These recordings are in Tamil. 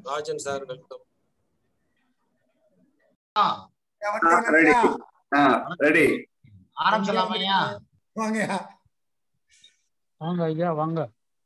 ராஜன் சார் வெல்கம் ரெடி ஆ ரெடி ஆரம்பிச்சலாமா ஐயா வாங்கய்யா வாங்க ஐயா வாங்க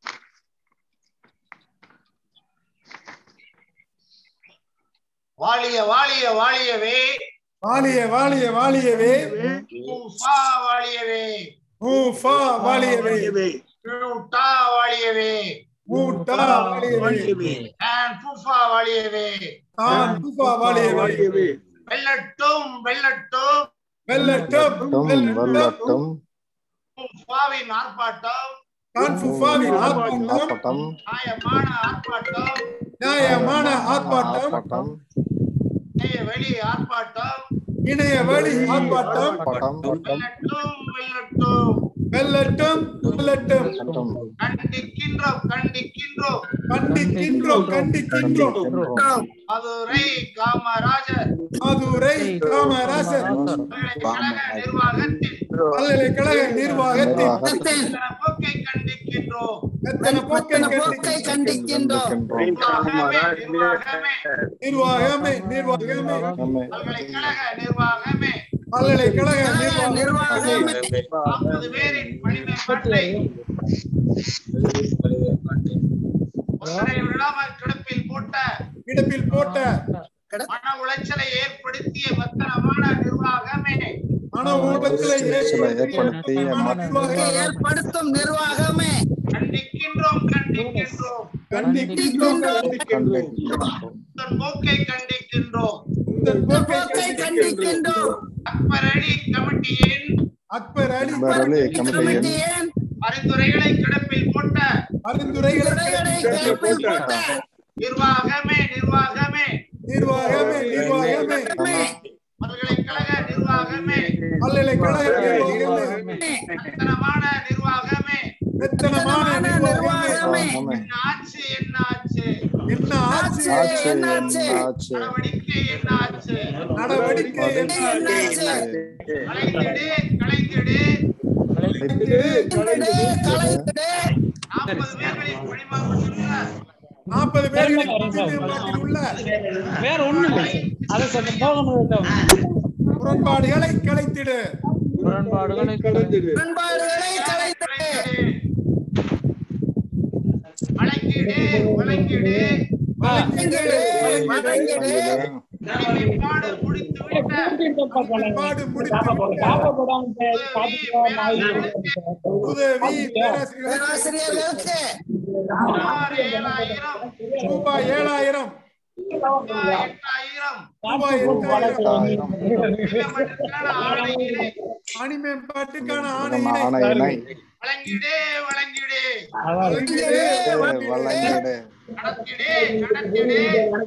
வாழிய வாழிய வாழியவே வாலிய வாலிய வாலியவே ஊஃபா வாழியவே ஊஃபா வாலியவே ஊட்டா வாழியவே ஊட்டா வாலியவே and ஃபுஃபா வாழியவே தான் ஊஃபா வாலியவே வெல்லட்டும் வெல்லட்டும் வெல்லட்டும் வெல்லட்டும் ஃபுஃபாவின் ஆர்ப்பாட்டம் தான் ஃபுஃபாவின் ஆர்ப்பாட்டம் ஆர்ப்பாட்டம் நியாயமான ஆர்ப்பாட்டம் நியாயமான ஆர்ப்பாட்டம் ஆர்ப்பாட்டம் இணைய வெளி ஆர்ப்பாட்டம் இணைய வழி ஆர்ப்பாட்டம் ஆர்ப்பாட்டம் வெல்லட்டும் வெல்லட்டும் வெல்லட்டும் வெல்லட்டும் ஆர்ப்பாட்டம் கண்டிக்கின்றோம் கண்டிக்கின்றோம் கண்டிக்கின்றோம் கண்டிக்கின்றோம் மதுரை காமராஜர் மதுரை காமராசர் பல்கலைக்கழக நிர்வாகத்தில் பல்கலைக்கழக நிர்வாகத்தின் எத்தனை போக்கை கண்டிக்கின்றோம் எத்தனை போக்கை கண்டிக்கின்றோம் நிர்வாகமே நிர்வாகமே நிர்வாகமே நிர்வாகமே பல்கலைக்கழக நிர்வாகமே பல்கலைக்கழக நிர்வாகமே நாற்பது பேரின் பணிமேற்பாட்டை ஒன்றரை விடாமல் கிடப்பில் போட்ட கிடப்பில் போட்ட மன உளைச்சலை ஏற்படுத்திய மெத்தனமான நிர்வாகமே மன ஊட்டத்திலே சில ஏற்படுத்திய நிர்வாகமே ஏற்படுத்தும் நிர்வாகமே கண்டிக்கின்றோம் கண்டிக்கின்றோம் கண்டிக்கின்றோம் கண்டிக்கின்றோம் உங்கள் போக்கை கண்டிக்கின்றோம் உங்கள் போக்கை போக்கை கண்டிக்கின்றோம் அக்பர் அலி கமிட்டியின் அக்பர் அலி பரலி கமிட்டியின் கமிட்டியின் பரிந்துரைகளை கிடப்பில் போட்ட பரிந்துரைகளை துறைகளை கிளப்பில் போட்ட நிர்வாகமே நிர்வாகமே நிர்வாகமே நிர்வாகமே பல்கலைக்கழக நிர்வாகமே பல்கலைக்கழக நிர்வாகமே மெத்தனமான நிர்வாகமே மெத்தனமான நிர்வாகமே நிர்வாகமே ஆமே. என்ன ஆச்சு என்ன ஆச்சு என்ன ஆட்சி ஆட்சி என்னாச்சு? ஆட்சி நடவடிக்கை என்ன ஆச்சு நடவடிக்கை என்ன என்னாச்சு? கலைந்திடு கலைந்திடு கலைந்திடு, கலைந்திடு. நாற்பது பேர்களின் பணிமாற்றத்தில் நாற்பது பேர்களின் பணிமேம்பாட்டில் உள்ள வேற ஒண்ணும் இல்லை அதை கொஞ்சம் போகணும் முரண்பாடுகளை கலைத்திடு முரண்பாடுகளை கலந்துடு முரண்பாடுகளை கலைந்திடு. வழங்கிடு வழங்கிடு வழங்கிடு, வழங்கிடு. கடிமைப்பாடு முடித்து விட்ட பாடு முடித்து உதவி பேராசிரியர் பேராசிரியர்களுக்கு சுமார் ஏழாயிரம் ரூபாய் ஏழாயிரம் ரூபாய் எட்டாயிரம் ரூபாய் எட்டாயிரம் நியமனத்திற்கான ஆணையினை பணிமேம்பாட்டுக்கான நம்ம ஆணையினை ஆணையினை வழங்கிடு வழங்கிடு வழங்கிடு, வழங்கிடு. வழங்கிடு நடத்திடு நடத்திடு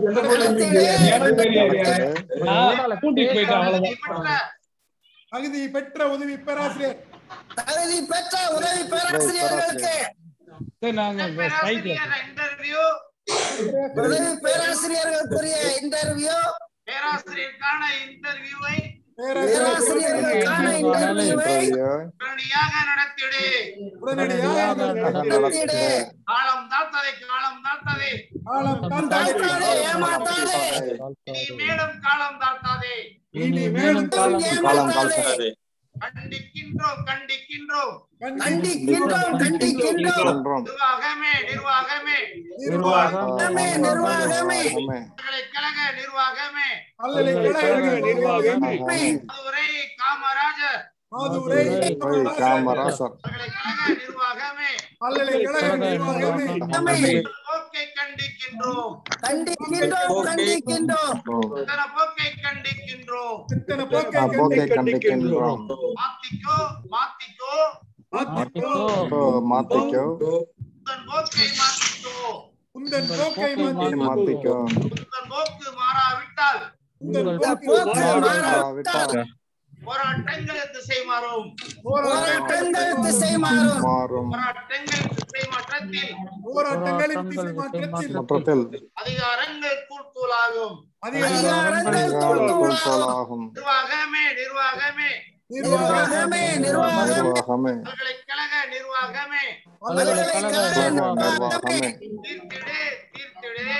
கூட்டிட்டு போயிட்டு அவ்வளவுதான் பெற்ற தகுதி பெற்ற உதவி பேராசிரியர் தகுதி பெற்ற உதவி பேராசிரியர்களுக்கு சரி, நாங்க சைக்கிள் பேராசிரியர் இன்டர்வியூ உதவி பேராசிரியர்களுக்குரிய இன்டர்வியூ பேராசிரியருக்கான இன்டர்வியூவை பேராசிரியர்களுக்கான இன்டர்வியூவை உடனடியாக நடத்திடு உடனடியாக நடத்திடு. காலம் தாழ்த்ததை காலம் தாழ்த்ததை காலம் தாழ்த்தாதே, தாழ்த்தாதே. ஏமாத்தாதே இனி மேலும் காலம் தாழ்த்தாதே இனி மேலும் காலம் ஏமாத்தாதே கண்டிக்கின்றோம் கண்டிக்கின்றோம் கண்டிக்கின்றோம் கண்டிக்கின்றோம் என்றும் நிர்வாகமே நிர்வாகமே நிர்வாகமே நிர்வாகமே பல்கலைக்கழக நிர்வாகமே பல்கலைக்கழக நிர்வாகமே மதுரை காமராஜர் மாதுரை காமராசர் பல்கலைக்கழக நிர்வாகமே பல்கலைக்கழக நிர்வாகமே போக்கை கண்டிக்கின்றோம் கண்டிக்கின்றோம் கண்டிக்கின்றோம் இத்தனை போக்கை கண்டிக்கின்றோம் இத்தனை போக்கை போக்கை கண்டிக்கின்றோம் கண்டிக்கின்றோம் மாத்திக்கோ மாத்திக்கோ மாத்திக்கோ மாத்திக்கோ உந்தன் போக்கை மாத்திக்கோ உந்தன் போக்கை மாத்திக்கோ மாத்திக்கோ உந்தன் போக்கு மாறாவிட்டால் உந்தன் போக்கு போக்கு மாறாவிட்டால் விட்டால் போராட்டங்கள் திசை மாறும் போராட்டங்கள் திசை மாறும் மாறும் போராட்டங்கள் திசை மாற்றத்தில் போராட்டங்களின் திசை மாற்றத்தில் மற்றத்தில் அதிகாரங்கள் கூர்த்தூளாகும் அதிகாரங்கள் தோல்தூளாகும் தோலாகும் நிர்வாகமே நிர்வாகமே நிர்வாகமே நிர்வாகம் நிர்வாகமே பல்கலைக்கழக நிர்வாகமே பல்கலைக்கழக நிர்வாகமே நிர்வாகமே தீர்த்திடு தீர்த்திடு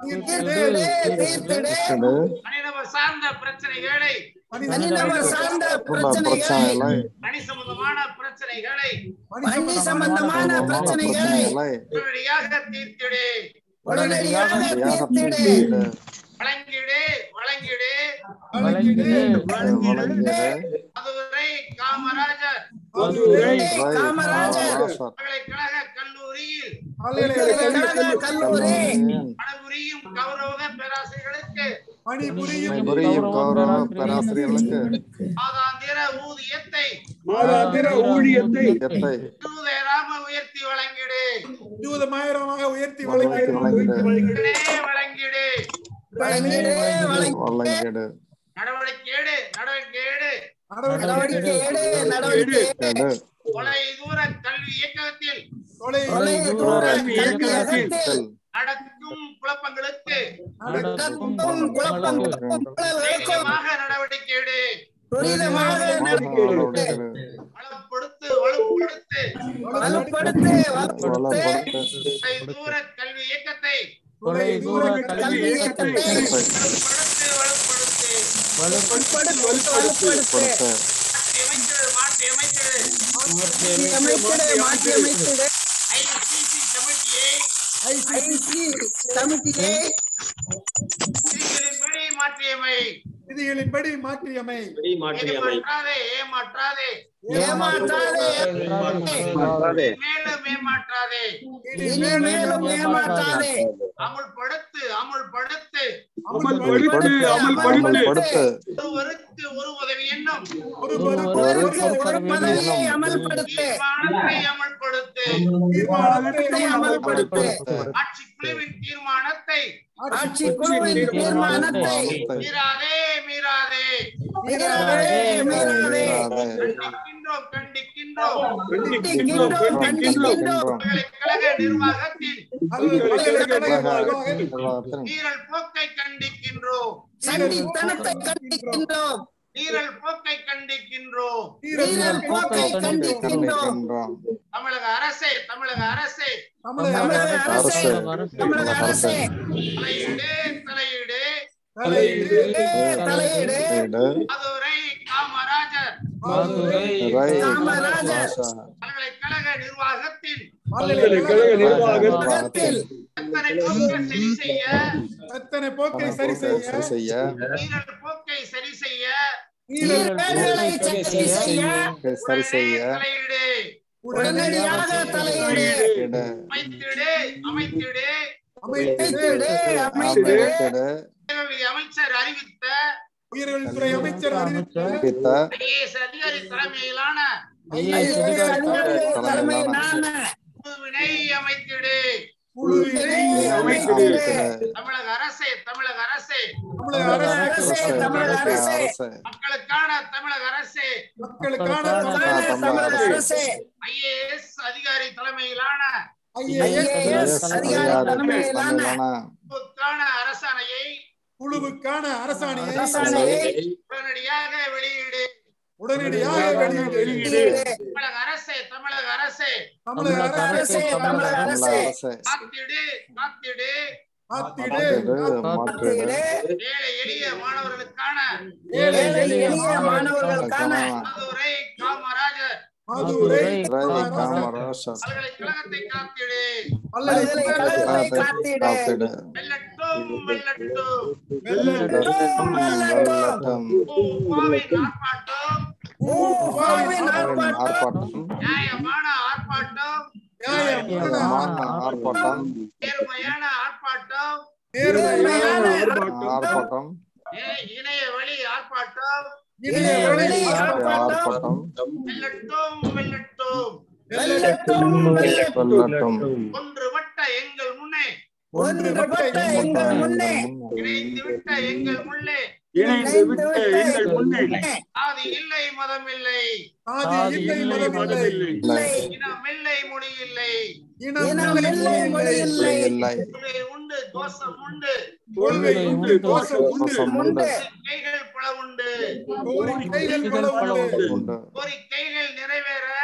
தீர்த்திடு தீர்த்திடு இது தனிநபர் சார்ந்த பிரச்சனைகளை தனிநபர் சார்ந்த குடும்ப பிரச்சனைகளை பிரச்சனைகளை பணி சம்பந்தமான பிரச்சனைகளை வண்டி சம்பந்தமான பிரச்சனைகளை பிரச்சனைகளை உடனடியாக தீர்த்திடு உடனடியாக சரியாக தீர்த்திடு தீர்த்திடு. வழங்கிடு வழங்கிடு வழங்கிடு வழங்கிடு மதுரை காமராஜர் மதுரை ரை காமராஜர் காமராஜர் பல்கலைக்கழக கல்லூரியில் பல்கலைக்கழக கல்லூரி பணிபுரியும் கௌரவ பேராசிரியர்களுக்கு பணிபுரியும் புரியும் கௌரவ பேராசிரியர்களுக்கு மாதாந்திர ஊதியத்தை மாதாந்திர ஊழியத்தை எத்தை தூதராம உயர்த்தி வழங்கிடு இருபதாயிரமாக உயர்த்தி வழங்கி வழங்கிடு வழங்கிடு உடனே வழங்கிடு வழங்கிடு வழங்கி வழங்கிடு நடவடிக்கை எடு நடவடிக்கை எடு நடவடிக்கை எடு நடவடிக்கை எடு. எடு தொலை தூர கல்வி இயக்கத்தில் தொலை தொலை தூர கல்வியகத்தில் செல் நடக்கும் குழப்பங்களுக்கு நடக்கும் குழப்பங்களுக்கும் ஊழல்களுக்கும் வேகமாக நடவடிக்கை எடு துரிதமாக நடவடிக்கை எடு. வளப்படுத்து வலுப்படுத்து வலுப்படுத்து வலுப்படுத்து வளப்படுத்து தொலை தூர கல்வி இயக்கத்தை தொலை தூர கல்வி கல்வி இயக்கத்தை இயக்கத்தை வலுப்படுத்து வலுப்படுத்து வலுப்படுத்து வலுப்படுத்து கொடுத்து மாற்றி அமைத்திடு மாற்றி அமைத்திடு அமைத்திடு மாற்றி அமைத்திடு ஐசிசி கமிட்டியை ஐசி கமிட்டியை விதிகளின்படி மாற்றியமை விதிகளின்படி மாற்றியமை ஏமாற்றாதே ஏமாற்றாதே ஏமாற்றாதே மேலும் ஏமாற்றாதே இனி மேலும் ஏமாற்றாதே அமுல்படுத்து அமுல்படுத்து அமல்படுத்து அமல்படுத்து அமல்படுத்து ஒருவருக்கு ஒரு உதவி என்னும் ஒருவருக்கு ஒருவருக்கு ஒரு பதவியை அமல்படுத்து தீர்மானத்தை அமல்படுத்து தீர்மானத்தை அமல்படுத்து ஆட்சி குழுவின் தீர்மானத்தை ஆட்சி குழுவின் தீர்மானத்தை மீறாதே மீறாதே மீறாதே மீறாதே கண்டிக்கின்றோம் கண்டிக்கின்றோம் கண்டிக்கின்றோம் கண்டிக்கின்றோம் பல்கலைக்கழக நிர்வாகத்தில் மீறல் போக்கை கண்டிக்கின்றோம் சண்டித்தனத்தை கண்டிக்கின்றோம் மீறல் போக்கை கண்டிக்கின்றோம் வீரல் போக்கை கண்டிக்கின்றோம் தமிழக அரசே தமிழக அரசே தமிழக அரசே தமிழக அரசே தலையீடு தலையீடு தலையீடு தலையீடு மதுரை காமராஜர் காமராஜர் பல்கலைக்கழக நிர்வாகத்தில் பல்கலைக்கழக நிர்வாகத்தில் உலகத்தில் எத்தனை போக்கை சரி செய்ய எத்தனை போக்கை சரி செய்ய செய்ய மீறல் போக்கை சரி செய்ய வீரர்களை சரி செய்ய சரி செய்ய தலையீடு உடனடியாக தலையீடு இட அமைத்திடு அமைத்திடு அமைத்திடு அமைத்திடு அமைத்திடு கல்வி அமைச்சர் அறிவித்த உயர்கல்வித்துறை அமைச்சர் அறிவித்த அறிவித்த ஐஏஎஸ் அதிகாரி தலைமையிலான ஐஏஎஸ் அதிகாரிகள் தலைமையிலான குழுவினை அமைத்திடு குழுவினை அமைத்திடு தமிழக அரசே தமிழக அரசே தமிழக அரசு அரசே தமிழக அரசே அரசு மக்களுக்கான தமிழக அரசே மக்களுக்கான தமிழக தமிழக அரசே ஐஏஎஸ் அதிகாரி தலைமையிலான ஐஏஎஸ் ஐஏஎஸ் அதிகாரி தலைமையிலான குழுவுக்கான அரசாணையை குழுவுக்கான அரசாணையை அரசாணையை உடனடியாக வெளியீடு உடனடியாக வெளியிடு வெளியிடு தமிழக அரசே தமிழக அரசே தமிழக அரசு அரசே தமிழக அரசே அரசு காத்திடு காத்திடு காத்திடு மாற்றிடு ஏழை எளிய மாணவர்களுக்கான ஏழை எளிய மாணவர்களுக்கான மதுரை காமராஜர் மதுரை காமராசர் பல்கலைக்கழகத்தை காத்திடு பல்கலைக்கழகத்தை காத்திடு காத்திடு வெல்லட்டும் வெல்லட்டும் வெல்லட்டும் வெல்லட்டும் பூவாவின் ஆர்ப்பாட்டம் ஊவாவின் ஆர்ப்பாட்டம் ஆர்ப்பாட்டம் நியாயமான ஆர்ப்பாட்டம் நியாயமான ஆர்ப்பாட்டம் நேர்மையான ஆர்ப்பாட்டம் நேர்மையான ஆர்ப்பாட்டம் இணை- இணைய வழி ஆர்ப்பாட்டம் இணைய வழி ஆர்ப்பாட்டம் வெல்லட்டும் வெல்லட்டும் வெல்லட்டும் வெல்லட்டும் வெள்ளட்டம் ஒன்றுபட்ட எங்கள் முன்னே ஒன்றுபட்ட எங்கள் முன்னே இணைந்து விட்ட எங்கள் முன்னே இணைந்து விட்ட எங்கள் முன்னே ஆதி இல்லை மதம் இல்லை சாதி இல்லை மதம் இல்லை இல்லை இனம் இல்லை மொழி இல்லை இனம் இனம் இல்லை மொழி இல்லை இல்லை கொள்கை உண்டு தோஷம் உண்டு கொள்கை உண்டு தோஷம் உண்டு தோஷம் உண்டு கைகள் பல உண்டு கோரிக்கைகள் பல உண்டு உண்டு கோரிக்கைகள் நிறைவேற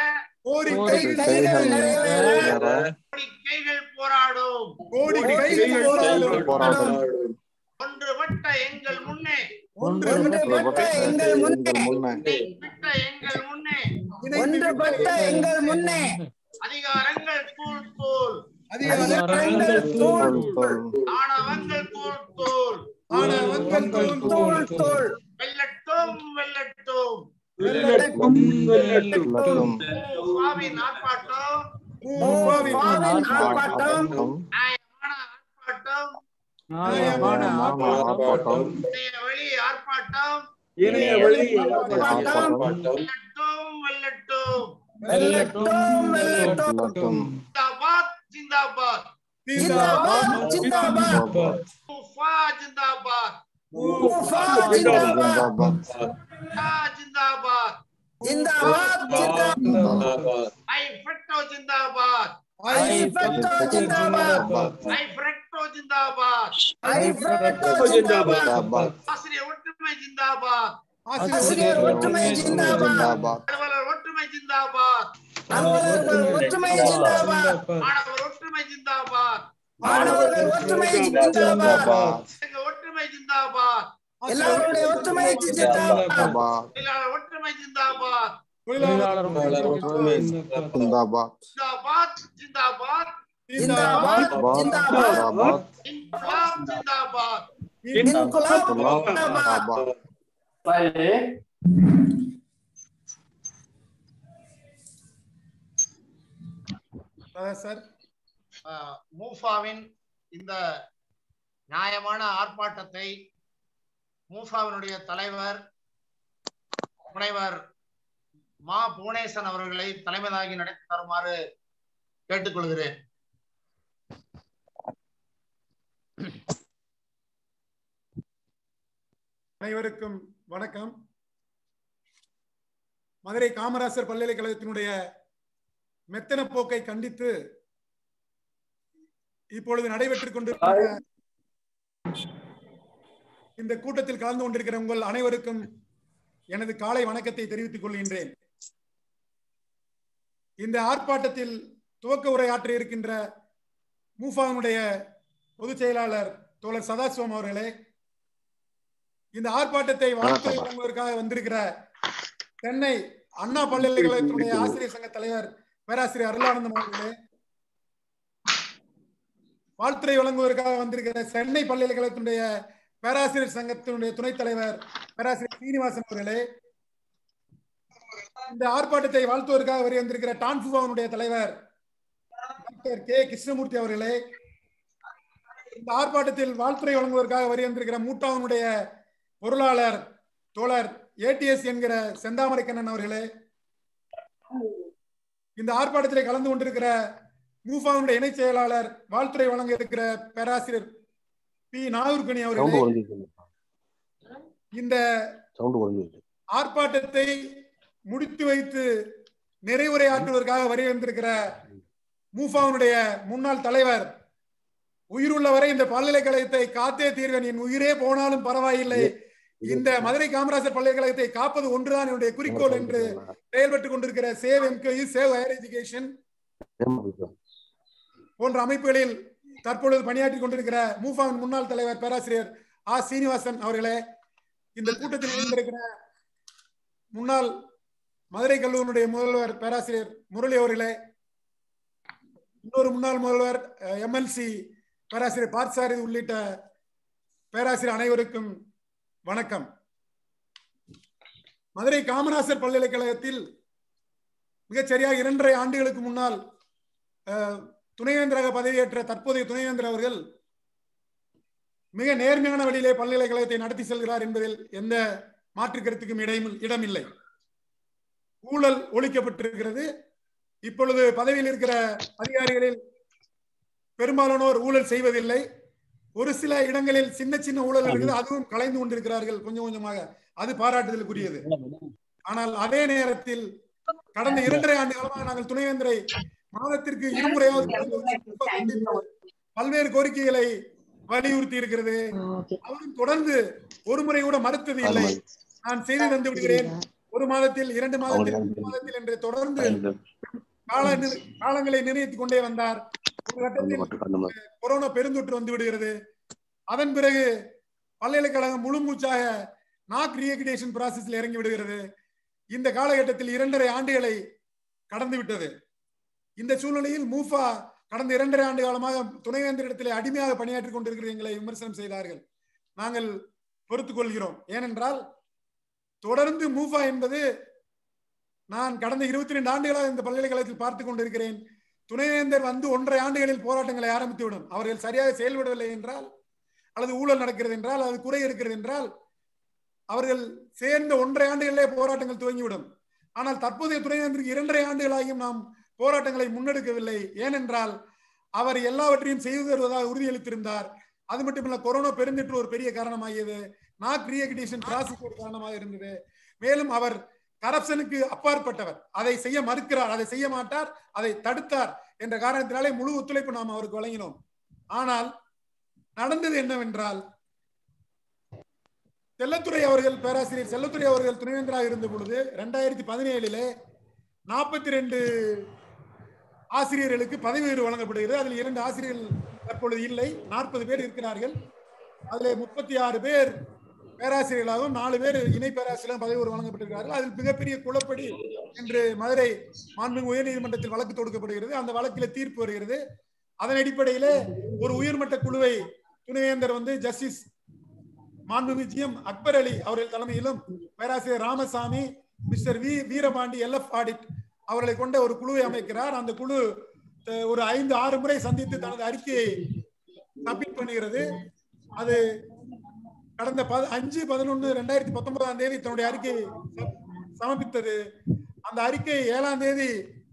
கோரிக்கை கைகள் நிறைவேற கோரிக்கைகள் போராடும் கோடி கோடி கைகள் கைகள் போராடும் போராடும். ஒன்றுபட்ட எங்கள் முன்னே ஒன்றுபட்ட எங்கள் முன்னே முன்னே விட்ட எங்கள் முன்னே ஒன்றுபட்ட எங்கள் முன்னே அதிகாரங்கள் தூள் தூள் அதிகாரங்கள் தூள் தோல் ஆணவங்கள் தூள் தூள் ஆனவங்கள் தோல் தூள் தூள் வெல்லட்டும் வெல்லட்டும் வெல்லட்டும் வெல்லட்டும் லட்டும் சுவாமியின் ஆர்ப்பாட்டம் மூவாவின் பாவின் ஆர்ப்பாட்டம் ஆர்ப்பாட்டம் நியாயமான ஆர்ப்பாட்டம் நியாயமான ஆர்ப்பாட்டம் இணைய வழி ஆர்ப்பாட்டம் இணைய வழி ஆர்ப்பாட்டம் வெல்லட்டும் வெல்லட்டும் வெல்லட்டும் வெல்லட்டும் லட்டும் ஜிந்தாபாத் ஜிந்தாபாத் ஜிந்தாபாத் ஜிந்தாபாத் உஃபா ஜிந்தாபாத் ஊஃபா ஜிந்தாபாத் ஜிந்தாபாத் ஜிந்தாபாத் ஜிந்தாபாத் ஜிந்தாபாத் ஐ ஃபெட்டோ ஜிந்தாபாத் ஐ ஃபெட்டோ ஜிந்தாபாத் ஐ ஃப்ரெட்டோ ஜிந்தாபாத் ஐ ஃபெட்டோ ஜிந்தாபாத் ஜிந்தாபாத் ஆசிரியர் ஒற்றுமை ஜிந்தாபாத் ஆசிரியர் ஒற்றுமை ஜிந்தாபாத் ஜிந்தாபாத் அலுவலர் ஒற்றுமை ஜிந்தாபாத் அலுவலர்கள் ஒற்றுமை ஜிந்தாபாத் மாணவர் ஒற்றுமை ஜிந்தாபாத் மாணவர்கள் ஒற்றுமை ஜிந்தாபாத் ஜிந்தாபாத் எங்க ஒற்றுமை ஜிந்தாபாத் எல்லாருடைய ஒற்றுமை ஜிந்தாபாத் ஜிந்தாபாத் தொழிலாளர் ஒற்றுமை ஜிந்தாபாத் தொழிலாளர் ஜிந்தாபாத் ஜிந்தாபாத் ஜிந்தாபாத் ஜிந்தாபாத் ஜிந்தாபாத் ஜிந்தாபாத் இன்குலாம் ஜிந்தாபாத் இன்குலாப் குலாம் ஜிந்தாபாத் ஜிந்தாபாத் சார் அஹ், மூஃபாவின் இந்த நியாயமான ஆர்ப்பாட்டத்தை மூஃபாவினுடைய தலைவர் முனைவர் மா புவனேசன் அவர்களை தலைமை தாங்கி நடத்தி தருமாறு கேட்டுக்கொள்கிறேன் அனைவருக்கும் வணக்கம் மதுரை காமராசர் பல்கலைக்கழகத்தினுடைய மெத்தன போக்கை கண்டித்து இப்பொழுது நடைபெற்றுக் கொண்டிருக்கிற இந்த கூட்டத்தில் கலந்து கொண்டிருக்கிற உங்கள் அனைவருக்கும் எனது காலை வணக்கத்தை தெரிவித்துக் கொள்கின்றேன் இந்த ஆர்ப்பாட்டத்தில் துவக்க உரையாற்ற இருக்கின்ற மூஃபாவினுடைய பொதுச் செயலாளர் தோழர் சதாசிவம் அவர்களே இந்த ஆர்ப்பாட்டத்தை வாழ்த்துறை வழங்குவதற்காக வந்திருக்கிற சென்னை அண்ணா பல்கலைக்கழகத்தினுடைய ஆசிரியர் சங்க தலைவர் பேராசிரியர் அருளானந்தம் அவர்களே வாழ்த்துறை வழங்குவதற்காக வந்திருக்கிற சென்னை பல்கலைக்கழகத்தினுடைய பேராசிரியர் சங்கத்தினுடைய துணைத் தலைவர் பேராசிரியர் சீனிவாசன் அவர்களே இந்த ஆர்ப்பாட்டத்தை வாழ்த்துவதற்காக வரி வந்திருக்கிற டான்ஃபுவாவுடைய தலைவர் டாக்டர் கே கிருஷ்ணமூர்த்தி அவர்களே இந்த ஆர்ப்பாட்டத்தில் வாழ்த்துறை வழங்குவதற்காக வரி வந்திருக்கிற மூட்டாவனுடைய பொருளாளர் தோழர் ஏடிஎஸ் என்கிற செந்தாமரைக்கண்ணன் அவர்களே இந்த ஆர்ப்பாட்டத்தில் கலந்து கொண்டிருக்கிற மூஃபாவுடைய இணைச் செயலாளர் வாழ்த்துறை வழங்க இருக்கிற பேராசிரியர் பி நாகூர்கனி அவர்களே இந்த ஆர்ப்பாட்டத்தை முடித்து வைத்து நிறைவுரையாற்றுவதற்காக வரி வந்திருக்கிற மூஃபாவுடைய முன்னாள் தலைவர் உயிருள்ள வரை இந்த பல்கலைக்கழகத்தை காத்தே தீர்வேன் என் உயிரே போனாலும் பரவாயில்லை இந்த மதுரை காமராஜர் பல்கலைக்கழகத்தை காப்பது ஒன்றுதான் என்னுடைய குறிக்கோள் என்று செயல்பட்டுக் கொண்டிருக்கிற save MKU save higher education போன்ற அமைப்புகளில் தற்பொழுது பணியாற்றி கொண்டிருக்கிற மூஃபாவின் முன்னாள் தலைவர் பேராசிரியர் ஆ சீனிவாசன் அவர்களே இந்த கூட்டத்தில் இருந்திருக்கிற முன்னாள் மதுரை கல்லூரியினுடைய முதல்வர் பேராசிரியர் முரளி அவர்களே இன்னொரு முன்னாள் முதல்வர் எம்எல்சி பேராசிரியர் பார்த்தசாரதி உள்ளிட்ட பேராசிரியர் அனைவருக்கும் வணக்கம் மதுரை காமராசர் பல்கலைக்கழகத்தில் மிகச் சரியாக இரண்டரை ஆண்டுகளுக்கு முன்னால் அஹ், துணைவேந்தராக பதவியேற்ற தற்போதைய துணைவேந்தர் அவர்கள் மிக நேர்மையான வழியிலே பல்கலைக்கழகத்தை நடத்தி செல்கிறார் என்பதில் எந்த மாற்று கருத்துக்கும் இடையும் இடமில்லை ஊழல் ஒழிக்கப்பட்டிருக்கிறது இப்பொழுது பதவியில் இருக்கிற அதிகாரிகளில் பெரும்பாலானோர் ஊழல் செய்வதில்லை ஒரு சில இடங்களில் சின்ன சின்ன ஊழல் இருக்குது அதுவும் கலைந்து கொண்டிருக்கிறார்கள் கொஞ்சம் கொஞ்சமாக அது பாராட்டுதலுக்குரியது ஆனால் அதே நேரத்தில் கடந்த இரண்டரை ஆண்டு காலமாக நாங்கள் துணைவேந்தரை மாதத்திற்கு இருமுறையாவது சந்தித்து பல்வேறு கோரிக்கைகளை வலியுறுத்தி இருக்கிறது அவரும் தொடர்ந்து ஒரு முறை கூட மறுத்தது இல்லை நான் செய்து தந்து விடுகிறேன் ஒரு ஒரு மாதத்தில் இரண்டு மாதத்தில் மூன்று மாதத்தில் என்று தொடர்ந்து கால நிர்- காலங்களை நிர்ணயித்துக் கொண்டே வந்தார் ஒரு கட்டத்தில் கொரோனா பெருந்தொற்று வந்து விடுகிறது அதன் பிறகு பல்கலைக்கழகம் முழு மூச்சாக நாக் ரீஎக்டேஷன் ப்ராசஸில் இறங்கி விடுகிறது இந்த காலகட்டத்தில் இரண்டரை ஆண்டுகளை கடந்து விட்டது இந்த சூழ்நிலையில் மூஃபா கடந்த இரண்டரை ஆண்டு காலமாக துணைவேந்தரிடத்திலே அடிமையாக பணியாற்றிக் கொண்டிருக்கிற எங்களை விமர்சனம் செய்தார்கள் நாங்கள் பொறுத்துக் கொள்கிறோம் ஏனென்றால் தொடர்ந்து மூஃபா என்பது நான் கடந்த இருபத்தி ரெண்டு ஆண்டுகளாக இந்த பல்கலைக்கழகத்தில் பார்த்துக் கொண்டிருக்கிறேன் துணைவேந்தர் வந்து ஒன்றரை ஆண்டுகளில் போராட்டங்களை ஆரம்பித்துவிடும் அவர்கள் சரியாக செயல்படவில்லை என்றால் அல்லது ஊழல் நடக்கிறது என்றால் அல்லது குறை இருக்கிறது என்றால் அவர்கள் சேர்ந்த ஒன்றரை ஆண்டுகளிலே போராட்டங்கள் துவங்கிவிடும் ஆனால் தற்போதைய துணைவேந்தருக்கு இரண்டரை ஆண்டுகளாகியும் நாம் போராட்டங்களை முன்னெடுக்கவில்லை ஏனென்றால் அவர் எல்லாவற்றையும் செய்து தருவதாக உறுதியளித்திருந்தார் அது மட்டுமல்ல கொரோனா பெருந்தொற்று ஒரு பெரிய காரணமாகியது நாக் ரீஎக்டேஷன் ப்ராசஸ் ஒரு காரணமாக இருந்தது மேலும் அவர் கரப்ஷனுக்கு அப்பாற்பட்டவர் அதை செய்ய மறுக்கிறார் அதை செய்ய மாட்டார் அதை தடுத்தார் என்ற காரணத்தினாலே முழு ஒத்துழைப்பு நாம் அவருக்கு வழங்கினோம் ஆனால் நடந்தது என்னவென்றால் செல்லத்துறை அவர்கள் பேராசிரியர் செல்லத்துறை அவர்கள் துணைவேந்தராக இருந்த பொழுது ரெண்டாயிரத்தி பதினேழிலே நாற்பத்தி ரெண்டு ஆசிரியர்களுக்கு பதவி உயர்வு வழங்கப்படுகிறது அதில் இரண்டு ஆசிரியர்கள் தற்பொழுது இல்லை நாற்பது பேர் இருக்கிறார்கள் அதில் முப்பத்தி ஆறு பேர் பேராசிரியர்களாகவும் நாலு பேர் இணை பேராசிரியர்களும் பதவி உயர்வு வழங்கப்பட்டிருக்கிறார்கள் அதில் மிகப்பெரிய குளப்படி என்று மதுரை மாண்புமிகு உயர்நீதிமன்றத்தில் வழக்கு தொடுக்கப்படுகிறது அந்த வழக்கில் தீர்ப்பு வருகிறது அதன் அடிப்படையில ஒரு உயர்மட்ட குழுவை துணைவேந்தர் வந்து ஜஸ்டிஸ் மாண்புமிகு ஜி எம் அக்பர் அலி அவர்கள் தலைமையிலும் பேராசிரியர் Ramasamy mister V Veerapandi LF audit அவர்களை கொண்ட ஒரு குழுவை அமைக்கிறார் அந்த குழு அஹ், ஒரு ஐந்து ஆறு முறை சந்தித்து தனது அறிக்கையை சப்மிட் பண்ணுகிறது அது கடந்த பத- அஞ்சு பதினொன்று ரெண்டாயிரத்தி பத்தொன்பதாம் தேதி தன்னுடைய அறிக்கையை ச- சமர்ப்பித்தது அந்த அறிக்கை ஏழாம் தேதி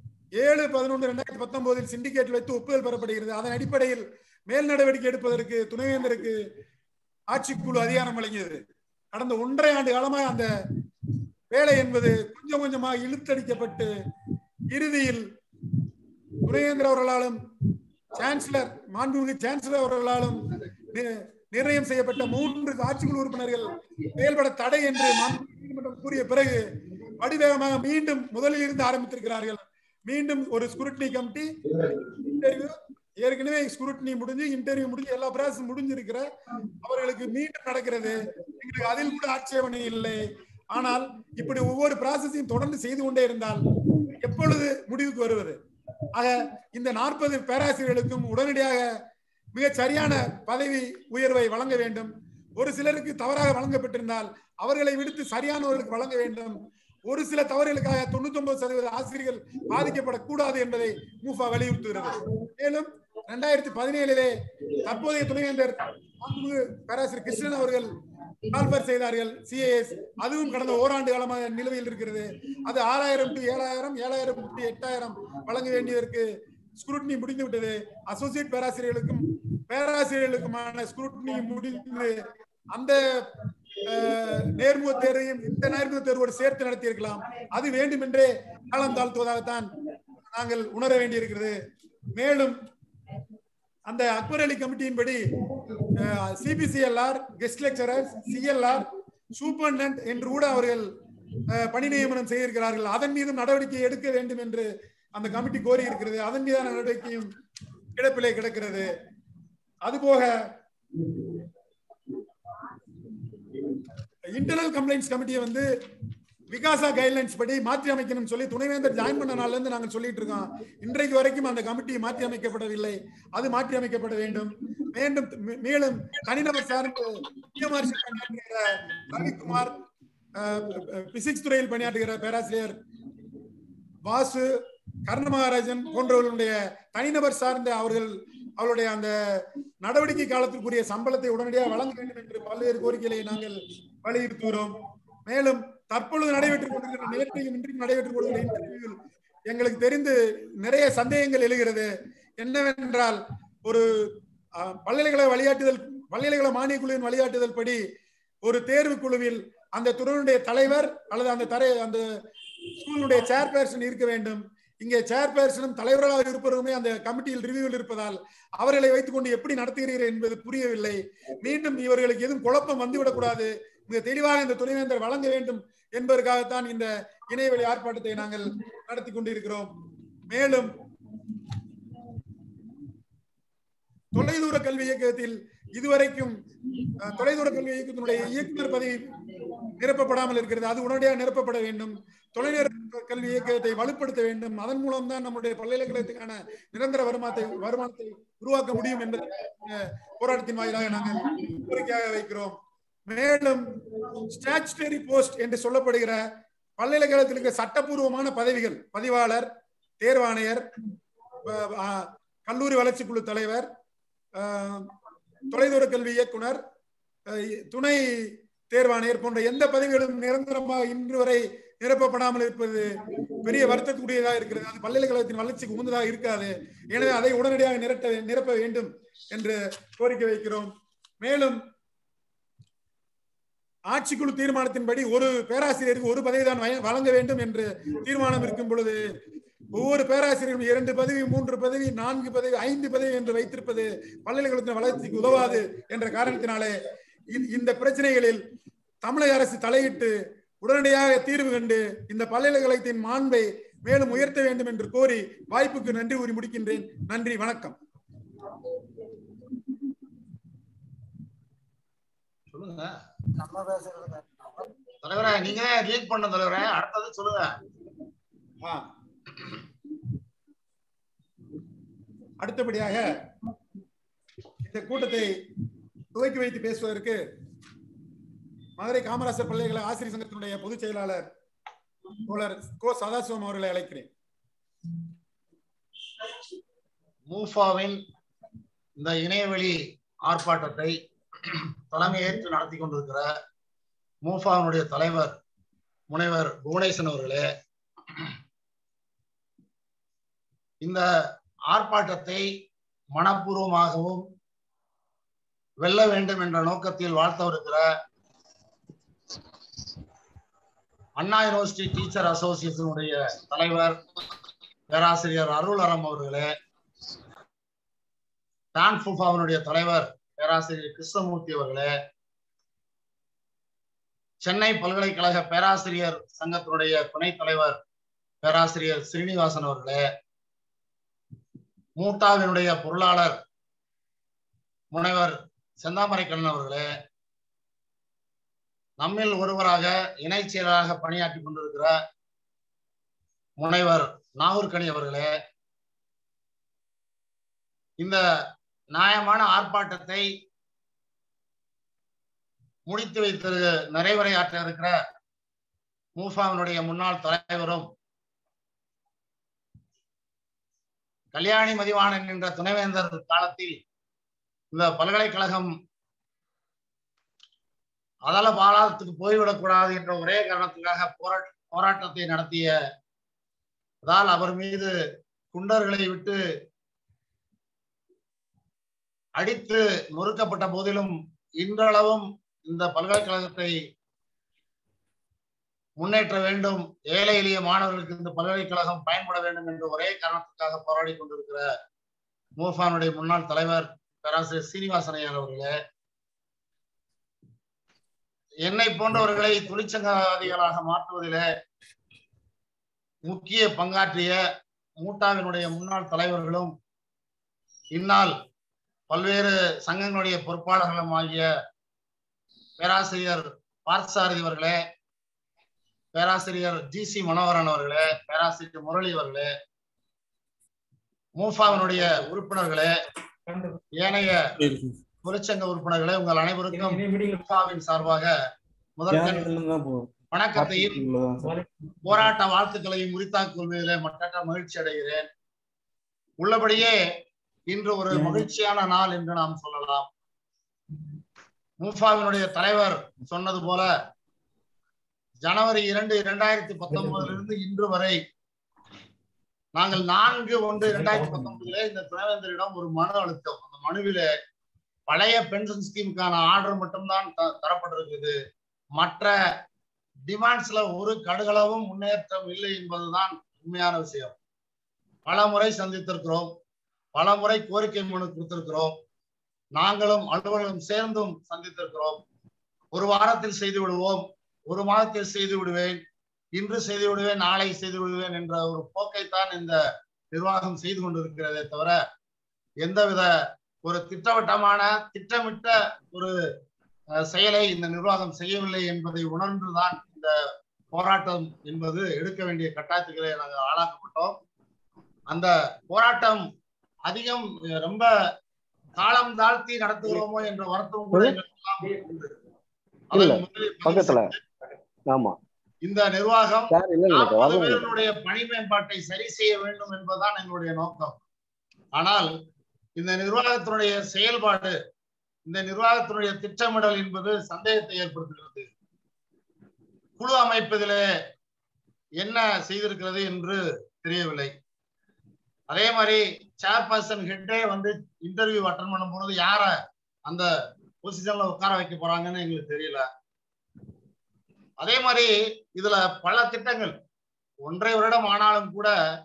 ஏழு பதினொன்று ரெண்டாயிரத்தி பத்தொன்பதில் சிண்டிகேட் வைத்து ஒப்புதல் பெறப்படுகிறது அதன் அடிப்படையில் மேல் நடவடிக்கை எடுப்பதற்கு துணைவேந்தருக்கு ஆட்சிக்குழு அதிகாரம் வழங்கியது கடந்த ஒன்றரை ஆண்டு காலமாக அந்த வேலை என்பது கொஞ்சம் கொஞ்சமாக இழுத்தடிக்கப்பட்டு இறுதியில் துணைவேந்தர் அவர்களாலும் சான்சலர் மாண்புமிகு சான்சலர் அவர்களாலும் நி- நிர்ணயம் செய்யப்பட்ட மூன்று ஆட்சிக்குழு உறுப்பினர்கள் செயல்பட தடை என்று மாண்புமிகு நீதிமன்றம் கூறிய பிறகு வடிவேகமாக மீண்டும் முதலில் இருந்து ஆரம்பித்திருக்கிறார்கள் மீண்டும் ஒரு ஸ்குருட்னி கமிட்டி இன்டர்வியூ ஏற்கனவே ஸ்குருட்னி முடிஞ்சு இன்டர்வியூ முடிஞ்சு எல்லா ப்ராசஸ் முடிஞ்சிருக்கிற அவர்களுக்கு மீண்டும் நடக்கிறது எங்களுக்கு அதில் கூட ஆட்சேபனை இல்லை ஆனால் இப்படி ஒவ்வொரு ப்ராசஸையும் தொடர்ந்து செய்து கொண்டே இருந்தால் எப்பொழுது முடிவுக்கு வருவது ஆக இந்த நாற்பது பேராசிரியர்களுக்கும் உடனடியாக மிக சரியான பதவி உயர்வை வழங்க வேண்டும் ஒரு சிலருக்கு தவறாக வழங்கப்பட்டிருந்தால் அவர்களை விடுத்து சரியானவர்களுக்கு வழங்க வேண்டும் ஒரு சில தவறுகளுக்காக தொண்ணூத்தி ஒன்பது சதவீத ஆசிரியர்கள் பாதிக்கப்படக்கூடாது என்பதை மூஃபா வலியுறுத்துகிறது மேலும் இரண்டாயிரத்தி பதினேழிலே தற்போதைய துணைவேந்தர் மாண்புமிகு பேராசிரியர் கிருஷ்ணன் அவர்கள் கால்பர் செய்தார்கள் சிஏஎஸ் அதுவும் கடந்த ஓராண்டு காலமாக நிலுவையில் இருக்கிறது அது ஆறாயிரம் டு ஏழாயிரம் ஏழாயிரம் டு எட்டாயிரம் வழங்க வேண்டியதற்கு ஸ்குரூட்னி முடிந்து விட்டது அசோசியேட் பேராசிரியர்களுக்கும் பேராசிரியர்களுக்குமான ஸ்குரூட்னி முடிந்து அந்த அஹ், நேர்முக தேர்வையும் இந்த நேர்முக தேர்வோடு சேர்த்து நடத்தியிருக்கலாம் அது வேண்டுமென்றே காலம் தாழ்த்துவதாகத்தான் நாங்கள் உணர வேண்டியிருக்கிறது மேலும் அந்த அக்பர் அலி கமிட்டியின்படி சிபிசிஎல்ஆர் கெஸ்ட் லெக்சரர் சிஎல்ஆர் சூப்பர்டென்ட் என்று கூட அவர்கள் அஹ், பணி நியமனம் செய்திருக்கிறார்கள் அதன் மீதும் நடவடிக்கை எடுக்க வேண்டும் என்று அந்த கமிட்டி கோரி இருக்கிறது அதன் மீதான நடவடிக்கையும் கிடப்பிலே கிடக்கிறது அதுபோக இன்டர்னல் கம்ப்ளைண்ட்ஸ் கமிட்டியை வந்து விகாசா கைட்லைன்ஸ் படி மாற்றி அமைக்கணும்னு சொல்லி துணைவேந்தர் ஜாயின் பண்ண நாள்ல இருந்து நாங்கள் சொல்லிட்டு இருக்கோம் இன்றைக்கு வரைக்கும் அந்த கமிட்டி மாற்றி அமைக்கப்படவில்லை அது மாற்றி அமைக்கப்பட வேண்டும் மீண்டும் மேலும் தனிநபர் சார்ந்து பிஎம்ஆர்சி பணியாற்றுகிற ரவிக்குமார் பிசிக்ஸ் துறையில் பணியாற்றுகிற பேராசிரியர் வாசு கர்ணமகாராஜன் போன்றவர்களுடைய தனிநபர் சார்ந்த அவர்கள் அவருடைய அந்த நடவடிக்கை காலத்திற்குரிய சம்பளத்தை உடனடியாக வழங்க வேண்டும் என்று பல்வேறு கோரிக்கைகளை நாங்கள் வலியுறுத்துகிறோம் மேலும் தற்பொழுது நடைபெற்றுக் கொண்டிருக்கிற நேற்றையும் இன்றைக்கும் நடைபெற்றுக் கொண்டிருக்கிற இன்டர்வியூவில் எங்களுக்கு தெரிந்து நிறைய சந்தேகங்கள் எழுகிறது என்னவென்றால் ஒரு அஹ், பல்கலைக்கழக வழிகாட்டுதல் பல்கலைக்கழக மானியக் குழுவின் வழிகாட்டுதல் படி ஒரு தேர்வு குழுவில் அந்த துறையினுடைய தலைவர் அல்லது அந்த தரை அந்த ஸ்கூலுடைய சேர்பர்சன் இருக்க வேண்டும் இங்கே சேர்பர்சனும் தலைவர்களாக இருப்பவருமே அந்த கமிட்டியில் ரிவ்யூவில் இருப்பதால் அவர்களை வைத்துக்கொண்டு எப்படி நடத்துகிறீர்கள் என்பது புரியவில்லை மீண்டும் இவர்களுக்கு எதுவும் குழப்பம் வந்துவிடக்கூடாது மிக தெளிவாக இந்த துணைவேந்தர் வழங்க வேண்டும் என்பதற்காகத்தான் இந்த இணையவழி ஆர்ப்பாட்டத்தை நாங்கள் நடத்தி கொண்டிருக்கிறோம் மேலும் தொலைதூர கல்வி இயக்கத்தில் இதுவரைக்கும் அஹ், தொலைதூர கல்வி இயக்கத்தினுடைய இயக்குனர் பதவி நிரப்பப்படாமல் இருக்கிறது அது உடனடியாக நிரப்பப்பட வேண்டும் தொலைநேர கல்வி இயக்கத்தை வலுப்படுத்த வேண்டும் அதன் மூலம் தான் நம்முடைய பல்கலைக்கழகத்துக்கான நிரந்தர வருமானத்தை வருமானத்தை உருவாக்க முடியும் என்பதை அஹ், போராட்டத்தின் வாயிலாக நாங்கள் கோரிக்கையாக வைக்கிறோம் மேலும் ஸ்டாச்சுட்டரி போஸ்ட் என்று சொல்லப்படுகிற பல்கலைக்கழகத்தில் இருக்கிற சட்டப்பூர்வமான பதவிகள் பதிவாளர் தேர்வாணையர் அஹ், அஹ், கல்லூரி வளர்ச்சி குழு தலைவர் அஹ், தொலைதூர கல்வி இயக்குனர் அஹ், துணை தேர்வாணையர் போன்ற எந்த பதவிகளும் நிரந்தரமாக இன்று வரை நிரப்பப்படாமல் இருப்பது பெரிய வருத்தத்துக்குரியதாக இருக்கிறது அது பல்கலைக்கழகத்தின் வளர்ச்சிக்கு உகந்ததாக இருக்காது எனவே அதை உடனடியாக நிரட்ட நிரப்ப வேண்டும் என்று கோரிக்கை வைக்கிறோம் மேலும் ஆட்சிக்குழு தீர்மானத்தின்படி ஒரு பேராசிரியருக்கு ஒரு பதவி தான் வய- வழங்க வேண்டும் என்று தீர்மானம் இருக்கும் பொழுது ஒவ்வொரு பேராசிரியரும் இரண்டு பதவி மூன்று பதவி நான்கு பதவி ஐந்து பதவி என்று வைத்திருப்பது பல்கலைக்கழகத்தின் வளர்ச்சிக்கு உதவாது என்ற காரணத்தினாலே இந்த- இந்த பிரச்சனைகளில் தமிழக அரசு தலையிட்டு உடனடியாக தீர்வு கண்டு இந்த பல்கலைக்கழகத்தின் மாண்பை மேலும் உயர்த்த வேண்டும் என்று கோரி வாய்ப்புக்கு நன்றி கூறி முடிக்கின்றேன் நன்றி வணக்கம் சொல்லுங்க தலைவரே நீங்க தான் லீட் பண்ண தலைவரே அடுத்தது சொல்லுங்க ஆ. அடுத்தபடியாக இந்த கூட்டத்தை துவக்கி வைத்து பேசுவதற்கு மதுரை காமராசர் பல்கலைக்கழக ஆசிரியர் சங்கத்தினுடைய பொதுச் செயலாளர் தோழர் கோ சதாசிவம் அவர்களை அழைக்கிறேன் மூஃபாவின் இந்த இணையவழி ஆர்ப்பாட்டத்தை தலைமையேற்று நடத்தி கொண்டிருக்கிற மூஃபாவினுடைய தலைவர் முனைவர் புவனேசன் அவர்களே இந்த ஆர்ப்பாட்டத்தை மனப்பூர்வமாகவும் வெல்ல வேண்டும் என்ற நோக்கத்தில் வாழ்த்தவிருக்கிற அண்ணா யூனிவர்சிட்டி டீச்சர் அசோசியேஷனுடைய தலைவர் பேராசிரியர் அருள் அறம் அவர்களே டான்ஃபுஃபாவினுடைய தலைவர் பேராசிரியர் கிருஷ்ணமூர்த்தி அவர்களே சென்னை பல்கலைக்கழக பேராசிரியர் சங்கத்தினுடைய துணைத் தலைவர் பேராசிரியர் ஸ்ரீனிவாசன் அவர்களே மூட்டாவினுடைய பொருளாளர் முனைவர் செந்தாமரை கண்ணன் அவர்களே நம்மில் ஒருவராக இணைச் செயலராக பணியாற்றி கொண்டிருக்கிற முனைவர் நாகூர்கனி அவர்களே இந்த நியாயமான ஆர்ப்பாட்டத்தை முடித்து வைத்து நிறைவுரையாற்ற இருக்கிற மூஃபாவினுடைய முன்னாள் தலைவரும் கல்யாணி மதிவாணன் என்ற துணைவேந்தர் காலத்தில் இந்த பல்கலைக்கழகம் அதல பாலாளத்துக்கு போய்விடக்கூடாது என்ற ஒரே காரணத்துக்காக போராட்ட போராட்டத்தை நடத்திய அதால் அவர் மீது குண்டர்களை விட்டு அடித்து நொறுக்கப்பட்ட போதிலும் இன்றளவும் இந்த பல்கலைக்கழகத்தை முன்னேற்ற வேண்டும் ஏழை எளிய மாணவர்களுக்கு இந்த பல்கலைக்கழகம் பயன்பட வேண்டும் என்ற ஒரே காரணத்துக்காக போராடி கொண்டிருக்கிற மூஃபானுடைய முன்னாள் தலைவர் பேராசிரியர் சீனிவாசன் ஐயர் அவர்களே என்னை போன்றவர்களை தொழிற்சங்கவாதிகளாக மாற்றுவதிலே முக்கிய பங்காற்றிய மூட்டாவினுடைய முன்னாள் தலைவர்களும் இந்நாள் பல்வேறு சங்கங்களுடைய பொறுப்பாளர்களும் ஆகிய பேராசிரியர் பார்த்தசாரதி அவர்களே பேராசிரியர் ஜி சி மனோகரன் அவர்களே பேராசிரியர் முரளி அவர்களே மூஃபாவினுடைய உறுப்பினர்களே ஏனைய தொழிற்சங்க உறுப்பினர்களே உங்கள் அனைவருக்கும் மூஃபாவின் சார்பாக முதற்கண் வணக்கத்தையும் போராட்ட வாழ்த்துக்களையும் உரித்தாக் கொள்வதிலே மற்ற மகிழ்ச்சி அடைகிறேன் உள்ளபடியே இன்று ஒரு மகிழ்ச்சியான நாள் என்று நாம் சொல்லலாம் மூஃபாவினுடைய தலைவர் சொன்னது போல ஜனவரி இரண்டு இரண்டாயிரத்தி பத்தொன்பதுல இருந்து இன்று வரை நாங்கள் நான்கு ஒன்று இரண்டாயிரத்தி பத்தொன்பதுல இந்த துணைவேந்தரிடம் ஒரு மனு அளித்தோம் அந்த மனுவில பழைய பென்ஷன் ஸ்கீமுக்கான ஆர்டர் மட்டும்தான் த- தரப்பட்டிருக்குது மற்ற டிமாண்ட்ஸ்ல ஒரு கடுகளவும் முன்னேற்றம் இல்லை என்பதுதான் உண்மையான விஷயம் பல முறை சந்தித்திருக்கிறோம் பல முறை கோரிக்கை மனு கொடுத்திருக்கிறோம் நாங்களும் அலுவலகம் சேர்ந்தும் சந்தித்திருக்கிறோம் ஒரு வாரத்தில் செய்து விடுவோம் ஒரு மாதத்தில் செய்து விடுவேன் இன்று செய்து விடுவேன் நாளை செய்து விடுவேன் என்ற ஒரு போக்கைத்தான் இந்த நிர்வாகம் செய்து கொண்டிருக்கிறதே தவிர எந்தவித ஒரு திட்டவட்டமான திட்டமிட்ட ஒரு அஹ், செயலை இந்த நிர்வாகம் செய்யவில்லை என்பதை உணர்ந்துதான் இந்த போராட்டம் என்பது எடுக்க வேண்டிய கட்டாயத்துக்களை நாங்கள் ஆளாக்கப்பட்டோம் அந்த போராட்டம் அதிகம் அஹ், ரொம்ப காலம் தாழ்த்தி நடத்துகிறோமோ என்ற வருத்தம் கூட எங்களுக்கெல்லாம் உண்டு. அதை இல்ல, முதலில் பதிவு பக்கத்துல. செய்து, ஆமா இந்த நிர்வாகம் சார் இல்ல இல்ல நாற்பது வரல பேருடைய பணி மேம்பாட்டை சரி செய்ய வேண்டும் என்பதுதான் எங்களுடைய நோக்கம் ஆனால் இந்த நிர்வாகத்தினுடைய செயல்பாடு இந்த நிர்வாகத்தினுடைய திட்டமிடல் என்பது சந்தேகத்தை ஏற்படுத்துகிறது குழு அமைப்பதிலே என்ன செய்திருக்கிறது என்று தெரியவில்லை அதே மாதிரி சேர்பர்சன் ஹெட்டே வந்து இன்டர்வியூ அட்டன் பண்ணும் பொழுது யார அந்த பொசிஷன்ல உட்கார வைக்க போறாங்கன்னு எங்களுக்கு தெரியல அதே மாதிரி இதுல பல திட்டங்கள் ஒன்றை வருடம் ஆனாலும் கூட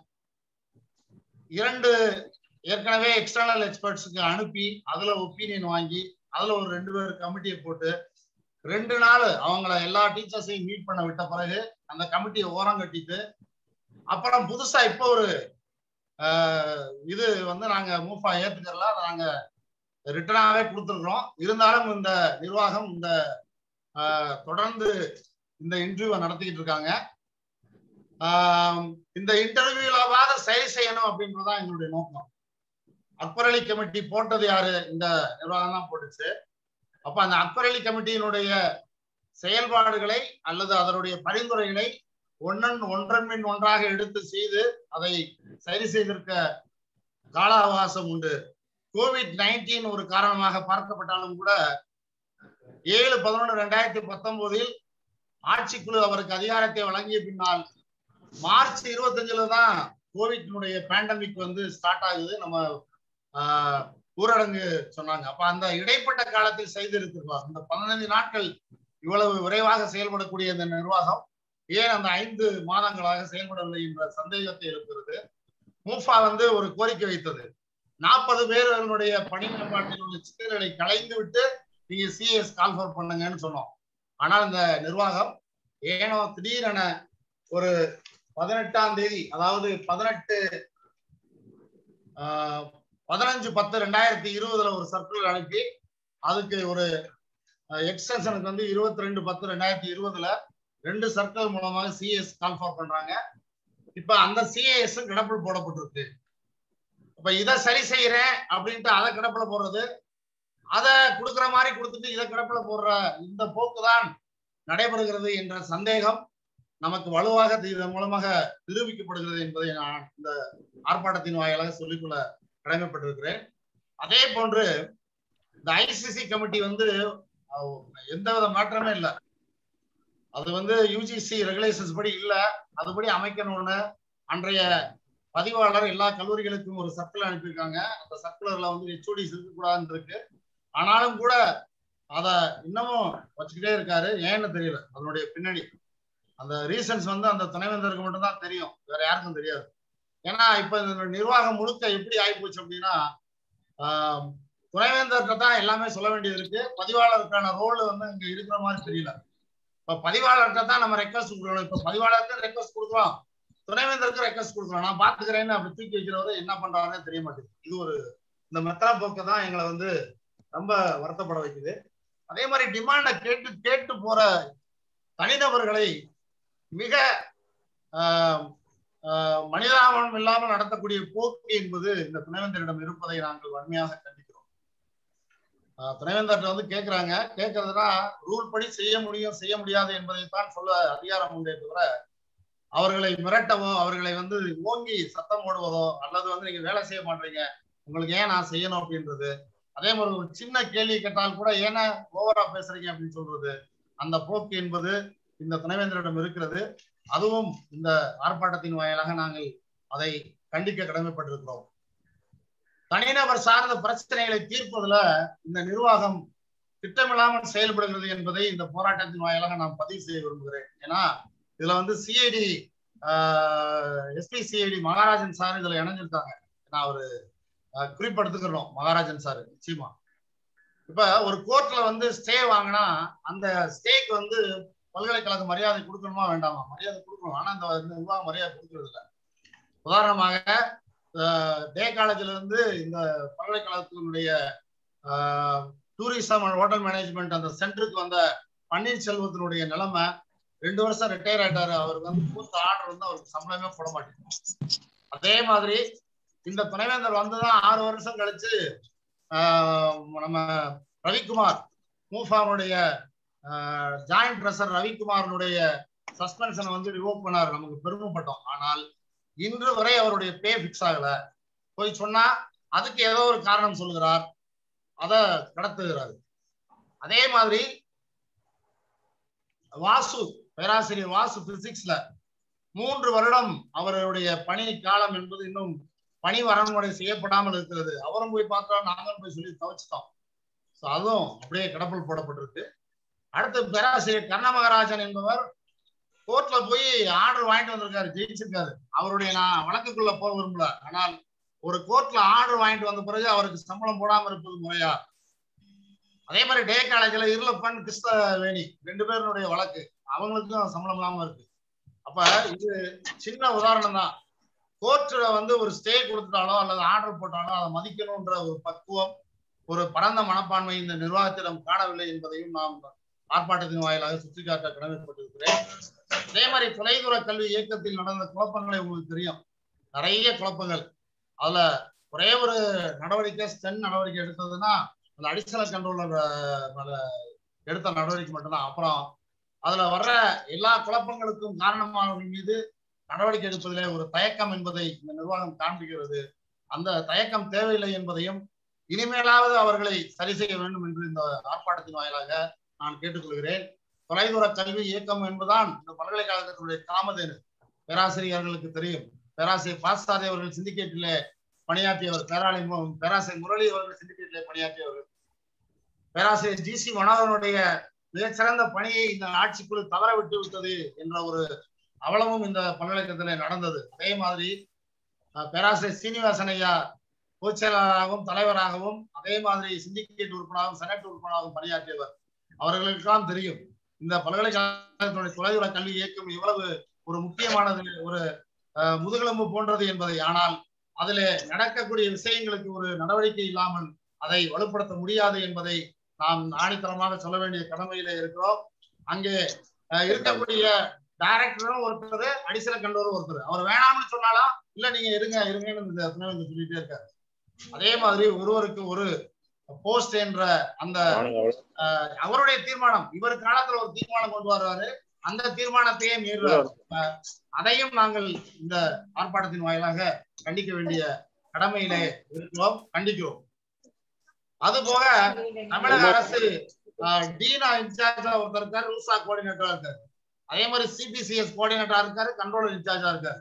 இரண்டு ஏற்கனவே எக்ஸ்டர்னல் எக்ஸ்பர்ட்ஸுக்கு அனுப்பி அதுல ஒப்பீனியன் வாங்கி அதுல ஒரு ரெண்டு பேர் கமிட்டியை போட்டு ரெண்டு நாள் அவங்கள எல்லா டீச்சர்ஸையும் மீட் பண்ண விட்ட பிறகு அந்த கமிட்டியை ஓரம் கட்டிட்டு அப்புறம் புதுசா இப்போ ஒரு ஆஹ், இது வந்து நாங்க மூஃபா ஏத்துக்கறல அதை நாங்க ரிட்டனாவே கொடுத்துருக்குறோம் இருந்தாலும் இந்த நிர்வாகம் இந்த ஆஹ், தொடர்ந்து இந்த இன்டர்வியூவை நடத்திக்கிட்டு இருக்காங்க ஆஹ், இந்த இன்டர்வியூலவாத சரி செய்யணும் அப்படின்றதுதான் எங்களுடைய நோக்கம் அக்பர் அலி கமிட்டி போட்டது யாரு இந்த நிர்வாகம் தான் போட்டுச்சு அப்ப அந்த அக்பர் அலி கமிட்டியினுடைய செயல்பாடுகளை அல்லது அதனுடைய பரிந்துரைகளை ஒன்றன் ஒன்றன் பின் ஒன்றாக எடுத்து செய்து அதை சரி செய்திருக்க கால அவகாசம் உண்டு கோவிட் நைன்டீன் ஒரு காரணமாக பார்க்கப்பட்டாலும் கூட ஏழு பதினொன்று ரெண்டாயிரத்தி பத்தொன்பதில் ஆட்சிக்குழு அவருக்கு அதிகாரத்தை வழங்கிய பின்னால் மார்ச் இருபத்தஞ்சுல தான் கோவிட்னுடைய பேண்டமிக் வந்து ஸ்டார்ட் ஆகுது நம்ம ஆஹ், ஊரடங்கு சொன்னாங்க அப்ப அந்த இடைப்பட்ட காலத்தில் செய்திருக்கலாம் இந்த பதினைந்து நாட்கள் இவ்வளவு விரைவாக செயல்படக்கூடிய இந்த நிர்வாகம் ஏன் அந்த ஐந்து மாதங்களாக செயல்படவில்லை என்ற சந்தேகத்தை எழுப்புகிறது மூஃபா வந்து ஒரு கோரிக்கை வைத்தது நாற்பது பேர்களுடைய பணி மேம்பாட்டில் உள்ள சிக்கல்களை களைந்து விட்டு நீங்க சிஎஸ் கால்ஃபர் பண்ணுங்கன்னு சொன்னோம் ஆனால் இந்த நிர்வாகம் ஏனோ திடீரென ஒரு பதினெட்டாம் தேதி அதாவது பதினெட்டு பதினஞ்சு பத்து ரெண்டாயிரத்தி இருபதுல ஒரு சர்க்குலர் அனுப்பி அதுக்கு ஒரு எக்ஸ்டென்ஷனுக்கு வந்து இருபத்தி ரெண்டு பத்து ரெண்டாயிரத்தி இருபதுல ரெண்டு சர்க்கிள் மூலமாக சிஎஸ் கால்ஃபார் பண்றாங்க இப்ப அந்த சிஏஎஸ் கிடப்பில் போடப்பட்டிருக்கு இப்ப இதை சரி செய்யறேன் அப்படின்ட்டு அதை கிடப்புல போடுறது அதை கொடுக்குற மாதிரி கொடுத்துட்டு இதை கிடப்புல போடுற இந்த போக்குதான் நடைபெறுகிறது என்ற சந்தேகம் நமக்கு வலுவாக இதன் மூலமாக நிரூபிக்கப்படுகிறது என்பதை நான் இந்த ஆர்ப்பாட்டத்தின் வாயிலாக சொல்லிக்கொள்ள கடமைப்பட்டிருக்கிறேன் அதே போன்று இந்த ஐசிசி கமிட்டி வந்து அஹ், எந்தவித மாற்றமே இல்லை அது வந்து யூஜிசி ரெகுலேஷன்ஸ் படி இல்ல அதுபடி அமைக்கணும்னு அன்றைய பதிவாளர் எல்லா கல்லூரிகளுக்கும் ஒரு சர்க்குலர் அனுப்பியிருக்காங்க அந்த சர்க்குலர்ல வந்து ஹெச்ஓடிஸ் இருக்கக்கூடாதுன்னு இருக்கு ஆனாலும் கூட அத இன்னமும் வச்சுக்கிட்டே இருக்காரு ஏன்னு தெரியல அதனுடைய பின்னணி அந்த ரீசன்ஸ் வந்து அந்த துணைவேந்தருக்கு மட்டும்தான் தெரியும் வேற யாருக்கும் தெரியாது ஏன்னா இப்ப இந்த நிர்வாகம் முழுக்க எப்படி ஆயிப்போச்சு அப்படின்னா ஆஹ், துணைவேந்தர்கிட்ட தான் எல்லாமே சொல்ல வேண்டியது இருக்கு பதிவாளருக்கான ரோல் வந்து இங்க இருக்கிற மாதிரி தெரியல இப்ப பதிவாளர்கிட்ட தான் நம்ம ரெக்வஸ்ட் கொடுக்கணும் இப்ப பதிவாளருக்கு ரெக்வஸ்ட் கொடுக்குறோம் துணைவேந்தருக்கு ரெக்வஸ்ட் கொடுக்குறோம் நான் பாத்துக்கிறேன்னு அப்படி தூக்கி வைக்கிறவரு என்ன பண்றாருன்னு தெரிய மாட்டேங்குது இது ஒரு இந்த மெத்தனா போக்கு தான் எங்களை வந்து ரொம்ப வருத்தப்பட வைக்குது அதே மாதிரி டிமாண்ட கேட்டு கேட்டு போற தனிநபர்களை மிக ஆஹ், ஆஹ், மனிதாபம் இல்லாமல் நடத்தக்கூடிய போக்கு என்பது இந்த துணைவேந்தரிடம் இருப்பதை நாங்கள் வன்மையாக கண்டிக்கிறோம் ஆஹ், துணைவேந்தர்கிட்ட வந்து கேட்கிறாங்க கேட்கறதுனா ரூல் படி செய்ய முடியும் செய்ய முடியாது என்பதைத்தான் சொல்ல அதிகாரம் உண்டே தவிர அவர்களை மிரட்டவோ அவர்களை வந்து ஓங்கி சத்தம் போடுவதோ அல்லது வந்து நீங்க வேலை செய்ய மாட்டீங்க உங்களுக்கு ஏன் நான் செய்யணும் அப்படின்றது அதே மாதிரி ஒரு சின்ன கேள்வி கேட்டால் கூட ஏன்னா ஓவரா பேசுறீங்க அப்படின்னு சொல்றது அந்த போக்கு என்பது இந்த துணைவேந்தரிடம் இருக்கிறது அதுவும் இந்த ஆர்ப்பாட்டத்தின் வாயிலாக நாங்கள் அதை கண்டிக்க கடமைப்பட்டிருக்கிறோம் தனிநபர் சார்ந்த பிரச்சனைகளை தீர்ப்பதுல இந்த நிர்வாகம் திட்டமில்லாமல் செயல்படுகிறது என்பதை இந்த போராட்டத்தின் வாயிலாக நான் பதிவு செய்ய விரும்புகிறேன் ஏன்னா இதுல வந்து CID SP CID Maharajan sir இதுல இணைஞ்சிருக்காங்க நான் ஒரு அஹ், குறிப்பெடுத்துக்கிறோம் மகாராஜன் சார் நிச்சயமா இப்ப ஒரு கோர்ட்ல வந்து ஸ்டே வாங்கினா அந்த ஸ்டேக்கு வந்து பல்கலைக்கழக மரியாதை கொடுக்கணுமா வேண்டாமா மரியாதை கொடுக்கணும் ஆனா இந்த இந்த நிர்வாகம் மரியாதை கொடுக்கறது இல்லை உதாரணமாக டே காலேஜ்ல இருந்து இந்த பல்கலைக்கழகத்தினுடைய டூரிசம் அண்ட் ஹோட்டல் மேனேஜ்மெண்ட் அந்த சென்டருக்கு வந்த பன்னீர்செல்வத்தினுடைய நிலைமை ரெண்டு வருஷம் ரிட்டையர் ஆயிட்டாரு அவருக்கு வந்து கொடுத்த ஆர்டர் வந்து அவருக்கு சம்பளமே போட மாட்டேங்குது அதே மாதிரி இந்த துணைவேந்தர் வந்துதான் ஆறு வருஷம் கழிச்சு ஆஹ் நம்ம ரவிக்குமார் மூஃபாவுடைய ஜாயிண்ட் ட்ரெஸர் ரவிக்குமாரனுடைய சஸ்பென்ஷனை வந்து ரிவோக் பண்ணாரு நமக்கு பெருமைப்பட்டோம் ஆனால் இன்று வரை அவருடைய பே ஃபிக்ஸ் ஆகல போய் சொன்னா அதுக்கு ஏதோ ஒரு காரணம் சொல்லுகிறார் அதை கடத்துகிறார் அதே மாதிரி வாசு பேராசிரியர் வாசு பிசிக்ஸ்ல மூன்று வருடம் அவருடைய பணி காலம் என்பது இன்னும் பணி வரன்முறை செய்யப்படாமல் இருக்கிறது அவரும் போய் பார்த்தா நாங்களும் போய் சொல்லி தவிச்சிட்டோம் ஸோ அதுவும் அப்படியே கிடப்பில் போடப்பட்டிருக்கு அடுத்து பேராசிரியர் கர்ணமகராஜன் என்பவர் கோர்ட்ல போய் ஆர்டர் வாங்கிட்டு வந்திருக்காரு ஜெயிச்சிருக்காரு அவருடைய நான் வழக்குக்குள்ள போக விரும்பல ஆனால் ஒரு கோர்ட்ல ஆர்டர் வாங்கிட்டு வந்த பிறகு அவருக்கு சம்பளம் போடாம இருப்பது முறையா அதே மாதிரி டே காலேஜ்ல இருளப்பன் கிருஷ்ணவேணி ரெண்டு பேருடைய வழக்கு அவங்களுக்கும் சம்பளம் இல்லாம இருக்கு அப்ப இது சின்ன உதாரணம் தான் கோர்ட்ல வந்து ஒரு ஸ்டே கொடுத்துட்டாலோ அல்லது ஆர்டர் போட்டாலோ அதை மதிக்கணும்ன்ற ஒரு பக்குவம் ஒரு பரந்த மனப்பான்மை இந்த நிர்வாகத்திடம் காணவில்லை என்பதையும் நாம் ஆர்ப்பாட்டத்தின் வாயிலாக சுட்டிக்காட்ட கடமைப்பட்டிருக்கிறேன் அதே மாதிரி தொலைதூர கல்வி இயக்கத்தில் நடந்த குழப்பங்களை உங்களுக்கு தெரியும் நிறைய குழப்பங்கள் அதுல ஒரே ஒரு நடவடிக்கை ஸ்டென் நடவடிக்கை எடுத்ததுன்னா அந்த அடிஷனல் கண்ட்ரோலர் எடுத்த நடவடிக்கை மட்டும்தான் அப்புறம் அதுல வர்ற எல்லா குழப்பங்களுக்கும் காரணமானவர்கள் மீது நடவடிக்கை எடுப்பதிலே ஒரு தயக்கம் என்பதை இந்த நிர்வாகம் காண்பிக்கிறது அந்த தயக்கம் தேவையில்லை என்பதையும் இனிமேலாவது அவர்களை சரி செய்ய வேண்டும் என்று இந்த ஆர்ப்பாட்டத்தின் வாயிலாக நான் கேட்டுக்கொள்கிறேன் தொலைதூர கல்வி இயக்கம் என்பதுதான் இந்த பல்கலைக்கழகத்தினுடைய காமதேனு பேராசிரியர்களுக்கு தெரியும் பேராசிரியர் பாஸ்தாதே அவர்கள் சிண்டிகேட்டிலே பணியாற்றியவர் பேராளி பேராசிரியர் முரளி அவர்கள் சிண்டிகேட்டிலே பணியாற்றியவர்கள் பேராசிரியர் ஜி சி மனோகரனுடைய மிகச்சிறந்த பணியை இந்த ஆட்சிக்குழு தவற விட்டு விட்டது என்ற ஒரு அவலமும் இந்த பல்கலைக்கழகத்தில் நடந்தது அதே மாதிரி பேராசிரியர் சீனிவாசன் ஐயா பொதுச் செயலாளராகவும் தலைவராகவும் அதே மாதிரி சிண்டிகேட் உறுப்பினராகவும் செனட் உறுப்பினராகவும் பணியாற்றியவர் அவர்களுக்கெல்லாம் தெரியும் இந்த பல்கலைக்கழகத்தினுடைய தொலைதூர கல்வி இயக்கம் எவ்வளவு ஒரு முக்கியமானது ஒரு முதுகெலும்பு போன்றது என்பதை ஆனால் அதில் நடக்கக்கூடிய விஷயங்களுக்கு ஒரு நடவடிக்கை இல்லாமல் அதை வலுப்படுத்த முடியாது என்பதை நாம் ஆணித்தரமாக சொல்ல வேண்டிய கடமையில இருக்கிறோம் அங்கே இருக்கக்கூடிய டைரக்டரும் ஒருத்தர் அடிஷனல் கண்டோரும் ஒருத்தர் அவர் வேணாம்னு சொன்னாலும் இல்ல நீங்க இருங்க இருங்கன்னு இந்த துணைவேந்தர் சொல்லிட்டே இருக்காரு அதே மாதிரி ஒருவருக்கு ஒரு போஸ்ட் என்ற அந்த அவருடைய தீர்மானம் இவர் காலத்துல ஒரு தீர்மானம் கொண்டு வர்றாரு அந்த தீர்மானத்தையே மீறுறாரு அதையும் நாங்கள் இந்த ஆர்ப்பாட்டத்தின் வாயிலாக கண்டிக்க வேண்டிய கடமையிலே இருக்கிறோம் கண்டிக்கிறோம் அது போக தமிழக அரசு டீனா இன்சார்ஜா ஒருத்தர் இருக்காரு ரூசா கோஆர்டினேட்டரா இருக்காரு அதே மாதிரி சிபிசிஎஸ் கோஆர்டினேட்டரா இருக்காரு கண்ட்ரோலர் இன்சார்ஜா இருக்காரு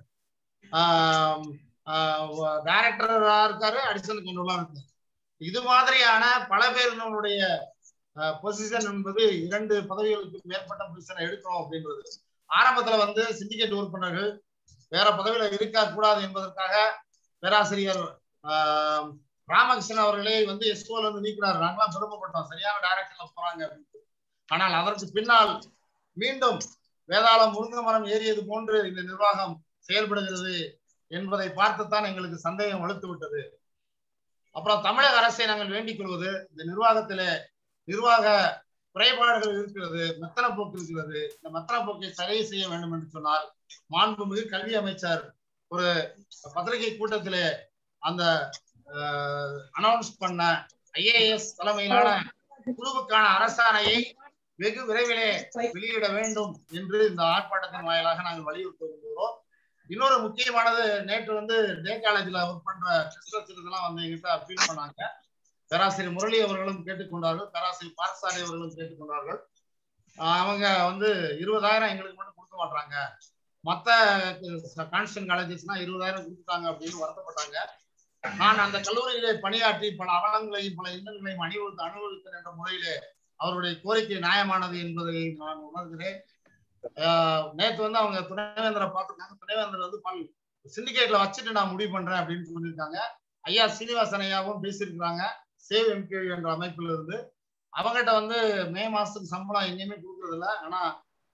டைரக்டரா இருக்காரு அடிஷனல் கண்ட்ரோலா இருக்காரு இது மாதிரியான பல பேர்களுடைய பொசிஷன் என்பது இரண்டு பதவிகளுக்கு மேற்பட்ட பொசிஷனை எடுக்கணும் அப்படின்றது ஆரம்பத்துல வந்து சிண்டிகேட் உறுப்பினர்கள் வேற பதவியில இருக்க கூடாது என்பதற்காக பேராசிரியர் ராமகிருஷ்ணன் அவர்களே வந்து எஸ்கோல இருந்து நீக்கிறார் நாங்களாம் பெருமைப்பட்டோம் சரியான டைரக்ஷன்ல போறாங்க அப்படின்னு ஆனால் அதற்கு பின்னால் மீண்டும் வேதாளம் முருங்க மரம் ஏறியது போன்று இந்த நிர்வாகம் செயல்படுகிறது என்பதை பார்த்துத்தான் எங்களுக்கு சந்தேகம் வலுத்து விட்டது அப்புறம் தமிழக அரசை நாங்கள் வேண்டிக் கொள்வது இந்த நிர்வாகத்திலே நிர்வாக குறைபாடுகள் இருக்கிறது மெத்தன போக்கு இருக்கிறது இந்த மெத்தன போக்கை சரி செய்ய வேண்டும் என்று சொன்னால் மாண்புமிகு கல்வி அமைச்சர் ஒரு பத்திரிகை கூட்டத்திலே அந்த அனௌன்ஸ் பண்ண ஐஏஎஸ் தலைமையிலான குழுவுக்கான அரசாணையை வெகு விரைவிலே வெளியிட வேண்டும் என்று இந்த ஆர்ப்பாட்டத்தின் வாயிலாக நாங்கள் வலியுறுத்தி வருகிறோம் இன்னொரு முக்கியமானது நேற்று வந்து டே காலேஜ்ல ஒர்க் பண்ற கிறிஸ்தவத்திலாம் வந்து எங்கிட்ட அப்பீல் பண்ணாங்க பேராசிரியர் முரளி அவர்களும் கேட்டுக்கொண்டார்கள் பேராசிரியர் பார்சாரி அவர்களும் கேட்டுக்கொண்டார்கள் அவங்க வந்து இருபதாயிரம் எங்களுக்கு மட்டும் கொடுக்க மாட்டாங்க மற்ற கான்ஸ்டன்ட் காலேஜஸ்லாம் இருபதாயிரம் கொடுத்துட்டாங்க அப்படின்னு வருத்தப்பட்டாங்க நான் அந்த கல்லூரியிலே பணியாற்றி பல அவலங்களையும் பல இன்னல்களையும் அனுபவித்து அனுபவித்தேன் என்ற முறையிலே அவருடைய கோரிக்கை நியாயமானது என்பதை நான் உணர்கிறேன் நேற்று வந்து அவங்க துணைவேந்தரை பார்த்துருக்காங்க துணைவேந்தர் வந்து பல் சிண்டிகேட்ல வச்சுட்டு நான் முடிவு பண்றேன் அப்படின்னு சொல்லியிருக்காங்க ஐயா சீனிவாசன் ஐயாவும் பேசியிருக்கிறாங்க சேவ் எம்கேவி என்ற அமைப்புல இருந்து அவங்ககிட்ட வந்து மே மாசத்துக்கு சம்பளம் எங்கேயுமே கொடுக்கறது இல்லை ஆனா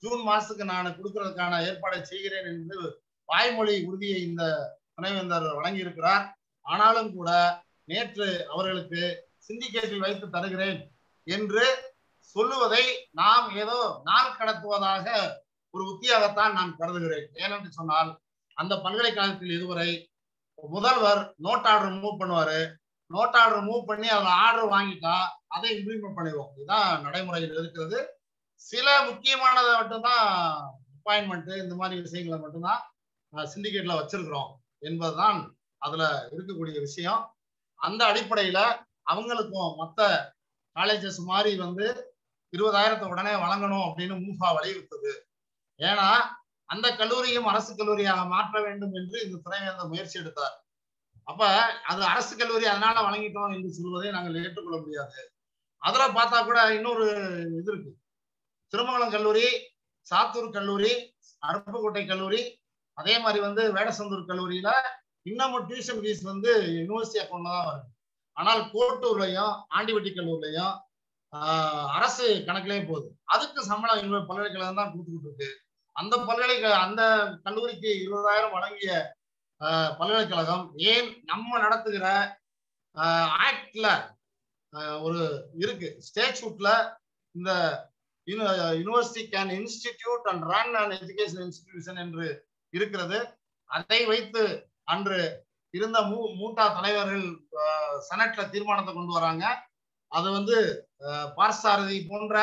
ஜூன் மாசத்துக்கு நான் கொடுக்கறதுக்கான ஏற்பாடை செய்கிறேன் என்று வாய்மொழி உறுதியை இந்த துணைவேந்தர் வழங்கியிருக்கிறார் ஆனாலும் கூட நேற்று அவர்களுக்கு சிண்டிகேட்டில் வைத்து தருகிறேன் என்று சொல்லுவதை நாம் ஏதோ நாள் கடத்துவதாக ஒரு உத்தியாகத்தான் நான் கருதுகிறேன் ஏனென்று சொன்னால் அந்த பல்கலைக்கழகத்தில் இதுவரை முதல்வர் நோட் ஆர்டர் மூவ் பண்ணுவாரு நோட் ஆர்டர் மூவ் பண்ணி அதில் ஆர்டர் வாங்கிட்டா அதை இம்ப்ளிமெண்ட் பண்ணிடுவோம் இதுதான் நடைமுறையில் இருக்கிறது சில முக்கியமானதை மட்டும்தான் அப்பாயின்மெண்ட் இந்த மாதிரி விஷயங்களை மட்டும்தான் சிண்டிகேட்ல வச்சிருக்கிறோம் என்பதுதான் அதுல இருக்கக்கூடிய விஷயம் அந்த அடிப்படையில அவங்களுக்கும் மற்ற காலேஜஸ் மாதிரி வந்து இருபதாயிரத்தை உடனே வழங்கணும் அப்படின்னு மூஃபா வலியுறுத்தது ஏன்னா அந்த கல்லூரியும் அரசு கல்லூரியாக மாற்ற வேண்டும் என்று இந்த துணைவேந்தர் முயற்சி எடுத்தார் அப்ப அது அரசு கல்லூரி அதனால வழங்கிட்டோம் என்று சொல்வதை நாங்கள் ஏற்றுக்கொள்ள முடியாது அதுல பார்த்தா கூட இன்னொரு இது இருக்கு திருமங்கலம் கல்லூரி சாத்தூர் கல்லூரி அருப்புக்கோட்டை கல்லூரி அதே மாதிரி வந்து வேடசந்தூர் கல்லூரியில இன்னமும் டியூஷன் ஃபீஸ் வந்து யூனிவர்சிட்டி அக்கௌண்ட்ல தான் வருது ஆனால் கோட்டூர்லயும் ஆண்டிவட்டி கல்லூர்லயும் ஆஹ், அரசு கணக்குலயே போகுது அதுக்கு சம்பளம் இன்னொரு பல்கலைக்கழகம் தான் கொடுத்துக்கிட்டு இருக்கு அந்த பல்கலைக்கழக அந்த கல்லூரிக்கு இருபதாயிரம் வழங்கிய ஆஹ், பல்கலைக்கழகம் ஏன் நம்ம நடத்துகிற ஆக்ட்ல ஒரு இருக்கு ஸ்டேட்யூட்ல இந்த university can institute and run and education institution என்று இருக்கிறது அதை வைத்து அன்று இருந்த மூ மூட்டா தலைவர்கள் அஹ், செனட்ல தீர்மானத்தை கொண்டு வராங்க அது வந்து அஹ், பார்சாரதி போன்ற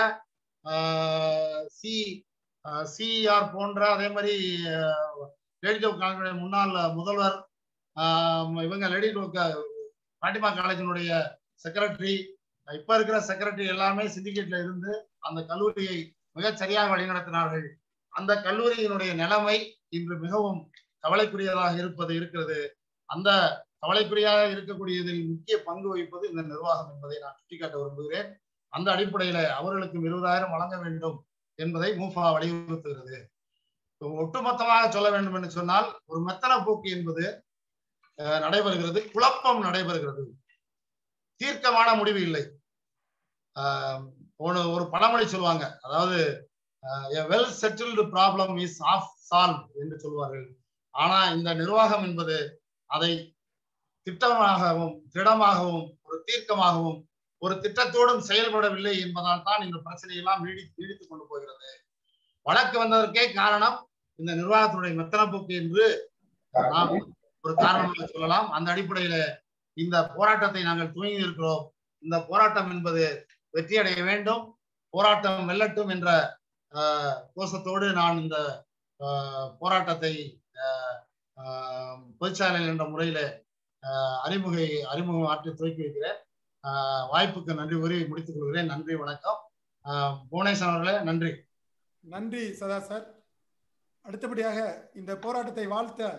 சி சிஆர் போன்ற அதே மாதிரி லேடிடோ காலேஜுடைய முன்னாள் முதல்வர் ஆஹ், இவங்க லேடிடோ பாட்டிமா காலேஜினுடைய செக்ரட்டரி இப்ப இருக்கிற செக்ரட்டரி எல்லாமே சிண்டிகேட்ல இருந்து அந்த கல்லூரியை மிகச் சரியாக வழிநடத்தினார்கள் அந்த கல்லூரியினுடைய நிலைமை இன்று மிகவும் கவலைக்குரியதாக இருப்பது இருக்கிறது அந்த கவலைக்குரியாக இருக்கக்கூடியதில் முக்கிய பங்கு வகிப்பது இந்த நிர்வாகம் என்பதை நான் சுட்டிக்காட்ட விரும்புகிறேன் அந்த அடிப்படையில அவர்களுக்கு இருபதாயிரம் வழங்க வேண்டும் என்பதை மூஃபா வலியுறுத்துகிறது ஒட்டுமொத்தமாக சொல்ல வேண்டும் என்று சொன்னால் ஒரு மெத்தன போக்கு என்பது அஹ், நடைபெறுகிறது குழப்பம் நடைபெறுகிறது தீர்க்கமான முடிவு இல்லை ஆஹ், ஒரு ஒரு பழமொழி சொல்லுவாங்க அதாவது well settled problem is half solve என்று சொல்வார்கள் ஆனா இந்த நிர்வாகம் என்பது அதை திட்டமாகவும் திடமாகவும் ஒரு தீர்க்கமாகவும் ஒரு திட்டத்தோடும் செயல்படவில்லை என்பதால் தான் இந்த பிரச்சனையெல்லாம் நீடி நீடித்துக் கொண்டு போகிறது வழக்கு வந்ததற்கே காரணம் இந்த நிர்வாகத்தினுடைய மெத்தன போக்கு என்று நாம் ஒரு காரணமாக சொல்லலாம் அந்த அடிப்படையில இந்த போராட்டத்தை நாங்கள் துவங்கி இருக்கிறோம் இந்த போராட்டம் என்பது வெற்றியடைய வேண்டும் போராட்டம் வெல்லட்டும் என்ற ஆஹ், கோஷத்தோடு நான் இந்த ஆஹ், போராட்டத்தை ஆஹ், ஆஹ், பொதுச்சாலையில் என்ற முறையில ஆஹ், அறிமுக அறிமுகம் ஆற்றி துவக்கி வைக்கிறேன் ஆஹ், வாய்ப்புக்கு நன்றி கூறி முடித்துக் கொள்கிறேன் நன்றி வணக்கம் ஆஹ், புவனேஸ்வரன் அவர்களே நன்றி நன்றி சதா சார் அடுத்தபடியாக இந்த போராட்டத்தை வாழ்த்த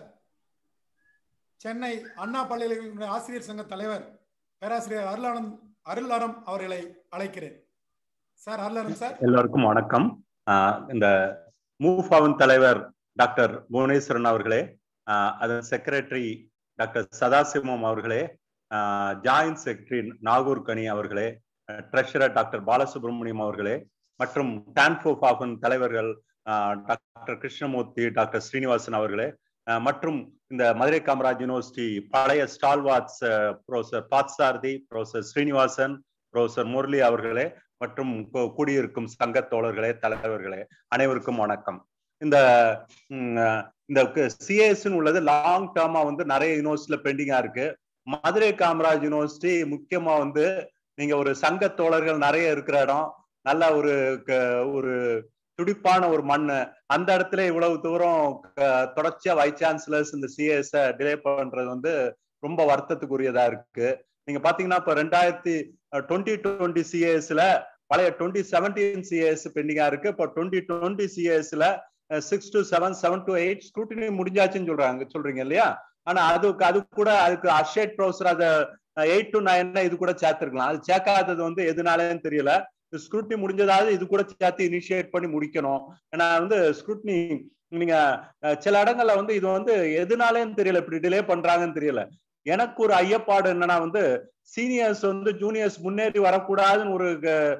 சென்னை அண்ணா பல்கலைக்கழக ஆசிரியர் சங்க தலைவர் பேராசிரியர் அருளானந்த் அருளாரம் அவர்களை அழைக்கிறேன் சார் அருளாரம் சார் எல்லோருக்கும் வணக்கம் ஆஹ் இந்த மூஃபாவின் தலைவர் டாக்டர் புவனேஸ்வரன் அவர்களே ஆஹ் அதன் செக்ரட்டரி டாக்டர் சதாசிவம் அவர்களே ஜாயின்ட் செக்ரட்டரி நாகூர் கனி அவர்களே ட்ரெஷரர் டாக்டர் பாலசுப்ரமணியம் அவர்களே மற்றும் டான்ஃபோஃபாவின் தலைவர்கள் ஆஹ் டாக்டர் கிருஷ்ணமூர்த்தி டாக்டர் ஸ்ரீனிவாசன் அவர்களே ஆஹ் மற்றும் இந்த மதுரை காமராஜ் யூனிவர்சிட்டி பழைய stalwarts professor Parthasarathy professor Srinivasan professor Murali அவர்களே மற்றும் கூ- கூடியிருக்கும் சங்க தோழர்களே தலைவர்களே அனைவருக்கும் வணக்கம் இந்த ம், அஹ், இந்த சிஏஎஸ் உள்ளது லாங் டேர்மா வந்து நிறைய யூனிவர்சிட்டியில பெண்டிங்கா இருக்கு மதுரை காமராஜ் யூனிவர்சிட்டி முக்கியமா வந்து நீங்க ஒரு சங்க தோழர்கள் நிறைய இருக்கிற இடம் நல்ல ஒரு க- ஒரு துடிப்பான ஒரு மண்ணு அந்த இடத்துல இவ்வளவு தூரம் க- தொடர்ச்சியா வைஸ் சான்சலர்ஸ் இந்த சிஏஎஸ் டிலே பண்றது வந்து ரொம்ப வருத்தத்துக்குரியதா இருக்கு நீங்க பாத்தீங்கன்னா இப்ப ரெண்டாயிரத்தி டுவெண்ட்டி டுவெண்ட்டி சிஏஎஸ்ல பழைய டுவெண்ட்டி செவன்டீன் சிஏஎஸ் பெண்டிங்கா இருக்கு இப்போ டுவெண்ட்டி டுவெண்ட்டி சிஏஎஸ்ல six to seven seven to eight scrutiny முடிஞ்சாச்சுன்னு சொல்றாங்க சொல்றீங்க இல்லையா ஆனா அதுக்கு அது கூட அதுக்கு அஷேட் ப்ரௌசர் அதை எயிட் டு நைன் இது கூட சேர்த்திருக்கலாம் அது சேர்க்காதது வந்து எதுனாலன்னு தெரியல ஸ்க்ரூட்னி முடிஞ்சதாவது இது கூட சேர்த்து இனிஷியேட் பண்ணி முடிக்கணும் ஏன்னா வந்து ஸ்க்ரூட்னி நீங்க அஹ், சில இடங்கள்ல வந்து இது வந்து எதுனாலேன்னு தெரியல இப்படி டிலே பண்றாங்கன்னு தெரியல எனக்கு ஒரு ஐயப்பாடு என்னன்னா வந்து சீனியர்ஸ் வந்து ஜூனியர்ஸ் முன்னேறி வரக்கூடாதுன்னு ஒரு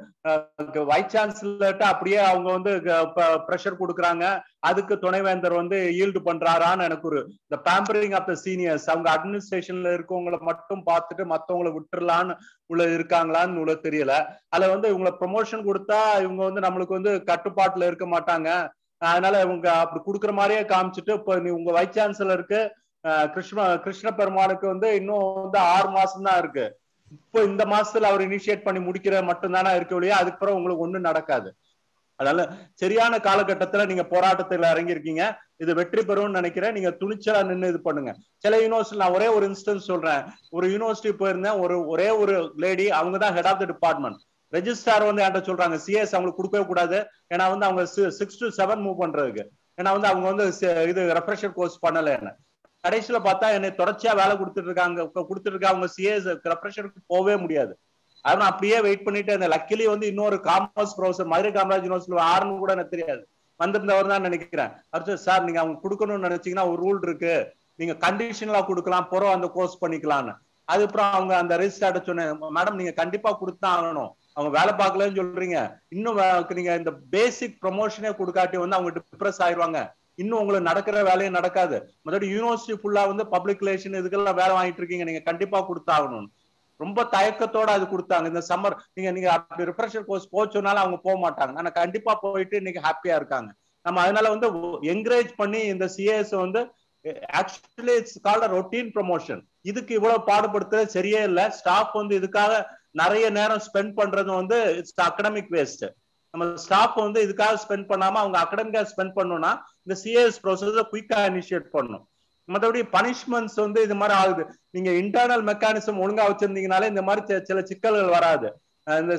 வைஸ் சான்சலர்ட்ட அப்படியே அவங்க வந்து ப்ரெஷர் கொடுக்குறாங்க அதுக்கு துணைவேந்தர் வந்து ஈல்டு பண்றாரான்னு எனக்கு ஒரு இந்த பேம்பரிங் ஆஃப் த சீனியர்ஸ் அவங்க அட்மினிஸ்ட்ரேஷன்ல இருக்கவங்கள மட்டும் பார்த்துட்டு மத்தவங்களை விட்டுறலான்னு உள்ள இருக்காங்களான்னு உள்ள தெரியல அதுல வந்து இவங்களை ப்ரொமோஷன் கொடுத்தா இவங்க வந்து நம்மளுக்கு வந்து கட்டுப்பாட்டுல இருக்க மாட்டாங்க அதனால இவங்க அப்படி கொடுக்குற மாதிரியே காமிச்சிட்டு இப்போ நீ உங்க வைஸ் சான்சலருக்கு கிருஷ்ண கிருஷ்ண பெருமானுக்கு வந்து இன்னும் வந்து ஆறு மாசம் தான் இருக்கு இப்போ இந்த மாசத்துல அவர் இனிஷியேட் பண்ணி முடிக்கிற மட்டும்தானே இருக்க ஒழிய அதுக்கப்புறம் உங்களுக்கு ஒண்ணும் நடக்காது அதனால சரியான காலகட்டத்துல நீங்க போராட்டத்துல இறங்கியிருக்கீங்க இது வெற்றி பெறும்னு நினைக்கிறேன் நீங்க துணிச்சலா நின்று இது பண்ணுங்க சில யூனிவர்சிட்டி நான் ஒரே ஒரு இன்ஸ்டன்ஸ் சொல்றேன் ஒரு யூனிவர்சிட்டி போயிருந்தேன் ஒரு ஒரே ஒரு லேடி அவங்க தான் head of the department registrar வந்து என்கிட்ட சொல்றாங்க சிஎஸ் அவங்களுக்கு கொடுக்கவே கூடாது ஏன்னா வந்து அவங்க சிக்ஸ் டு செவன் மூவ் பண்றதுக்கு ஏன்னா வந்து அவங்க வந்து இது ரெஃப்ரெஷர் கோர்ஸ் பண்ணல என்ன கடைசியில பார்த்தா என்னை தொடர்ச்சியா வேலை கொடுத்துட்டு இருக்காங்க கொடுத்துட்டு இருக்க அவங்க சிஎஸ் ரெஃப்ரெஷருக்கு போகவே முடியாது அதனால அப்படியே வெயிட் பண்ணிட்டு அந்த லக்கிலி வந்து இன்னொரு commerce professor Madurai Kamaraj university ஆறுன்னு கூட எனக்கு தெரியாது வந்திருந்தவர் தான் நினைக்கிறேன் அடுத்து சார் நீங்க அவங்க கொடுக்கணும்னு நினைச்சீங்கன்னா ஒரு ரூல் இருக்கு நீங்க கண்டிஷனலா கொடுக்கலாம் புறம் அந்த கோர்ஸ் பண்ணிக்கலாம்னு அதுக்கப்புறம் அவங்க அந்த ரெஜிஸ்டார்ட்ட சொன்னேன் மேடம் நீங்க கண்டிப்பா கொடுத்துதான் ஆகணும் அவங்க வேலை பார்க்கலன்னு சொல்றீங்க இன்னும் நீங்க இந்த பேசிக் ப்ரொமோஷனே கொடுக்காட்டி வந்து அவங்க டிப்ரெஸ் ஆயிடுவாங்க இன்னும் உங்களுக்கு நடக்கிற வேலையும் நடக்காது மற்றபடி யூனிவர்சிட்டி ஃபுல்லா வந்து பப்ளிக் ரிலேஷன் இதுக்கெல்லாம் வேலை வாங்கிட்டு இருக்கீங்க நீங்க கண்டிப்பா கொடுத்தாகணும் ரொம்ப தயக்கத்தோட அது கொடுத்தாங்க இந்த சம்மர் நீங்க நீங்க அப்படி ரிஃப்ரெஷர் கோர்ஸ் போச்சோனாலும் அவங்க போக மாட்டாங்க ஆனா கண்டிப்பா போயிட்டு இன்னைக்கு ஹாப்பியா இருக்காங்க நம்ம அதனால வந்து என்கரேஜ் பண்ணி இந்த சிஏஎஸ் வந்து actually it's called routine promotion இதுக்கு இவ்வளவு பாடுபடுத்துறது சரியே இல்லை ஸ்டாஃப் வந்து இதுக்காக நிறைய நேரம் ஸ்பெண்ட் பண்றது வந்து இட்ஸ் அகடமிக் வேஸ்ட் நம்ம ஸ்டாஃப் வந்து இதுக்காக ஸ்பெண்ட் பண்ணாம அவங்க அகடமிக்கா ஸ்பெண்ட் பண்ணணும்னா இந்த சிஎஸ் ப்ரோசஸ குயிக்கா இனிஷியேட் பண்ணணும் மற்றபடி பனிஷ்மெண்ட்ஸ் வந்து இது மாதிரி ஆகுது நீங்க இன்டர்னல் மெக்கானிசம் ஒழுங்கா வச்சிருந்தீங்கனாலே இந்த மாதிரி சில சிக்கல்கள் வராது இந்த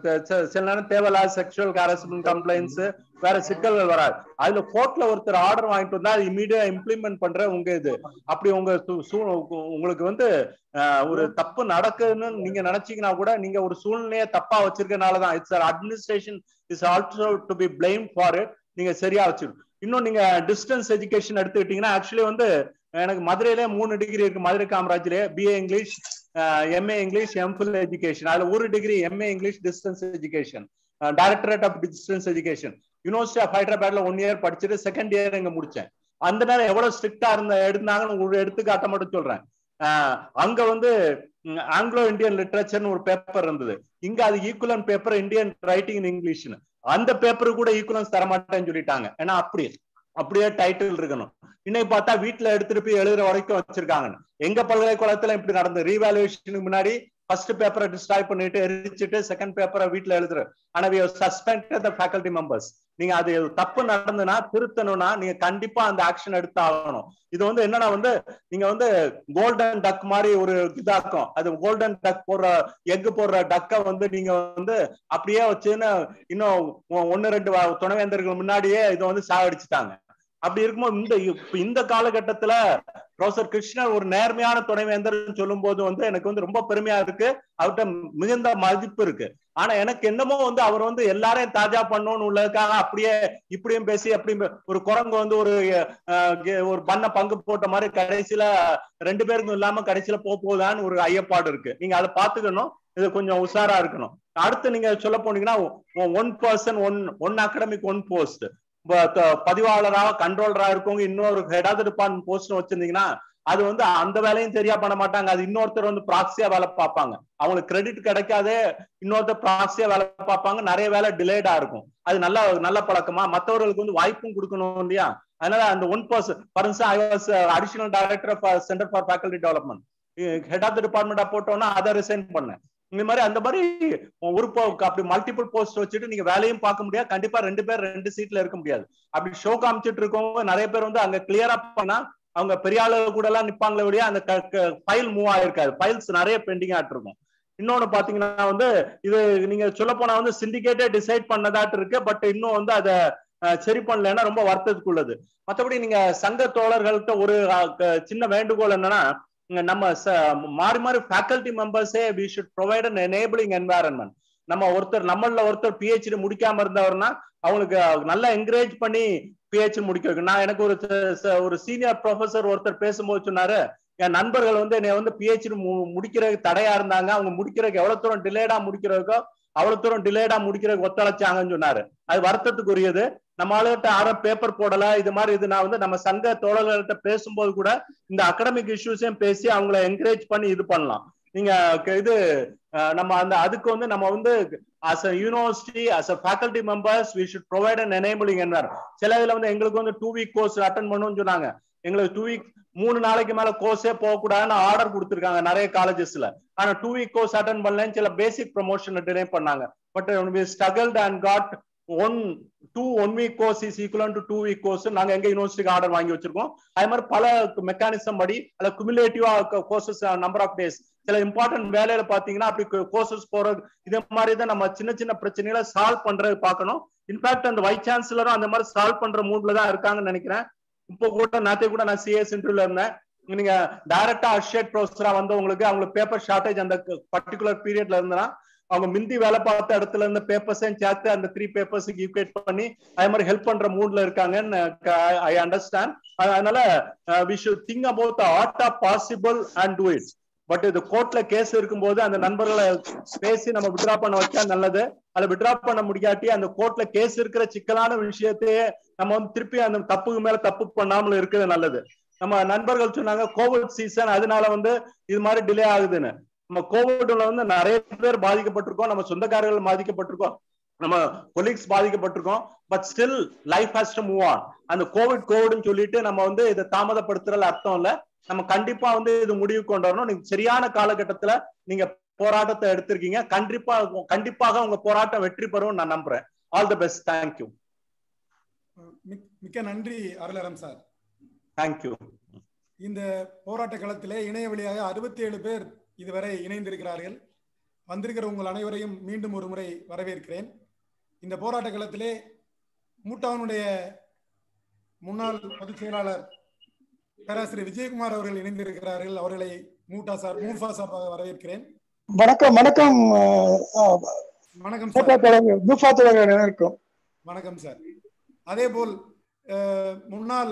சில நேரம் தேவையில்லாத செக்ஷுவல் ஹாரஸ்மெண்ட் கம்ப்ளைண்ட்ஸ் வேற சிக்கல்கள் வராது அதுல கோர்ட்ல ஒருத்தர் ஆர்டர் வாங்கிட்டு வந்தா அது இமீடியா இம்ப்ளிமெண்ட் பண்ற உங்க இது அப்படி உங்க உங்களுக்கு வந்து ஒரு தப்பு நடக்குதுன்னு நீங்க நினைச்சீங்கன்னா கூட நீங்க ஒரு சூழ்நிலையை தப்பா வச்சிருக்கனாலதான் it's administration is also to be blame for it நீங்க சரியா வச்சிருக்கணும் இன்னும் நீங்க டிஸ்டன்ஸ் எஜுகேஷன் எடுத்துக்கிட்டீங்கன்னா ஆக்சுவலி வந்து எனக்கு மதுரையிலே மூணு டிகிரி இருக்கு மதுரை காமராஜ்லயே BA English MA English MPhil education அதுல ஒரு degree MA English distance education directorate of distance education university of ஹைதராபாத்ல ஒன் இயர் படிச்சுட்டு செகண்ட் இயர் இங்க முடிச்சேன் அந்த நேரம் எவ்வளவு ஸ்ட்ரிக்டா இருந்த எடுத்தாங்கன்னு ஒரு எடுத்துக்காட்ட மட்டும் சொல்றேன் அங்க வந்து ஆங்கிலோ இந்தியன் லிட்ரேச்சர்னு ஒரு பேப்பர் இருந்தது இங்க அது equivalent paper Indian writing in இங்கிலீஷ்னு அந்த பேப்பர் கூட ஈக்குவலன்ஸ் தரமாட்டேன்னு சொல்லிட்டாங்க ஏன்னா அப்படி அப்படியே டைட்டில் இருக்கணும் இன்னைக்கு பார்த்தா வீட்டுல எடுத்துட்டு போய் எழுதுற வரைக்கும் வச்சிருக்காங்க எங்க பல்கலைக்கழகத்துல இப்படி நடந்த ரீவாலுவேஷனுக்கு முன்னாடி ஃபர்ஸ்ட் பேப்பரை டிஸ்ட்ராய் பண்ணிட்டு எரிச்சிட்டு செகண்ட் பேப்பரை வீட்டுல எழுதுற ஆனா சஸ்பெண்ட் த ஃபேக்கல்டி மெம்பர்ஸ் நீங்க அது தப்பு நடந்ததுன்னா திருத்தணும்னா நீங்க கண்டிப்பா அந்த ஆக்ஷன் எடுத்து ஆகணும் இது வந்து என்னன்னா வந்து நீங்க வந்து கோல்டன் டக் மாதிரி ஒரு இதாக்கும் அது கோல்டன் டக் போடுற எக் போடுற டக்கை வந்து நீங்க வந்து அப்படியே வச்சுன்னு இன்னும் ஒன்னு ரெண்டு துணைவேந்தர்கள் முன்னாடியே இதை வந்து சாகடிச்சுட்டாங்க அப்படி இருக்கும்போது இந்த இந்த காலகட்டத்துல ப்ரொஃபசர் கிருஷ்ணன் ஒரு நேர்மையான துணைவேந்தர் சொல்லும் போது வந்து எனக்கு வந்து ரொம்ப பெருமையா இருக்கு அவர்கிட்ட மிகுந்த மதிப்பு இருக்கு ஆனா எனக்கு என்னமோ வந்து அவர் வந்து எல்லாரையும் தாஜா பண்ணணும்னு உள்ளதுக்காக அப்படியே இப்படியும் பேசி அப்படியும் ஒரு குரங்கு வந்து ஒரு ஒரு பண்ண பங்கு போட்ட மாதிரி கடைசியில ரெண்டு பேருக்கும் இல்லாம கடைசியில போக போகுதான்னு ஒரு ஐயப்பாடு இருக்கு நீங்க அதை பாத்துக்கணும் இது கொஞ்சம் உஷாரா இருக்கணும் அடுத்து நீங்க சொல்ல போனீங்கன்னா one person one one academic one post பதிவாளராக கண்ட்ரோலரா இருக்கவங்க இன்னொரு ஹெட் ஆஃப் டிபார்ட்மெண்ட் போஸ்ட் வச்சிருந்தீங்கன்னா அது வந்து அந்த வேலையும் சரியா பண்ண மாட்டாங்க அது இன்னொருத்தர் வந்து ப்ராக்சியா வேலை பார்ப்பாங்க அவங்களுக்கு கிரெடிட் கிடைக்காதே இன்னொருத்தர் ப்ராக்சியா வேலை பார்ப்பாங்க நிறைய வேலை டிலேடா இருக்கும் அது நல்ல நல்ல பழக்கமா மற்றவர்களுக்கு வந்து வாய்ப்பும் கொடுக்கணும் இல்லையா அதனால அந்த one person for I was additional director of centre for faculty development head of the டிபார்ட்மெண்டா போட்டோம்னா அதை ரிசைன் பண்ணேன் இந்த மாதிரி அந்த மாதிரி ஒரு அப்படி மல்டிபிள் போஸ்ட் வச்சுட்டு நீங்க வேலையும் பார்க்க முடியாது கண்டிப்பா ரெண்டு பேர் ரெண்டு சீட்ல இருக்க முடியாது அப்படி ஷோ காமிச்சிட்டு இருக்கவங்க நிறைய பேர் வந்து அங்க கிளியரா பண்ணா அவங்க பெரிய ஆளு கூட எல்லாம் நிப்பாங்களே வழியா அந்த ஃபைல் மூவ் ஆயிருக்காது ஃபைல்ஸ் நிறைய பெண்டிங் ஆட்டு இருக்கும் இன்னொன்னு பாத்தீங்கன்னா வந்து இது நீங்க சொல்ல போனா வந்து சிண்டிகேட்டே டிசைட் பண்ணதாட்டு இருக்கு பட் இன்னும் வந்து அதை சரி பண்ணலன்னா ரொம்ப வருத்தத்துக்குள்ளது மற்றபடி நீங்க சங்க தோழர்கள்ட்ட ஒரு சின்ன வேண்டுகோள் என்னன்னா நம்ம மாறி மாறி ஃபேக்கல்டி மெம்பர்ஸே we should provide an enabling environment நம்ம ஒருத்தர் நம்மள ஒருத்தர் பிஹெச்டி முடிக்காம இருந்தவர்னா அவங்களுக்கு நல்லா என்கரேஜ் பண்ணி பிஹெச்டி முடிக்க வைக்கணும் நான் எனக்கு ஒரு ஒரு சீனியர் ப்ரொஃபசர் ஒருத்தர் பேசும்போது சொன்னாரு என் நண்பர்கள் வந்து என்னை வந்து பிஹெச்டி முடிக்கிறதுக்கு தடையா இருந்தாங்க அவங்க முடிக்கிறதுக்கு எவ்வளவு தூரம் டிலேடா முடிக்கிறதுக்கோ அவ்வளவு தூரம் டிலேடா முடிக்கிறதுக்கு ஒத்துழைச்சாங்கன்னு சொன்னாரு அது வருத்தத்துக்குரியது நம்ம ஆளுகிட்ட யாரும் பேப்பர் போடல இது மாதிரி இது நான் வந்து நம்ம சங்க தோழர்கள்ட்ட பேசும்போது கூட இந்த அகடமிக் இஷ்யூஸையும் பேசி அவங்கள என்கரேஜ் பண்ணி இது பண்ணலாம் நீங்க க- இது அஹ், நம்ம அந்த அதுக்கு வந்து நம்ம வந்து as a university as a faculty members we should provide an enabling என்ன சில இதுல வந்து எங்களுக்கு வந்து டூ வீக் கோர்ஸ் அட்டன் பண்ணணும்னு சொன்னாங்க எங்களுக்கு டூ வீக் மூணு நாளைக்கு மேல கோர்ஸே போகக்கூடாதுன்னு ஆர்டர் கொடுத்துருக்காங்க நிறைய காலேஜஸ்ல ஆனா டூ வீக் கோர்ஸ் அட்டன் பண்ணலன்னு சில பேசிக் ப்ரமோஷன் டிலே பண்ணாங்க but we struggled and got one two one week course is equal to two week course நாங்க எங்க யூனிவர்சிட்டிக்கு ஆர்டர் வாங்கி வச்சிருக்கோம் அது மாதிரி பல மெக்கானிசம் படி அல்ல குமுலேட்டிவா கோர்சஸ் நம்பர் ஆஃப் டேஸ் சில இம்பார்ட்டன்ட் வேலையில பாத்தீங்கன்னா அப்படி கோர்சஸ் போறது இதே மாதிரி தான் நம்ம சின்ன சின்ன பிரச்சனைகளை சால்வ் பண்றது பார்க்கணும் இன்ஃபேக்ட் அந்த வைஸ் சான்சலரும் அந்த மாதிரி சால்வ் பண்ற மூட்ல தான் இருக்காங்கன்னு நினைக்கிறேன் இப்போ கூட நேத்தே கூட நான் சிஎஸ் இன்டர்வியூல இருந்தேன் நீங்க டைரக்டா அசோசியேட் ப்ரொஃபஸரா வந்தவங்களுக்கு அவங்களுக்கு பேப்பர் ஷார்டேஜ் அந்த பர்டிகுலர் பீரியட்ல இருந்தனா அவங்க மிந்தி வேலை பார்த்த இடத்துல இருந்த பேப்பர்ஸையும் சேர்த்து அந்த த்ரீ பேப்பர்ஸுக்கு ஈக்குவேட் பண்ணி அதே மாதிரி ஹெல்ப் பண்ற மூட்ல இருக்காங்கன்னு ஐ அண்டர்ஸ்டாண்ட் அதனால we should think about the art of possible and do it but இது கோர்ட்ல கேஸ் இருக்கும்போது அந்த நண்பர்களை பேசி நம்ம விட்ரா பண்ண வச்சா நல்லது அதை விட்ரா பண்ண முடியாட்டி அந்த கோர்ட்ல கேஸ் இருக்கிற சிக்கலான விஷயத்தையே நம்ம வந்து திருப்பி அந்த தப்புக்கு மேல தப்பு பண்ணாமல் இருக்கிறது நல்லது நம்ம நண்பர்கள் சொன்னாங்க கோவிட் சீசன் அதனால வந்து இது மாதிரி டிலே ஆகுதுன்னு நம்ம கோவிட்ல வந்து நிறைய பேர் பாதிக்கப்பட்டிருக்கோம் நம்ம சொந்தக்காரர்கள் பாதிக்கப்பட்டிருக்கோம் நம்ம கொலீக்ஸ் பாதிக்கப்பட்டிருக்கோம் but still life has to move on அந்த கோவிட் கோவிட்னு சொல்லிட்டு நம்ம வந்து இதை தாமதப்படுத்துறதுல அர்த்தம் இல்ல நம்ம கண்டிப்பா வந்து இது முடிவு கொண்டு வரணும் நீங்க சரியான காலகட்டத்துல நீங்க போராட்டத்தை எடுத்திருக்கீங்க கண்டிப்பா கண்டிப்பாக உங்க போராட்டம் வெற்றி பெறும் நான் நம்புறேன் ஆல் தி பெஸ்ட் தேங்க்யூ மிக்- மிக்க நன்றி அருளரம் சார் தேங்க்யூ இந்த போராட்ட களத்திலே இணைய வழியாக அறுபத்தி ஏழு பேர் இதுவரை இணைந்திருக்கிறார்கள் வந்திருக்கிற உங்கள் அனைவரையும் மீண்டும் ஒரு முறை வரவேற்கிறேன் இந்த போராட்ட களத்திலே மூட்டாவனுடைய முன்னாள் பொதுச் செயலாளர் பேராசிரியர் விஜயகுமார் அவர்கள் இணைந்திருக்கிறார்கள் அவர்களை மூட்டா சார் மூஃபா சார்பாக வரவேற்கிறேன் வணக்கம் வணக்கம் அஹ், அஹ், வணக்கம் மூப்பா சார் தலைவர் மூப்பா தலைவர் அனைவருக்கும் வணக்கம் சார் அதே போல் அஹ், முன்னாள்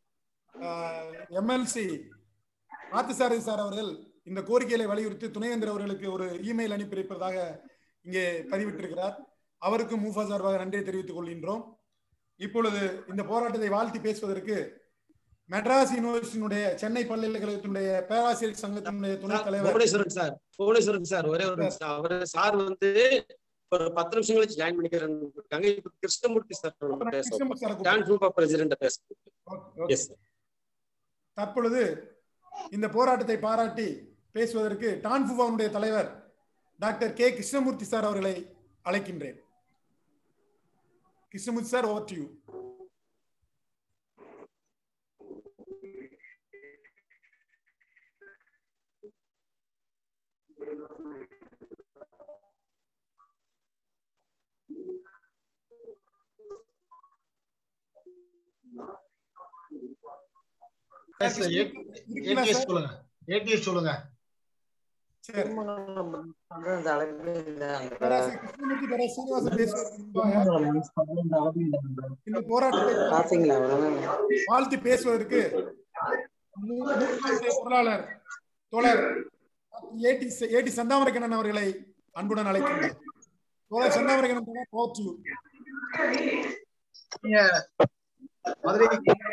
எம்எல்சி பார்த்தசாரதி சார் அவர்கள் இந்த கோரிக்கைகளை வலியுறுத்தி துணைவேந்தர் அவர்களுக்கு ஒரு இமெயில் அனுப்பியிருப்பதாக இங்கே பதிவிட்டிருக்கிறார் அவருக்கும் மூஃபா சார்பாக நன்றியை தெரிவித்துக் கொள்கின்றோம் இப்பொழுது இந்த போராட்டத்தை வாழ்த்தி பேசுவதற்கு மெட்ராஸ் யூனிவர்சிட்டியினுடைய சென்னை பல்கலைக்கழகத்தினுடைய பேராசிரியர் சங்கத்தினுடைய துணைத் தலைவர் புவனேஸ்வரன் சார் புவனேஸ்வரன் சார் ஒரே ஒரு நிமிஷம் அவரு சார் வந்து ஒரு பத்து நிமிஷம் கழிச்சு ஜாயின் பண்ணிக்கிறேன்னு இருக்காங்க இப்ப கிருஷ்ணமூர்த்தி சார் பேச கிருஷ்ணமூர்த்தி சாரை டான் குரூப் ஆஃப் பிரசிடென்ட் பேச கூப்பிடுறேன். எஸ் தற்பொழுது இந்த போராட்டத்தை பாராட்டி பேசுவதற்கு டான்ஃபுவாவுடைய தலைவர் டாக்டர் கே கிருஷ்ணமூர்த்தி சார் அவர்களை அழைக்கின்றேன் Krishnamurthy sir over to you இருக்குங்களா ஏடிஎஸ் சார்? சொல்லுங்க ஏடிஎஸ் சொல்லுங்க சரி தலைமையில் பேராசிரியர் கிருஷ்ணமூர்த்தி பேராசிரியர் சீனிவாசன் பேசுவதற்கு முன்பாக இந்த போராட்டத்தை பாத்தீங்களா வாழ்த்து பேசுவதற்கு மூ- மூன்றாவது பொருளாளர் தோழர் ஏடி ஏடி சந்தாமரக்கண்ணன் அவர்களை அன்புடன் அழைக்கின்றேன் தோழர் சந்தாமரக்கண்ணன் தோழர் over to you. மதுரை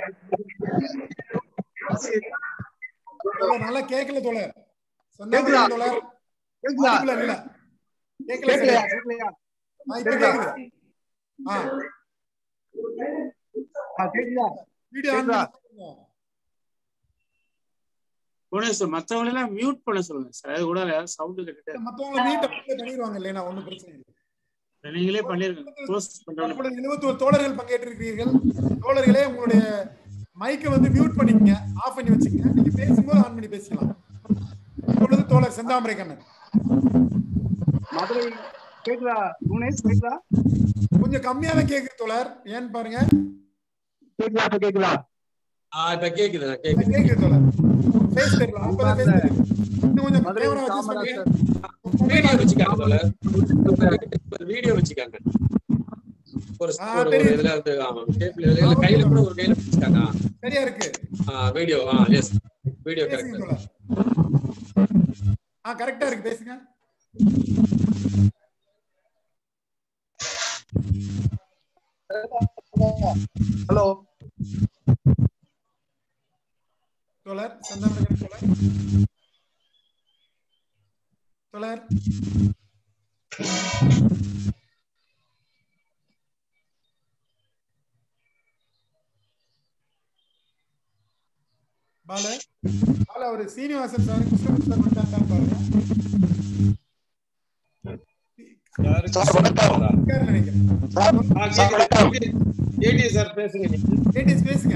தோழர் நல்லா கேட்கல தோழர் கேக்குதா? சந்தாமரக்கண்ணன் தோழர் கேக்குதா? audible இல்ல கேட்கல கேட்கலையா? சரியா? கேட்கலையா? ஆ, இப்ப கேக்குதா? கேக்குது ஆ ஆ, கேக்குதா? வீடியோ ஆன் கேக்குதா? பண்ணுங்க. புவனேஸ்வர் மத்தவங்க எல்லாம் மியூட் பண்ண சொல்லுங்க சார் அது கூட சவுண்ட் கேட்டுட்டு மத்தவங்க மீட் பண்ணிடுவாங்க இல்லையா ஒண்ணும் பிரச்சனை இல்லை நீங்களே பண்ணிருங்க க்ளோஸ் பண்றோம் தற்பொழுது 21 தோழர்கள் பங்கேற்றிருக்கிறீர்கள் தோழர்களே உங்களுடைய மைக்கை வந்து மியூட் பண்ணிக்கங்க ஆஃப் பண்ணி வச்சுக்கங்க நீங்க பேசும்போது ஆன் பண்ணி பேசிக்கலாம் இப்பொழுது தோழர் செந்தாமரை கண்ணன் மதுரை கேக்குதா புவனேஷ் கேக்குதா கொஞ்சம் கம்மியா தான் கேக்குது தோழர் ஏன்னு பாருங்க கேக்குதா இப்ப கேக்குதா ஆஹ் இப்ப கேக்குது நான் கேக்குது கேக்குது தோழர் ஃபேஸ் தெரியல அப்பதான் face தெரியுது. இன்னும் கொஞ்சம் மதுரை கேமரா adjust காமராஜர் பண்ணுங்க வீடியோ வச்சுக்காங்க தோழர் வீடியோ வச்சுக்காங்க ஒரு ஆ, ஒரு ஒரு தெரியுது. இதுல வந்து ஆமா டேப்ல கையில கூட ஒரு கையில வச்சுக்காங்க சரியா இருக்கு வீடியோ ஆ எஸ் வீடியோ பேசுங்க கரெக்ட் தோழர் ஆ கரெக்டா இருக்கு பேசுங்க ஹலோ தோழர் சந்தானகன் தோழர் தோழர் பால பால அவரு சீனிவாசன் சார் கிருஷ்ணன் சார் வந்துட்டாங்க பாருங்க இருக்காருன்னு நினைக்கிறேன் ஏடி சார் பேசுங்க நீங்க. ஏடிஎஸ் பேசுங்க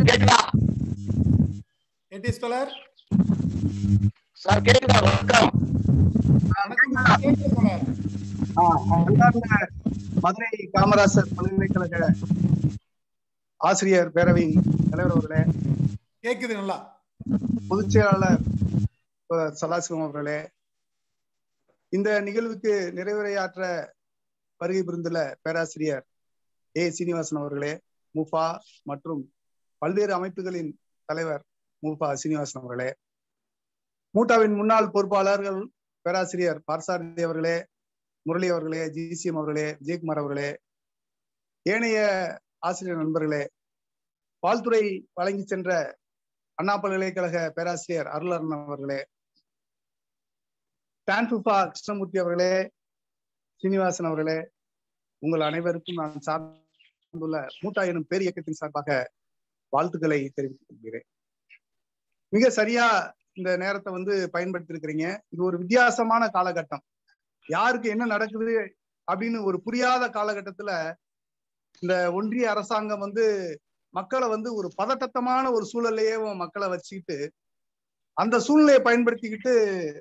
ஏடிஎஸ் தோழர் சார் கேக்குதா வணக்கம் வணக்கம் கேக்குது தோழர் ஆ, அன்பார்ந்த மதுரை காமராசர் பல்கலைக்கழக ஆசிரியர் பேரவையின் தலைவர் அவர்களே கேக்குது நல்லா பொதுச் செயலாளர் அஹ், சதாசிவம் அவர்களே இந்த நிகழ்வுக்கு நிறைவுரையாற்ற வருகை புரிந்துள்ள பேராசிரியர் ஏ சீனிவாசன் அவர்களே முஃபா மற்றும் பல்வேறு அமைப்புகளின் தலைவர் முஃபா சீனிவாசன் அவர்களே மூட்டாவின் முன்னாள் பொறுப்பாளர்கள் பேராசிரியர் பார்சாரதி அவர்களே முரளி அவர்களே ஜிசிஎம் அவர்களே விஜயகுமார் அவர்களே ஏனைய ஆசிரியர் நண்பர்களே வாழ்த்துறை வழங்கி சென்ற அண்ணா பல்கலைக்கழக பேராசிரியர் அருளரன் அவர்களே டான்ஃபுஃபா கிருஷ்ணமூர்த்தி அவர்களே சீனிவாசன் அவர்களே உங்கள் அனைவருக்கும் நான் சார்ந்துள்ள மூட்டா எனும் பேர் இயக்கத்தின் சார்பாக வாழ்த்துக்களை தெரிவித்துக் கொள்கிறேன் மிக சரியா இந்த நேரத்தை வந்து பயன்படுத்தியிருக்கிறீங்க இது ஒரு வித்தியாசமான காலகட்டம் யாருக்கு என்ன நடக்குது அப்படின்னு ஒரு புரியாத காலகட்டத்துல இந்த ஒன்றிய அரசாங்கம் வந்து மக்களை வந்து ஒரு பதட்டத்தமான ஒரு சூழல்லையே மக்களை வச்சுக்கிட்டு அந்த சூழ்நிலையை பயன்படுத்திக்கிட்டு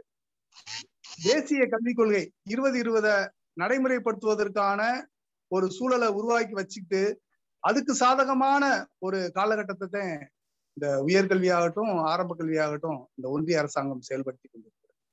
தேசிய கல்விக் கொள்கை இருபது இருபத நடைமுறைப்படுத்துவதற்கான ஒரு சூழலை உருவாக்கி வச்சுக்கிட்டு அதுக்கு சாதகமான ஒரு காலகட்டத்தை தான் இந்த உயர்கல்வியாகட்டும் ஆரம்ப கல்வியாகட்டும் இந்த ஒன்றிய அரசாங்கம் செயல்படுத்தி கொண்டிருக்கிறது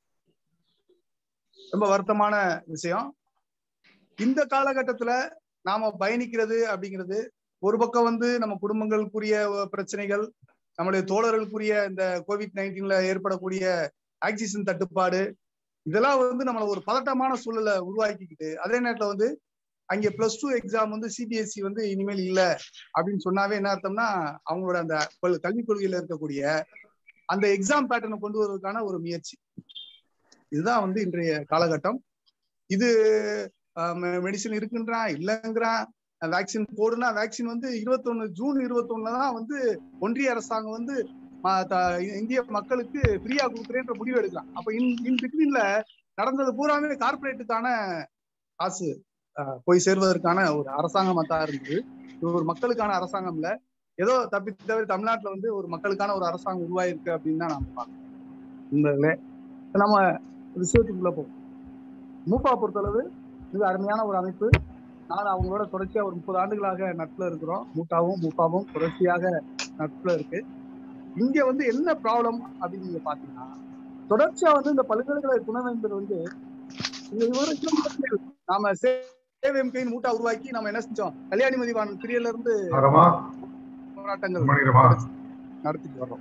ரொம்ப வருத்தமான விஷயம் இந்த காலகட்டத்துல நாம பயணிக்கிறது அப்படிங்கிறது ஒரு பக்கம் வந்து நம்ம குடும்பங்களுக்குரிய பிரச்சனைகள் நம்முடைய தோழர்களுக்குரிய இந்த கோவிட் நைன்டீன்ல ஏற்படக்கூடிய ஆக்சிஜன் தட்டுப்பாடு இதெல்லாம் வந்து நம்மள ஒரு பதட்டமான சூழலை உருவாக்கிக்கிட்டு அதே நேரத்துல வந்து அங்கே பிளஸ் டூ எக்ஸாம் வந்து சிபிஎஸ்சி வந்து இனிமேல் இல்ல அப்படின்னு சொன்னாவே என்ன அர்த்தம்னா அவங்களோட அந்த கொள்- கல்விக் கொள்கையில இருக்கக்கூடிய அந்த எக்ஸாம் பேட்டர்னை கொண்டு வருவதற்கான ஒரு முயற்சி இதுதான் வந்து இன்றைய காலகட்டம் இது மெடிசன் இருக்குன்றான் இல்லைங்கிறான் வேக்சின் போடுனா வேக்சின் வந்து இருபத்தொன்னு ஜூன் இருபத்தொன்னுல தான் வந்து ஒன்றிய அரசாங்கம் வந்து ம- த- இந்திய மக்களுக்கு ஃப்ரீயா கொடுக்குறேன்ற முடிவு எடுக்கலாம் அப்ப இன் இன் பிட்வீன்ல நடந்தது பூராமே கார்பரேட்டுக்கான காசு அஹ், போய் சேர்வதற்கான ஒரு அரசாங்கமா தான் இருந்தது இது ஒரு மக்களுக்கான அரசாங்கம் இல்ல ஏதோ தப்பி தவிர தமிழ்நாட்டுல வந்து ஒரு மக்களுக்கான ஒரு அரசாங்கம் உருவாயிருக்கு அப்படின்னு தான் நாம பார்க்கணும் இந்த இதுல. இப்ப நம்ம விஷயத்துக்குள்ள போவோம் மூப்பா பொறுத்தளவு இது அருமையான ஒரு அமைப்பு நான் அவங்களோட தொடர்ச்சியா ஒரு முப்பது ஆண்டுகளாக நட்புல இருக்கிறோம் மூட்டாவும் மூப்பாவும் தொடர்ச்சியாக நட்புல இருக்கு இங்க வந்து என்ன ப்ராப்ளம் அப்படின்னு நீங்க பாத்தீங்கன்னா தொடர்ச்சியா வந்து இந்த பல்கலைக்கழக துணைவேந்தர் வந்து இந்த விவரங்கள் நாம சேவையின் மூட்டா உருவாக்கி நம்ம என்ன செஞ்சோம் கல்யாணி மதிவான பிரியல இருந்து போராட்டங்கள் நடத்திட்டு வர்றோம்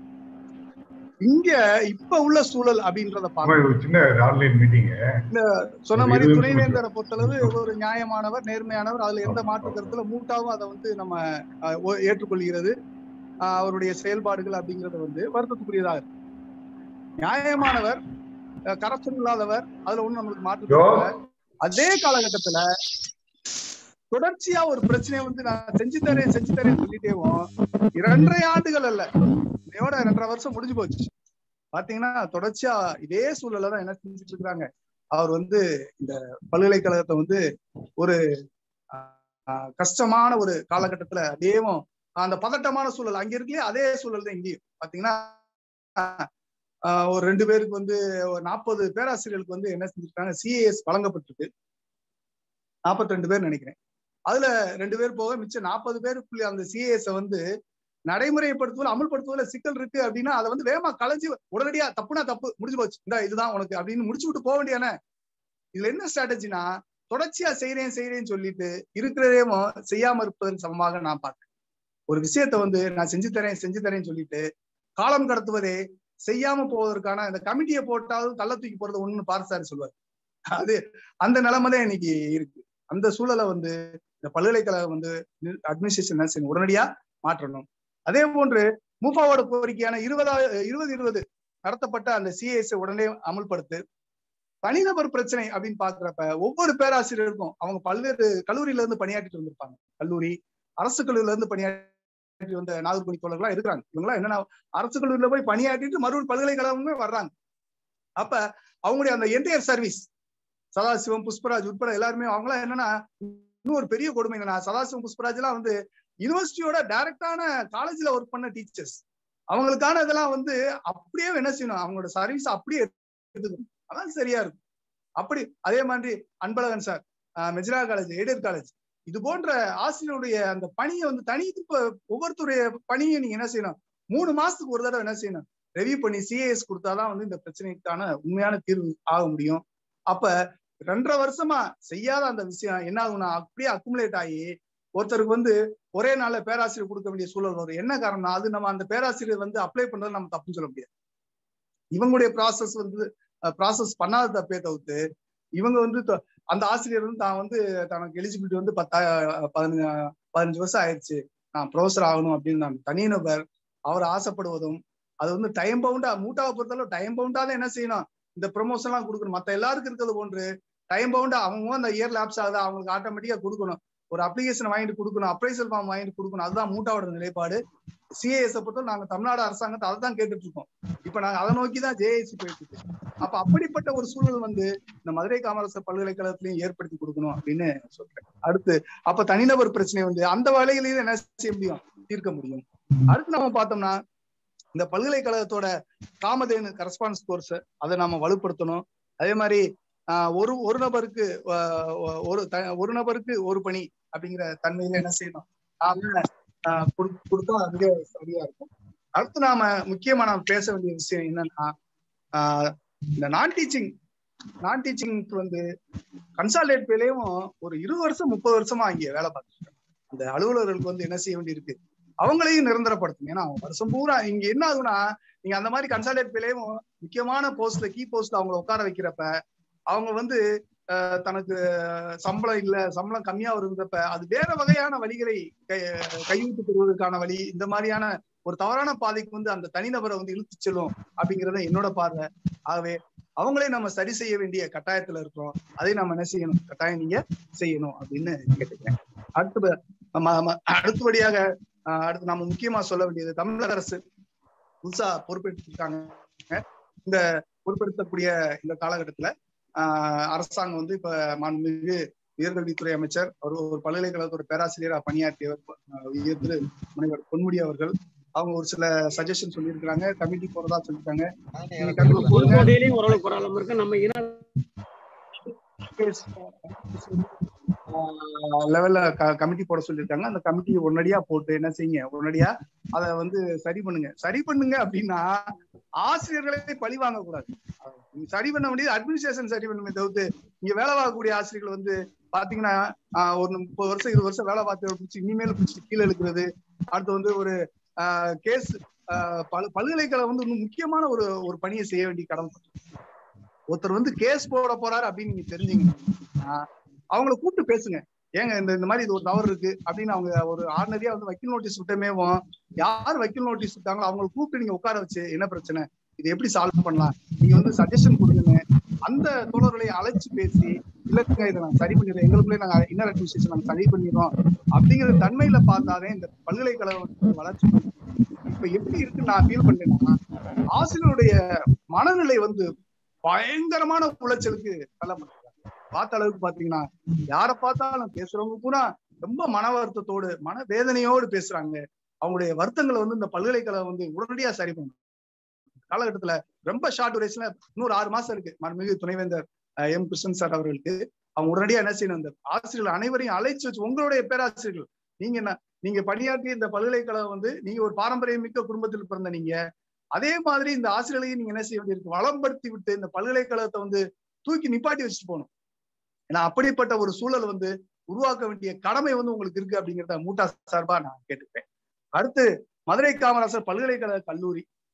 இங்க இப்ப உள்ள சூழல் அப்படின்றத பார்க்கணும் ஒரு சின்ன ஆன்லைன் மீட்டிங் இந்த சொன்ன மாதிரி துணைவேந்தரை பொறுத்தளவு ஒரு நியாயமானவர் நேர்மையானவர் அதுல எந்த மாற்று கருத்துல மூட்டாவும் அதை வந்து நம்ம அஹ், ஓ- ஏற்றுக்கொள்கிறது அஹ், அவருடைய செயல்பாடுகள் அப்படிங்கறது வந்து வருத்தத்துக்குரியதாக இருக்கு நியாயமானவர் கரப்ஷன் இல்லாதவர் அதுல ஒண்ணும் நம்மளுக்கு மாற்று கருத்து இல்ல. அதே காலகட்டத்துல தொடர்ச்சியா ஒரு பிரச்சனையை வந்து நான் செஞ்சு தரேன் செஞ்சு தரேன் சொல்லிட்டேவும் இரண்டரை ஆண்டுகள் அல்ல இதோட ரெண்டரை வருஷம் முடிஞ்சு போச்சு பாத்தீங்கன்னா தொடர்ச்சியா இதே சூழல்ல தான் என்ன செஞ்சுட்டு இருக்காங்க அவர் வந்து இந்த பல்கலைக்கழகத்தை வந்து ஒரு ஆஹ், கஷ்டமான ஒரு காலகட்டத்துல அதேவும் அந்த பதட்டமான சூழல் அங்க இருக்கலையே அதே சூழல் தான் இங்கேயும் பாத்தீங்கன்னா ஆஹ், ஒரு ரெண்டு பேருக்கு வந்து ஒரு நாற்பது பேராசிரியர்களுக்கு வந்து என்ன செஞ்சிருக்காங்க சிஏஎஸ் வழங்கப்பட்டிருக்கு நாற்பத்தி ரெண்டு பேர் நினைக்கிறேன் அதுல ரெண்டு பேர் போக மிச்சம் நாற்பது பேருக்குள்ள அந்த சிஏஎஸ் வந்து நடைமுறைப்படுத்துவதில் அமல்படுத்துவதில் சிக்கல் இருக்கு அப்படின்னா அதை வந்து வேகமா கலைஞ்சு உடனடியா தப்புனா தப்பு முடிஞ்சு போச்சு இந்த இதுதான் உனக்கு அப்படின்னு முடிச்சு விட்டு போக வேண்டியானே இதுல என்ன ஸ்ட்ராட்டஜினா தொடர்ச்சியா செய்யறேன் செய்யறேன்னு சொல்லிட்டு இருக்கிறதையும் செய்யாம இருப்பதன் சமமாக நான் பார்க்கிறேன் ஒரு விஷயத்த வந்து நான் செஞ்சு தரேன் செஞ்சு தரேன்னு சொல்லிட்டு காலம் கடத்துவதே செய்யாம போவதற்கான இந்த கமிட்டியை போட்டாலும் கள்ள தூக்கி போறது ஒண்ணு பாரசாரி சொல்லுவார் அது அந்த நிலைமை தான் இன்னைக்கு இருக்கு அந்த சூழலை வந்து இந்த பல்கலைக்கழகம் வந்து அட்மினிஸ்ட்ரேஷன் உடனடியா மாற்றணும் அதே போன்று மூஃபாவோட கோரிக்கையான இருபதா இருபது இருபது நடத்தப்பட்ட அந்த சிஏஎஸ் உடனே அமல்படுத்து தனிநபர் பிரச்சனை அப்படின்னு பாக்குறப்ப ஒவ்வொரு பேராசிரியருக்கும் அவங்க பல்வேறு கல்லூரியில இருந்து பணியாற்றிட்டு வந்திருப்பாங்க கல்லூரி அரசு கல்லூரியில இருந்து பணியாற்றி வந்த நாகர்கோணி தோழர்களா இருக்கிறாங்க இவங்களாம் என்னன்னா அரசு கல்லூரியில போய் பணியாற்றிட்டு மறுபடியும் பல்கலைக்கழகமே வர்றாங்க அப்ப அவங்களுடைய அந்த என்டையர் சர்வீஸ் சதாசிவம் புஷ்பராஜ் உட்பட எல்லாருமே அவங்களாம் என்னன்னா இன்னும் ஒரு பெரிய கொடுமை என்னன்னா சதாசிவம் புஷ்பராஜ் எல்லாம் வந்து யூனிவர்சிட்டியோட டைரக்டான காலேஜ்ல ஒர்க் பண்ண டீச்சர்ஸ் அவங்களுக்கான இதெல்லாம் வந்து அப்படியே என்ன செய்யணும் அவங்களோட சர்வீஸ் அப்படியே எடுத்துக்கணும் அதான் சரியா இருக்கும் அப்படி அதே மாதிரி அன்பழகன் சார் மெஜிரா காலேஜ் எய்டர் காலேஜ் இது போன்ற ஆசிரியருடைய அந்த பணியை வந்து தனி இப்ப ஒவ்வொருத்தருடைய பணியை நீங்க என்ன செய்யணும் மூணு மாசத்துக்கு ஒரு தடவை என்ன செய்யணும் ரெவியூ பண்ணி சிஏஎஸ் கொடுத்தாதான் வந்து இந்த பிரச்சனைக்கான உண்மையான தீர்வு ஆக முடியும் அப்ப ரெண்டரை வருஷமா செய்யாத அந்த விஷயம் என்ன ஆகும்னா அப்படியே அக்குமுலேட் ஆகி ஒருத்தருக்கு வந்து ஒரே நாள்ல பேராசிரியர் கொடுக்க வேண்டிய சூழல் வரும் என்ன காரணம்னா அது நம்ம அந்த பேராசிரியர் வந்து அப்ளை பண்றது நம்ம தப்புன்னு சொல்ல முடியாது இவங்களுடைய ப்ராசஸ் வந்து ப்ராசஸ் பண்ணாத தப்பே தவிர்த்து இவங்க வந்து அந்த ஆசிரியர் வந்து தான் வந்து தனக்கு எலிஜிபிலிட்டி வந்து பத்தா பதினஞ்சு பதினஞ்சு வருஷம் ஆயிடுச்சு நான் ப்ரொஃபஸர் ஆகணும் அப்படின்னு நான் தனிநபர் அவர் ஆசைப்படுவதும் அது வந்து டைம் பவுண்டா மூட்டாவை பொறுத்தளவு டைம் பவுண்டா தான் என்ன செய்யணும் இந்த ப்ரொமோஷன் எல்லாம் கொடுக்கணும் மத்த எல்லாருக்கும் இருக்கிறது போன்று டைம் பவுண்டா அவங்க அந்த இயர் லேப்ஸ் ஆகுது அவங்களுக்கு ஆட்டோமேட்டிக்கா கொடுக்கணும் ஒரு அப்ளிகேஷன் வாங்கிட்டு கொடுக்கணும் அப்ரைசல் ஃபார்ம் வாங்கிட்டு கொடுக்கணும் அதுதான் மூட்டாவோட நிலைப்பாடு சிஏஎஸ் பொறுத்தவரை நாங்க தமிழ்நாடு அரசாங்கத்தை அதை தான் கேட்டுட்டு இருக்கோம் இப்ப நாங்க அதை நோக்கி தான் ஜேஏசி போயிட்டு இருக்கு அப்ப அப்படிப்பட்ட ஒரு சூழல் வந்து இந்த மதுரை காமராசர் பல்கலைக்கழகத்திலையும் ஏற்படுத்தி கொடுக்கணும் அப்படின்னு சொல்றேன் அடுத்து அப்ப தனிநபர் பிரச்சனை வந்து அந்த வகையிலையும் என்ன செய்ய முடியும் தீர்க்க முடியும் அடுத்து நம்ம பார்த்தோம்னா இந்த பல்கலைக்கழகத்தோட காமதேனு கரஸ்பான்ஸ் கோர்ஸ் அதை நாம வலுப்படுத்தணும் அதே மாதிரி ஒரு ஒரு நபருக்கு ஒரு ஒரு நபருக்கு ஒரு பணி அப்படிங்கிற தன்மையில என்ன செய்யணும் நாம கொடுத்தா அதுவே சரியா இருக்கும் அடுத்து நாம முக்கியமா நாம பேச வேண்டிய விஷயம் என்னன்னா இந்த நான் டீச்சிங் நான் டீச்சிங்க்கு வந்து கன்சால்டேட் பேலையும் ஒரு இருபது வருஷம் முப்பது வருஷமா இங்க வேலை பார்த்துருக்காங்க அந்த அலுவலர்களுக்கு வந்து என்ன செய்ய வேண்டியிருக்கு அவங்களையும் நிரந்தரப்படுத்துங்க ஏன்னா அவங்க வருஷம் பூரா இங்க என்ன ஆகுனா நீங்க அந்த மாதிரி கன்சால்டேட் பேலையும் முக்கியமான போஸ்ட்ல கீ போஸ்ட்ல அவங்கள உட்கார வைக்கிறப்ப அவங்க வந்து தனக்கு சம்பளம் இல்ல சம்பளம் கம்மியா இருந்தப்ப அது வேற வகையான வழிகளை கைவிட்டு பெறுவதற்கான வழி இந்த மாதிரியான ஒரு தவறான பாதைக்கு வந்து அந்த தனிநபரை வந்து இழுத்து செல்லும் அப்படிங்கறத என்னோட பார்வை ஆகவே அவங்களே நம்ம சரி செய்ய வேண்டிய கட்டாயத்துல இருக்கிறோம் அதை நம்ம என்ன செய்யணும் கட்டாயம் நீங்க செய்யணும் அப்படின்னு கேட்டுக்கிறேன் அடுத்து அடுத்தபடியாக அடுத்து நம்ம முக்கியமா சொல்ல வேண்டியது தமிழக அரசு புதுசா பொறுப்பெடுத்திருக்காங்க இந்த பொறுப்பெடுத்தக்கூடிய இந்த காலகட்டத்துல ஆஹ் அரசாங்கம் வந்து இப்ப மாண்புமிகு உயர்கல்வித்துறை அமைச்சர் அவர் ஒரு பல்கலைக்கழகத்தோட பேராசிரியராக பணியாற்றியவர் உயர் திரு முனைவர் பொன்முடி அவர்கள் அவங்க ஒரு சில சஜஷன் சொல்லியிருக்கிறாங்க கமிட்டி போறதா சொல்லியிருக்காங்க ஓரளவுக்கு பரவாயில்லாம இருக்கு நம்ம இன லெவல்ல கமிட்டி போட சொல்லியிருக்காங்க அந்த கமிட்டி உடனடியா போட்டு என்ன செய்யுங்க உடனடியா அதை வந்து சரி பண்ணுங்க சரி பண்ணுங்க அப்படின்னா ஆசிரியர்களை பழி வாங்க கூடாது சரி பண்ண வேண்டியது அட்மினிஸ்ட்ரேஷன் சரி பண்ணுமே தவிர்த்து இங்க வேலை பார்க்கக்கூடிய ஆசிரியர்கள் வந்து பாத்தீங்கன்னா ஒரு முப்பது வருஷம் இருபது வருஷம் வேலை பார்த்து பிடிச்சி இனிமேல் பிடிச்சி கீழே இழுக்கிறது அடுத்து வந்து ஒரு கேஸ் பல் பல்கலைக்கழகம் வந்து இன்னும் முக்கியமான ஒரு ஒரு பணியை செய்ய வேண்டிய கடமை ஒருத்தர் வந்து கேஸ் போட போறாரு அப்படின்னு நீங்க தெரிஞ்சீங்கன்னா அவங்கள கூப்பிட்டு பேசுங்க ஏங்க இந்த இந்த மாதிரி இது ஒரு தவறு இருக்கு அப்படின்னு அவங்க ஒரு ஆர்டினரியா வந்து வக்கீல் நோட்டீஸ் விட்டமேவும் யார் வக்கீல் நோட்டீஸ் விட்டாங்களோ அவங்களை கூப்பிட்டு நீங்க உட்கார வச்சு என்ன பிரச்சனை இது எப்படி சால்வ் பண்ணலாம் நீங்க வந்து சஜஷன் கொடுங்க அந்த தோழர்களை அழைச்சு பேசி இல்லைங்க இதை நாங்க சரி பண்ணிடுறோம் எங்களுக்குள்ளே நாங்க இன்னர் அட்மினிஸ்ட்ரேஷன் நாங்க சரி பண்ணிடுறோம் அப்படிங்கிற தன்மையில பார்த்தாலே இந்த பல்கலைக்கழகம் வளர்ச்சி இப்ப எப்படி இருக்கு நான் ஃபீல் பண்ணேன்னா ஆசிரியருடைய மனநிலை வந்து பயங்கரமான உளைச்சலுக்கு தள்ளப்பட்டிருக்காங்க பார்த்த அளவுக்கு பாத்தீங்கன்னா யார பார்த்தாலும் பேசுறவங்க பூரா ரொம்ப மன வருத்தத்தோடு மன வேதனையோடு பேசுறாங்க அவங்களுடைய வருத்தங்களை வந்து இந்த பல்கலைக்கழகம் வந்து உடனடியா சரி பண்ணும் காலகட்டத்துல ரொம்ப ஷார்ட் டூரேஷன்ல இன்னொரு ஆறு மாசம் இருக்கு மறுமிகு துணைவேந்தர் எம் கிருஷ்ணன் சார் அவர்களுக்கு அவங்க உடனடியா என்ன செய்யணும் இந்த ஆசிரியர்கள் அனைவரையும் அழைச்சு வச்சு உங்களுடைய பேராசிரியர்கள் நீங்க என்ன நீங்க பணியாற்றிய இந்த பல்கலைக்கழகம் வந்து நீங்க ஒரு பாரம்பரியம் மிக்க குடும்பத்தில் பிறந்த நீங்க அதே மாதிரி இந்த ஆசிரியர்களையும் நீங்க என்ன செய்ய வேண்டியிருக்கு வளம்படுத்தி விட்டு இந்த பல்கலைக்கழகத்தை வந்து தூக்கி நிப்பாட்டி வச்சுட்டு போகணும் ஏன்னா அப்படிப்பட்ட ஒரு சூழல் வந்து உருவாக்க வேண்டிய கடமை வந்து உங்களுக்கு இருக்கு அப்படிங்கிறத மூட்டா சார்பா நான் கேட்டுக்கிறேன் அடுத்து மதுரை காமராசர் பல்கலைக்கழக கல்லூரி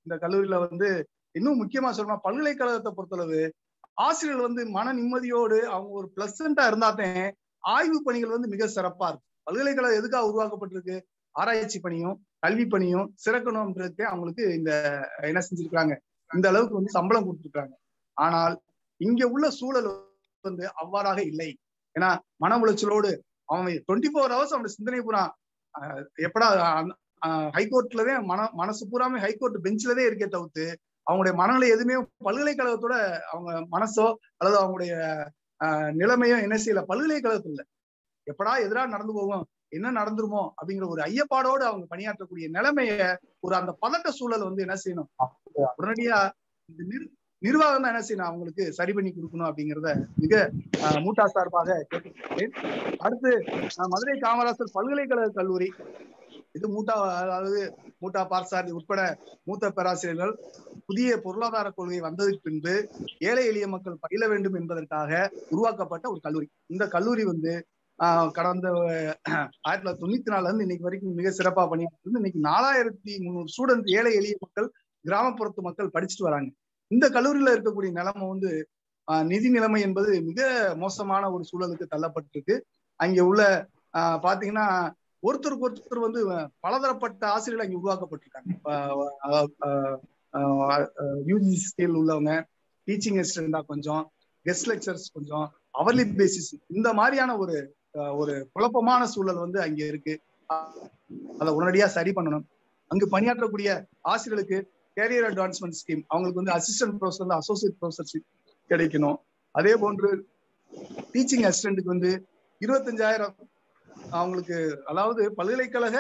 இந்த கல்லூரியில வந்து இன்னும் முக்கியமா சொல்லணும் பல்கலைக்கழகத்தை பொறுத்தளவு ஆசிரியர்கள் வந்து மன நிம்மதியோடு அவங்க ஒரு பிளசண்டா இருந்தாதான் ஆய்வு பணிகள் வந்து மிக சிறப்பா இருக்கும் பல்கலைக்கழகம் எதுக்காக உருவாக்கப்பட்டிருக்கு ஆராய்ச்சி பணியும் கல்வி பணியும் சிறக்கணும்ன்றதுக்கு அவங்களுக்கு இந்த என்ன செஞ்சிருக்காங்க இந்த அளவுக்கு வந்து சம்பளம் கொடுத்துருக்காங்க ஆனால் இங்க உள்ள சூழல் வந்து அவ்வாறாக இல்லை ஏன்னா மன உளைச்சலோடு அவன் டுவெண்ட்டி ஃபோர் ஹவர்ஸ் அவனோட சிந்தனை பூரா ஆஹ், எப்படா ஹைகோர்ட்லவே மன மனசு பூராமே ஹைகோர்ட் பெஞ்சிலவே இருக்கே தவிர்த்து அவங்களுடைய மனநிலை எதுவுமே பல்கலைக்கழகத்தோட அவங்க மனசோ அல்லது அவங்களுடைய ஆஹ், நிலைமையோ என்ன செய்யல பல்கலைக்கழகத்துல இல்ல எப்படா எதிரா நடந்து போகும் என்ன நடந்துருமோ அப்படிங்கிற ஒரு ஐயப்பாடோடு அவங்க பணியாற்றக்கூடிய நிலைமைய ஒரு அந்த பதட்ட சூழல் வந்து என்ன செய்யணும் உடனடியா இந்த நிர்- நிர்வாகம் தான் என்ன செய்யணும் அவங்களுக்கு சரி பண்ணி கொடுக்கணும் அப்படிங்கிறத மிக ஆஹ், மூட்டா சார்பாக கேட்டுக்கிறேன் அடுத்து ஆஹ், மதுரை காமராசர் பல்கலைக்கழக கல்லூரி இது மூட்டா அதாவது மூட்டா பார்சாரதி உட்பட மூத்த பேராசிரியர்கள் புதிய பொருளாதார கொள்கை வந்ததுக்கு பின்பு ஏழை எளிய மக்கள் பயில வேண்டும் என்பதற்காக உருவாக்கப்பட்ட ஒரு கல்லூரி இந்த கல்லூரி வந்து ஆஹ், கடந்த ஆஹ், ஆயிரத்தி தொள்ளாயிரத்தி தொண்ணூத்தி நாலுல இருந்து இன்னைக்கு வரைக்கும் மிக சிறப்பா பணியாற்றி இன்னைக்கு நாலாயிரத்தி முந்நூறு ஸ்டூடெண்ட் ஏழை எளிய மக்கள் கிராமப்புறத்து மக்கள் படிச்சுட்டு வராங்க இந்த கல்லூரியில இருக்கக்கூடிய நிலைமை வந்து ஆஹ், நிதி நிலைமை என்பது மிக மோசமான ஒரு சூழலுக்கு தள்ளப்பட்டிருக்கு அங்க உள்ள ஆஹ், பாத்தீங்கன்னா ஒருத்தருக்கு ஒருத்தர் வந்து பலதரப்பட்ட ஆசிரியர்கள் அங்க உருவாக்கப்பட்டிருக்காங்க யூஜி ஸ்கேல் உள்ளவங்க டீச்சிங் அசிஸ்டண்டா கொஞ்சம் கெஸ்ட் லெக்சர்ஸ் கொஞ்சம் அவர்லி பேசிஸ் இந்த மாதிரியான ஒரு ஆஹ், ஒரு குழப்பமான சூழல் வந்து அங்க இருக்கு அதை உடனடியா சரி பண்ணணும் அங்கு பணியாற்றக்கூடிய ஆசிரியர்களுக்கு கேரியர் அட்வான்ஸ்மெண்ட் ஸ்கீம் அவங்களுக்கு வந்து அசிஸ்டன்ட் ப்ரொஃபஸர் வந்து அசோசியேட் ப்ரொஃபஸர்ஷிப் கிடைக்கணும் அதே போன்று டீச்சிங் அசிஸ்டன்ட்டுக்கு வந்து இருபத்தஞ்சாயிரம் அவங்களுக்கு அதாவது பல்கலைக்கழக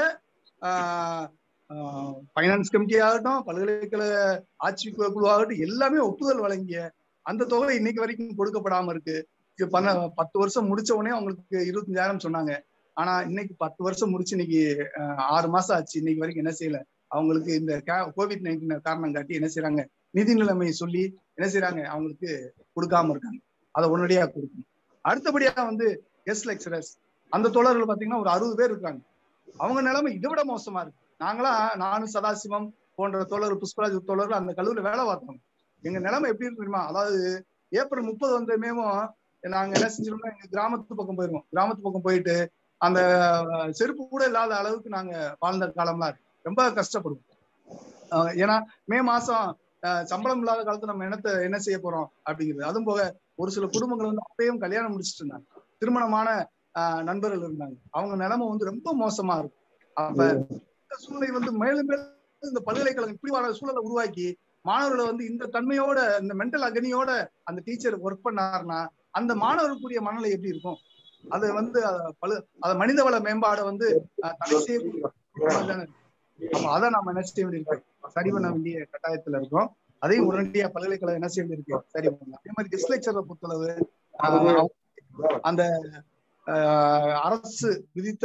ஃபைனான்ஸ் கமிட்டி ஆகட்டும் பல்கலைக்கழக ஆட்சி குழு குழு ஆகட்டும் எல்லாமே ஒப்புதல் வழங்கிய அந்த தொகை இன்னைக்கு வரைக்கும் கொடுக்கப்படாம இருக்கு இது பண்ண பத்து வருஷம் முடிச்ச உடனே அவங்களுக்கு இருபத்தஞ்சாயிரம் சொன்னாங்க ஆனா இன்னைக்கு பத்து வருஷம் முடிச்சு இன்னைக்கு ஆஹ், ஆறு மாசம் ஆச்சு இன்னைக்கு வரைக்கும் என்ன செய்யல அவங்களுக்கு இந்த கோவிட் நைன்டீன் காரணம் காட்டி என்ன செய்றாங்க நிதி நிலைமையை சொல்லி என்ன செய்றாங்க அவங்களுக்கு கொடுக்காம இருக்காங்க அதை உடனடியா கொடுக்கணும் அடுத்தபடியா வந்து கெஸ்ட் லெக்சரர்ஸ் அந்த தோழர்கள் பாத்தீங்கன்னா ஒரு அறுபது பேர் இருக்காங்க அவங்க நிலைமை இதை விட மோசமா இருக்கு நாங்களா நானும் சதாசிவம் போன்ற தோழர் புஷ்பராஜ் தோழர்கள் அந்த கல்லூரியில வேலை பார்த்தோம் எங்க நிலைமை எப்படி இருக்கு தெரியுமா அதாவது ஏப்ரல் முப்பது வந்தமேவும் நாங்க என்ன செஞ்சிருந்தோம் எங்க கிராமத்து பக்கம் போயிருவோம் கிராமத்து பக்கம் போயிட்டு அந்த அஹ், செருப்பு கூட இல்லாத அளவுக்கு நாங்க வாழ்ந்த காலம்லாம் இருக்கு ரொம்ப கஷ்டப்படுவோம் அஹ், ஏன்னா மே மாசம் அஹ், சம்பளம் இல்லாத காலத்துல நம்ம என்னத்த என்ன செய்ய போறோம் அப்படிங்கிறது அதுவும் போக ஒரு சில குடும்பங்கள் வந்து அப்பயும் கல்யாணம் முடிச்சிட்டு இருந்தாங்க திருமணமான ஆஹ் நண்பர்கள் இருந்தாங்க அவங்க நிலைமை வந்து ரொம்ப மோசமா இருக்கும் அப்ப இந்த சூழ்நிலை வந்து மேலும் மேலும் இந்த பல்கலைக்கழகம் இப்படி வர சூழலை உருவாக்கி மாணவர்களை வந்து இந்த தன்மையோட இந்த மென்டல் அக்னியோட அந்த டீச்சர் ஒர்க் பண்ணாருன்னா அந்த மாணவர்களுக்குரிய மனநிலை எப்படி இருக்கும் அது வந்து அஹ், பழு அத மனிதவள மேம்பாடை வந்து அஹ், தடை செய்யக்கூடிய தானே இருக்கு. அப்ப அதை நம்ம என்ன செய்ய வேண்டியிருக்கு சரி பண்ண வேண்டிய கட்டாயத்துல இருக்கோம் அதையும் உடனடியா பல்கலைக்கழகம் என்ன செய்ய வேண்டியிருக்கு சரி பண்ணலாம் அதே மாதிரி கெஸ்ட் லெக்சரை பொறுத்தளவு ஆஹ், அந்த ஆஹ், அரசு விதித்த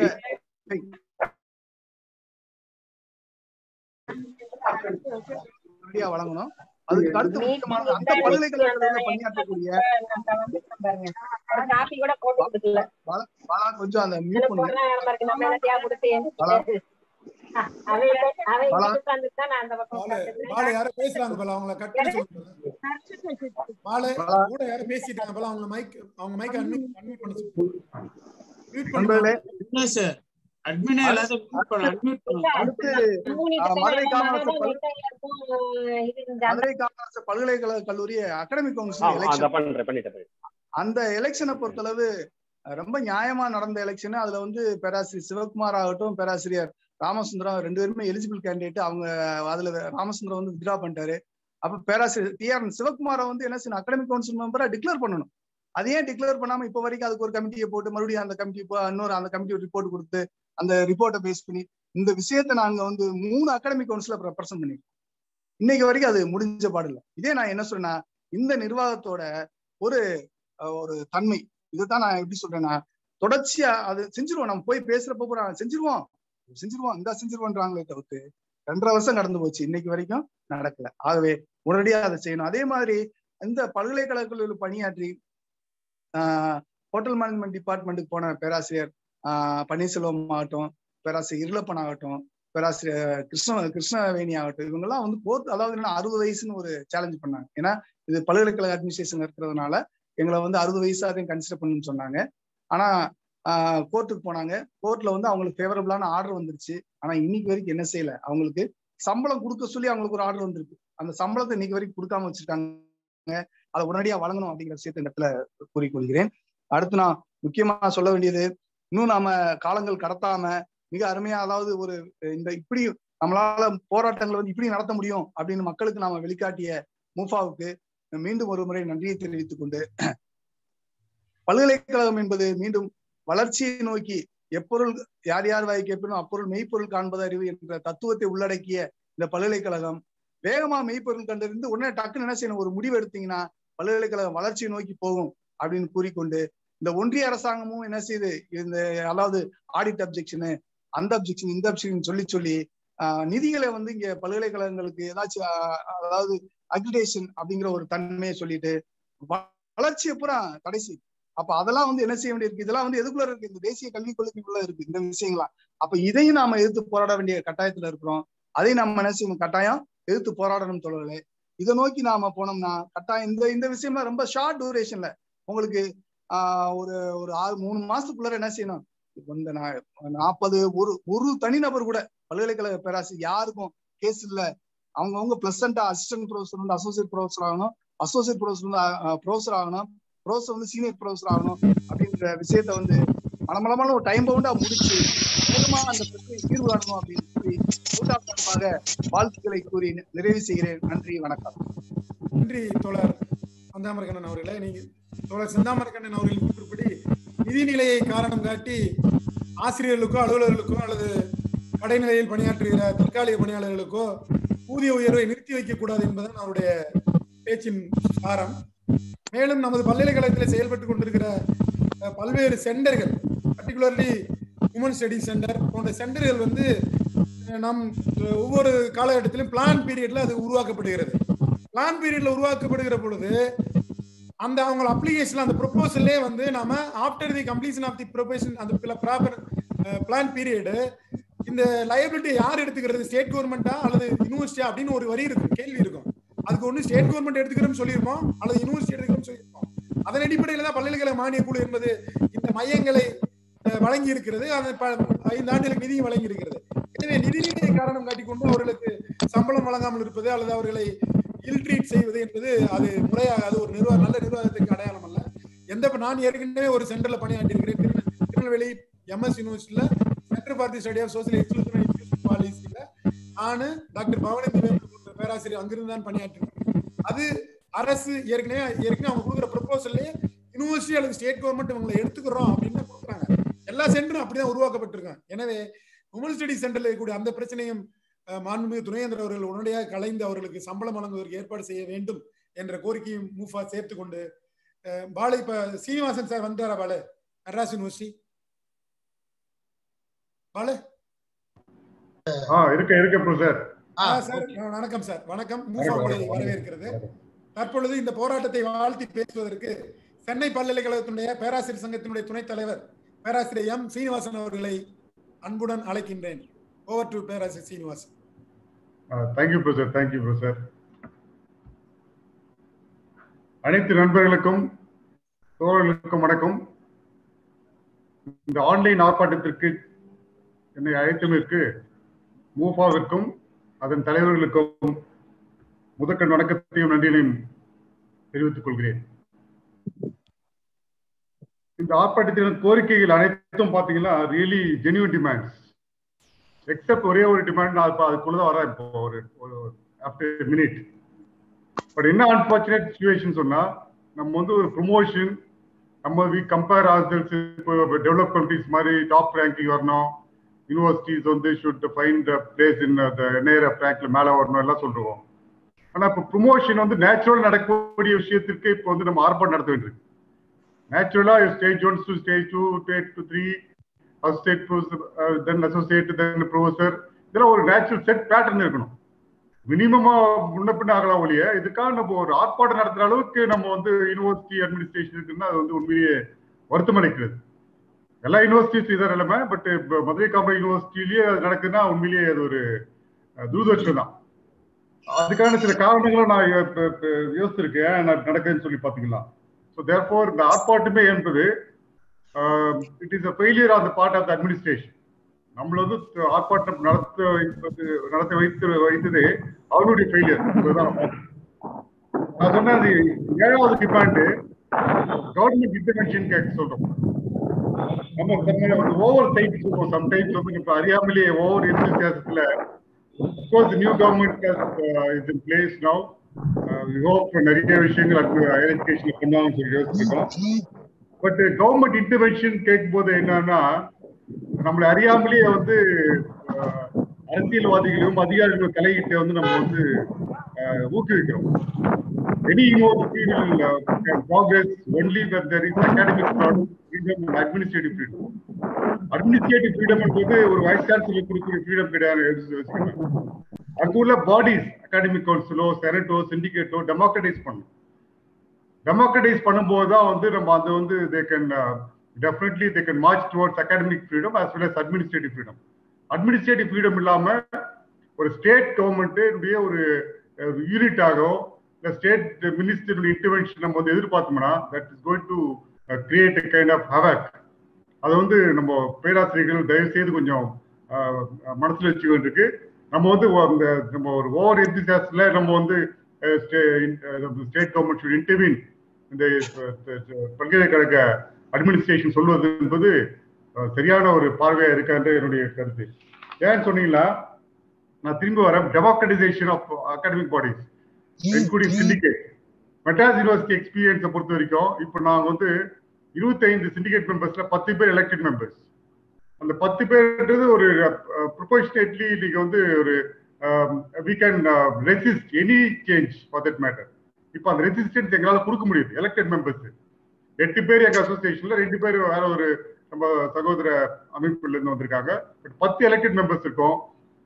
உடனடியா வழங்கணும் அதுக்கு அடுத்து முக்கியமானது அந்த பல்கலைக்கழகத்துல பணியாற்றக்கூடிய காப்பி கூட போட்டு கொடுக்கல பாலா- பாலா கொஞ்சம் அந்த மியூட் பண்ணுங்க பொண்ணா யாரமா இருக்கு நம்ம என்னத்தையா கொடுத்தேன் பாலா அவை அவை பாலா. உட்கார்ந்துட்டு தான் நான் அந்த பக்கம் உட்கார்ந்துட்டு பால யாரோ பேசுறாங்க போல அவங்கள கட் பண்ணி சொல்லுங்க பால கூட யாரோ பேசிட்டாங்க போல அவங்க மைக் அவங்க மைக் அன்மியூட் அன்மியூட் பண்ண சொல்லுங்க மியூட் நண்பர்களே சார் அட்மினே எல்லாத்தையும் mute பண்ணு, unmute பண்ணு. அடுத்து மூணிட்டு ஆஹ், மதுரை கல்யாணம் காமராசர் பண்ணாலும் பல்- எந்த இடத்தும் இது இந்த மதுரை காமராசர் பல்கலைக்கழக கல்லூரி அகாடமிக் ஆ, கவுன்சில் ஆ, அதை எலெக்ஷன் பண்றேன் பண்ணிட்டேன் பண்ணிட்டேன். அந்த எலெக்ஷனை பொறுத்தளவு அஹ், ரொம்ப நியாயமா நடந்த எலெக்ஷன் அதுல வந்து பேராசிரியர் சிவகுமார் ஆகட்டும் பேராசிரியர் ராமசுந்தரம் ரெண்டு பேருமே எலிஜிபிள் கேண்டிடேட் அவங்க அதுல ராமசுந்தரம் வந்து வித்ரா பண்ணிட்டாரு அப்ப பேராசிரியர் டி ஆர் சிவகுமாரை வந்து என்ன செய்யணும் அகாடமிக் கவுன்சில் மெம்பரா டிக்ளேர் பண்ணணும் அது ஏன் டிக்ளேர் பண்ணாம இப்ப வரைக்கும் அதுக்கு ஒரு கமிட்டியை போட்டு மறுபடியும் அந்த கமிட்டி இன்னொரு அந்த கமிட்டி ரிப்போர்ட் கொடுத்து அந்த ரிப்போர்ட்டை பேஸ் பண்ணி இந்த விஷயத்தை நாங்க வந்து மூணு அகாடமிக் கவுன்சில ரெப்ரசென்ட் பண்ணிருக்கோம் இன்னைக்கு வரைக்கும் அது முடிஞ்ச பாடில்ல இதே நான் என்ன சொல்றேன்னா இந்த நிர்வாகத்தோட ஒரு அஹ், ஒரு தன்மை இதுதான் நான் எப்படி சொல்றேன்னா தொடர்ச்சியா அது செஞ்சிருவோம் நம்ம போய் பேசுறப்ப பூரா செஞ்சிருவோம் செஞ்சிருவோம் இந்த செஞ்சிருவோன்றாங்களே தவிர்த்து ரெண்டரை வருஷம் கடந்து போச்சு இன்னைக்கு வரைக்கும் நடக்கல ஆகவே உடனடியா அதை செய்யணும் அதே மாதிரி இந்த பல்கலைக்கழகங்களில் பணியாற்றி ஹோட்டல் மேனேஜ்மெண்ட் டிபார்ட்மெண்ட்டுக்கு போன பேராசிரியர் ஆஹ் பன்னீர்செல்வம் ஆகட்டும் பேராசிரியர் இருளப்பன் ஆகட்டும் பேராசிரியர் கிருஷ்ண கிருஷ்ணவேணி ஆகட்டும் இவங்கெல்லாம் வந்து போர் அதாவது என்ன அறுபது வயசுன்னு ஒரு சேலஞ்ச் பண்ணாங்க ஏன்னா இது பல்கலைக்கழக அட்மினிஸ்ட்ரேஷன் இருக்கிறதுனால எங்களை வந்து அறுபது வயசா அதையும் கன்சிடர் பண்ணுன்னு சொன்னாங்க ஆனா கோர்ட்டுக்கு போனாங்க கோர்ட்ல வந்து அவங்களுக்கு ஃபேவரபிளான ஆர்டர் வந்துருச்சு ஆனா இன்னைக்கு வரைக்கும் என்ன செய்யல அவங்களுக்கு சம்பளம் கொடுக்க சொல்லி அவங்களுக்கு ஒரு ஆர்டர் வந்திருக்கு அந்த சம்பளத்தை இன்னைக்கு வரைக்கும் கொடுக்காம வச்சிருக்காங்க அதை உடனடியா வழங்கணும் அப்படிங்கிற விஷயத்தை இந்த இடத்துல கூறிக்கொள்கிறேன் அடுத்து நான் முக்கியமா சொல்ல வேண்டியது இன்னும் நாம காலங்கள் கடத்தாம மிக அருமையா அதாவது ஒரு இந்த இப்படி நம்மளால போராட்டங்களை வந்து இப்படி நடத்த முடியும் அப்படின்னு மக்களுக்கு நாம வெளிக்காட்டிய மூஃபாவுக்கு மீண்டும் ஒரு முறை நன்றியை தெரிவித்துக் கொண்டு பல்கலைக்கழகம் என்பது மீண்டும் வளர்ச்சியை நோக்கி எப்பொருள் யார் யார் வாய் கேட்பனும் அப்பொருள் மெய்ப்பொருள் காண்பது அறிவு என்ற தத்துவத்தை உள்ளடக்கிய இந்த பல்கலைக்கழகம் வேகமா மெய்ப்பொருள் கண்டறிந்து உடனே டக்குன்னு என்ன செய்யணும் ஒரு முடிவு எடுத்தீங்கன்னா பல்கலைக்கழகம் வளர்ச்சியை நோக்கி போகும் அப்படின்னு கூறிக்கொண்டு இந்த ஒன்றிய அரசாங்கமும் என்ன செய்யுது இந்த அதாவது ஆடிட் அப்ஜெக்ஷனு அந்த அப்ஜெக்ஷன் இந்த அப்ஜெக்ஷன் சொல்லி சொல்லி நிதிகளை வந்து இங்க பல்கலைக்கழகங்களுக்கு ஏதாச்சும் அதாவது அக்ரிடேஷன் அப்படிங்கிற ஒரு தன்மையை சொல்லிட்டு வளர்ச்சியை பூரா கடைசி அப்ப அதெல்லாம் வந்து என்ன செய்ய வேண்டியிருக்கு இதெல்லாம் வந்து எதுக்குள்ள இருக்கு இந்த தேசிய கல்விக் கொள்கைக்குள்ள இருக்கு இந்த விஷயங்களாம் அப்ப இதையும் நாம எதிர்த்து போராட வேண்டிய கட்டாயத்துல இருக்கிறோம் அதையும் நம்ம என்ன செய்யணும் கட்டாயம் எதிர்த்து போராடணும் தோழர்களே இதை நோக்கி நாம போனோம்னா கட்டாயம் இந்த இந்த விஷயம்லாம் ரொம்ப ஷார்ட் டூரேஷன்ல உங்களுக்கு ஆஹ் ஒரு ஒரு ஆறு மூணு மாசத்துக்குள்ளார என்ன செய்யணும் இந்த நாற்பது ஒரு ஒரு தனிநபர் கூட பல்கலைக்கழக பேராசிரியர் யாருக்கும் கேஸ் இல்ல அவங்கவுங்க பிளசண்டா அசிஸ்டன்ட் ப்ரொஃபஸர் வந்து அசோசியேட் ப்ரொஃபஸர் ஆகணும் அசோசியேட் ப்ரொஃபஸர் வந்து ப்ரொஃபஸர் ஆகணும் ப்ரொஃபஸர் வந்து சீனியர் ப்ரொஃபஸர் ஆகணும் அப்படின்ற விஷயத்த வந்து மனமளமான ஒரு டைம் பவுண்டா முடிச்சு வேகமா அந்த பிரச்சனையை தீர்வு காணணும் அப்படின்னு சொல்லி கூட்டாளமாக வாழ்த்துக்களை கூறி நிறைவு செய்கிறேன் நன்றி வணக்கம் நன்றி தோழர் சந்தாமரகண்ணன் அவர்களே நீங்க தோழர் செந்தாமரகண்ணன் அவர்களின் கூற்றுப்படி நிதிநிலையை காரணம் காட்டி ஆசிரியர்களுக்கோ அலுவலர்களுக்கோ அல்லது கடைநிலையில் பணியாற்றுகிற தற்காலிக பணியாளர்களுக்கோ ஊதிய உயர்வை நிறுத்தி வைக்கக்கூடாது என்பதுதான் அவருடைய பேச்சின் சாரம் மேலும் நமது பல்கலைக்கழகத்தில் செயல்பட்டு கொண்டிருக்கிற பல்வேறு சென்டர்கள் பர்டிகுலர்லி உமன் ஸ்டடி சென்டர் போன்ற சென்டர்கள் வந்து நம் ஒவ்வொரு காலகட்டத்திலும் பிளான் பீரியட்ல அது உருவாக்கப்படுகிறது பிளான் பீரியட்ல உருவாக்கப்படுகிற பொழுது அந்த அவங்க அப்ளிகேஷன் அந்த ப்ரொபோசல்லே வந்து நாம after the completion of the probation அந்த ப்ராப்பர் பிளான் பீரியடு இந்த லயபிலிட்டி யார் எடுத்துக்கிறது ஸ்டேட் கவர்மெண்டா அல்லது யூனிவர்சிட்டியா அப்படின்னு ஒரு வரி இருக்கும் கேள்வி இருக்கும் அதுக்கு ஒன்று ஸ்டேட் கவர்மெண்ட் எடுத்துக்கிறோம்னு சொல்லியிருப்போம் அல்லது யூனிவர்சிட்டி எடுத்துக்கிறோம்னு சொல்லியிருப்போம் அதன் அடிப்படையில் தான் பல்கலைக்கழக மானிய குழு என்பது இந்த மையங்களை வழங்கி இருக்கிறது அந்த ஐந்து ஆண்டுகளுக்கு நிதியும் வழங்கி இருக்கிறது எனவே நிதிநிலையை காரணம் காட்டிக்கொண்டு அவர்களுக்கு சம்பளம் வழங்காமல் இருப்பது அல்லது அவர்களை இல்ட்ரீட் செய்வது என்பது அது முறையாக அது ஒரு நிர்வாக நல்ல நிர்வாகத்துக்கு அடையாளம் அல்ல எந்த நான் ஏற்கனவே ஒரு சென்டர்ல பணியாற்றிருக்கிறேன் திருநெல்வேலி எம்எஸ் யூனிவர்சிட்டியில centre for the study of social exclusive பாலிசியில நானு டாக்டர் பவனந்தி பேராசிரியர் அங்கிருந்து தான் பணியாற்றிருக்கேன் அது அரசு ஏற்கனவே ஏற்கனவே அவங்க கொடுக்குற ப்ரொபோசல்லே யூனிவர்சிட்டி அல்லது ஸ்டேட் கவர்மெண்ட் இவங்களை எடுத்துக்கிறோம் அப்படின்னு தான் கொடுக்குறாங்க எல்லா சென்டரும் அப்படிதான் உருவாக்கப்பட்டிருக்காங்க எனவே உமன் ஸ்டடி சென்டர்ல இருக்கக்கூடிய அந்த பிரச்சனையும் மாண்புமிகு துணைவேந்தர் அவர்கள் உடனடியாக கலைந்து அவர்களுக்கு சம்பளம் வழங்குவதற்கு ஏற்பாடு செய்ய வேண்டும் என்ற கோரிக்கையும் மூஃபா சேர்த்து கொண்டு பாலு இப்ப சீனிவாசன் சார் வந்தாரா பாலு மெட்ராஸ் யூனிவர்சிட்டி பாலு இருக்க இருக்க ப்ரொஃபசர் சார் வணக்கம் சார் வணக்கம் மூஃபா உங்களை வரவேற்கிறது தற்பொழுது இந்த போராட்டத்தை வாழ்த்தி பேசுவதற்கு சென்னை பல்கலைக்கழகத்தினுடைய பேராசிரியர் சங்கத்தினுடைய துணைத் தலைவர் பேராசிரியர் எம் சீனிவாசன் அவர்களை அன்புடன் அழைக்கின்றேன் ஓவர் டு பேராசிரியர் Srinivasan thank you professor thank you professor அனைத்து நண்பர்களுக்கும் தோழர்களுக்கும் வணக்கம் இந்த ஆன்லைன் ஆர்ப்பாட்டத்திற்கு என்னை அழைத்தமைக்கு மூஃபாவிற்கும் அதன் தலைவர்களுக்கும் முதற்கண் வணக்கத்தையும் நன்றியையும் தெரிவித்துக் கொள்கிறேன் இந்த ஆர்ப்பாட்டத்தின் கோரிக்கைகள் அனைத்தும் பாத்தீங்கன்னா ரியலி ஜென்யூன் டிமாண்ட்ஸ் எக்ஸப்ட் ஒரே ஒரு டிமாண்ட் நான் இப்போ அதுக்குள்ளதான் வரேன் இப்போ ஒரு ஒரு ஆஃப்டர் மினிட் பட் என்ன அன்பார்ச்சுனேட் சுச்சுவேஷன் சொன்னா நம்ம வந்து ஒரு ப்ரொமோஷன் நம்ம வி கம்பேர் ஆர்சல்ஸ் இப்போ டெவலப் கண்ட்ரிஸ் மாதிரி டாப் ரேங்கிங் வரணும் யூனிவர்சிட்டிஸ் வந்து should find place in NIRF ரேங்க்ல மேலே வரணும் எல்லாம் சொல்றோம் ஆனா இப்போ ப்ரொமோஷன் வந்து நேச்சுரல் நடக்கக்கூடிய விஷயத்திற்கு இப்போ வந்து நம்ம ஆர்ப்பாட்டம் நடத்த வேண்டியிருக்கு நேச்சுரலா stage one to stage two stage two three associate professor then associate then professor இதெல்லாம் ஒரு நேச்சுரல் செட் பேட்டர்ன் இருக்கணும் மினிமமா முன்ன பின்ன ஆகலாம் ஒழிய இதுக்காக நம்ம ஒரு ஆர்ப்பாட்டம் நடத்துற அளவுக்கு நம்ம வந்து யூனிவர்சிட்டி அட்மினிஸ்ட்ரேஷன் இருக்குன்னா அது வந்து உண்மையிலேயே வருத்தம் அளிக்கிறது எல்லா யூனிவர்சிட்டிஸ் இதான் நிலைமை பட் மதுரை காமராஜ் யூனிவர்சிட்டிலேயே அது நடக்குதுன்னா உண்மையிலேயே அது ஒரு அஹ், துரதிர்ஷ்டம் தான் அதுக்கான சில காரணங்களும் நான் யோ- இப்ப- இப்ப யோசிச்சிருக்கேன் ஏன் நட- நடக்குதுன்னு சொல்லி பாத்தீங்களா ஸோ தேர்ஃபோர் இந்த ஆர்ப்பாட்டமே என்பது it is a failure on the part of the administration நம்மள வந்து த- ஆர்ப்பாட்டம் நடத்த வைப்பது நடத்த வைத்து வைத்தது அவருடைய ஃபெயிலியர் நான் சொன்ன அது ஏழாவது டிமாண்ட் கவர்மெண்ட் இன்டர்வென்ஷன் கேட்க சொல்றோம் நம்ம நம்ம வந்து ஓவர் சைட் சொல்றோம் சம்டைம்ஸ் வந்து இப்ப அறியாமலேயே ஓவர் எந்தூசியாசத்துல Of course, the new government has, uh, is in place now. Uh, we hope நிறைய விஷயங்கள் ஹையர் எஜுகேஷன் பண்ணுவாங்கன்னு சொல்லி யோசிச்சிருக்கோம் பட் கவர்மெண்ட் இன்டர்வென்ஷன் கேட்கும் போது என்னன்னா நம்மளை அறியாமலேயே வந்து அஹ், அரசியல்வாதிகளையும் அதிகாரிகளும் தலையிட்டு வந்து நம்ம வந்து அஹ், ஊக்குவிக்கிறோம் any university will uh, can progress only when there is academic freedom and administrative freedom. Administrative freedom என்பது ஒரு வைஸ் சான்சலர் கொடுக்குற ஃப்ரீடம் கிடையாது எடுத்து வச்சுக்கோங்க. அங்க உள்ள பாடிஸ் அகாடமிக் கவுன்சிலோ செனட்டோ சிண்டிகேட்டோ டெமோக்ரடைஸ் பண்ணும் டெமோக்ரடைஸ் பண்ணும்போது தான் வந்து நம்ம அது வந்து they can definitely they can march towards academic freedom as well as administrative freedom administrative freedom இல்லாம ஒரு ஸ்டேட் கவர்மெண்ட்டுடைய ஒரு யூனிட்டாகவோ இந்த ஸ்டேட் மினிஸ்டருடைய இன்டர்வென்ஷன் நம்ம வந்து எதிர்பார்த்தோம்னா that is going to create a kind of havoc அதை வந்து நம்ம பேராசிரியர்கள் தயவு செய்து கொஞ்சம் அஹ், மனசுல வச்சுக்க வேண்டியிருக்கு நம்ம வந்து ஒ- அந்த நம்ம ஒரு ஓவர் எந்திசாஸ்ல நம்ம வந்து ஸ்டேட் கவர்மெண்ட் இன்டர்வீன் இந்த அஹ், பல்கலைக்கழக அட்மினிஸ்ட்ரேஷன் சொல்வது என்பது அஹ், சரியான ஒரு பார்வையா இருக்கான்ற என்னுடைய கருத்து ஏன்னு சொன்னீங்கன்னா நான் திரும்பி வரேன் democratisation of academic bodies including syndicate Madras university எக்ஸ்பீரியன்ஸை பொறுத்த வரைக்கும் இப்போ நாங்கள் வந்து இருபத்தைந்து சிண்டிகேட் மெம்பர்ஸ்ல பத்து பேர் எலெக்டட் மெம்பர்ஸ் அந்த பத்து பேர்ன்றது ஒரு ப்ரொபோஷனேட்லி நீங்க வந்து ஒரு we can resist any change for that matter இப்போ அந்த ரெசிஸ்டன்ஸ் எங்களால கொடுக்க முடியுது எலெக்டட் மெம்பர்ஸ் எட்டு பேர் எங்க அசோசியேஷன்ல ரெண்டு பேர் வேற ஒரு நம்ம சகோதர அமைப்புல இருந்து வந்திருக்காங்க பட் பத்து எலெக்டட் மெம்பர்ஸ் இருக்கோம்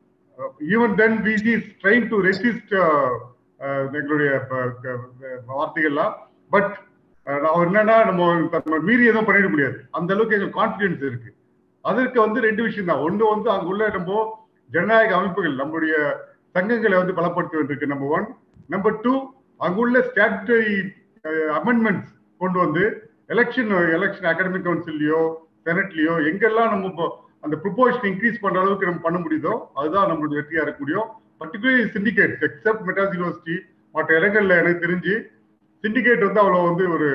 even then VC is trying to resist எங்களுடைய ப- க- வார்த்தைகள்லாம் பட் அவர் என்னன்னா நம்ம நம்ம மீறி எதுவும் பண்ணிட முடியாது அந்த அளவுக்கு எங்களுக்கு கான்பிடன்ஸ் இருக்கு அதற்கு வந்து ரெண்டு விஷயம் தான் ஒண்ணு வந்து அங்குள்ள நம்ம ஜனநாயக அமைப்புகள் நம்முடைய சங்கங்களை வந்து பலப்படுத்த வேண்டியிருக்கு நம்பர் ஒன் நம்பர் டூ அங்குள்ள ஸ்டாட்டுட்டரி அமெண்ட்மெண்ட்ஸ் கொண்டு வந்து எலெக்ஷன் எலெக்ஷன் அகாடமிக் கவுன்சில்லையோ செனட்லயோ எங்கெல்லாம் நம்ம இப்போ அந்த ப்ரொபோஷன் இன்க்ரீஸ் பண்ற அளவுக்கு நம்ம பண்ண முடியுதோ அதுதான் நம்மளுடைய வெற்றியா இருக்க முடியும் particularly syndicate except Madras university மற்ற இடங்கள்ல எனக்கு தெரிஞ்சு சிண்டிகேட் வந்து அவ்வளோ வந்து ஒரு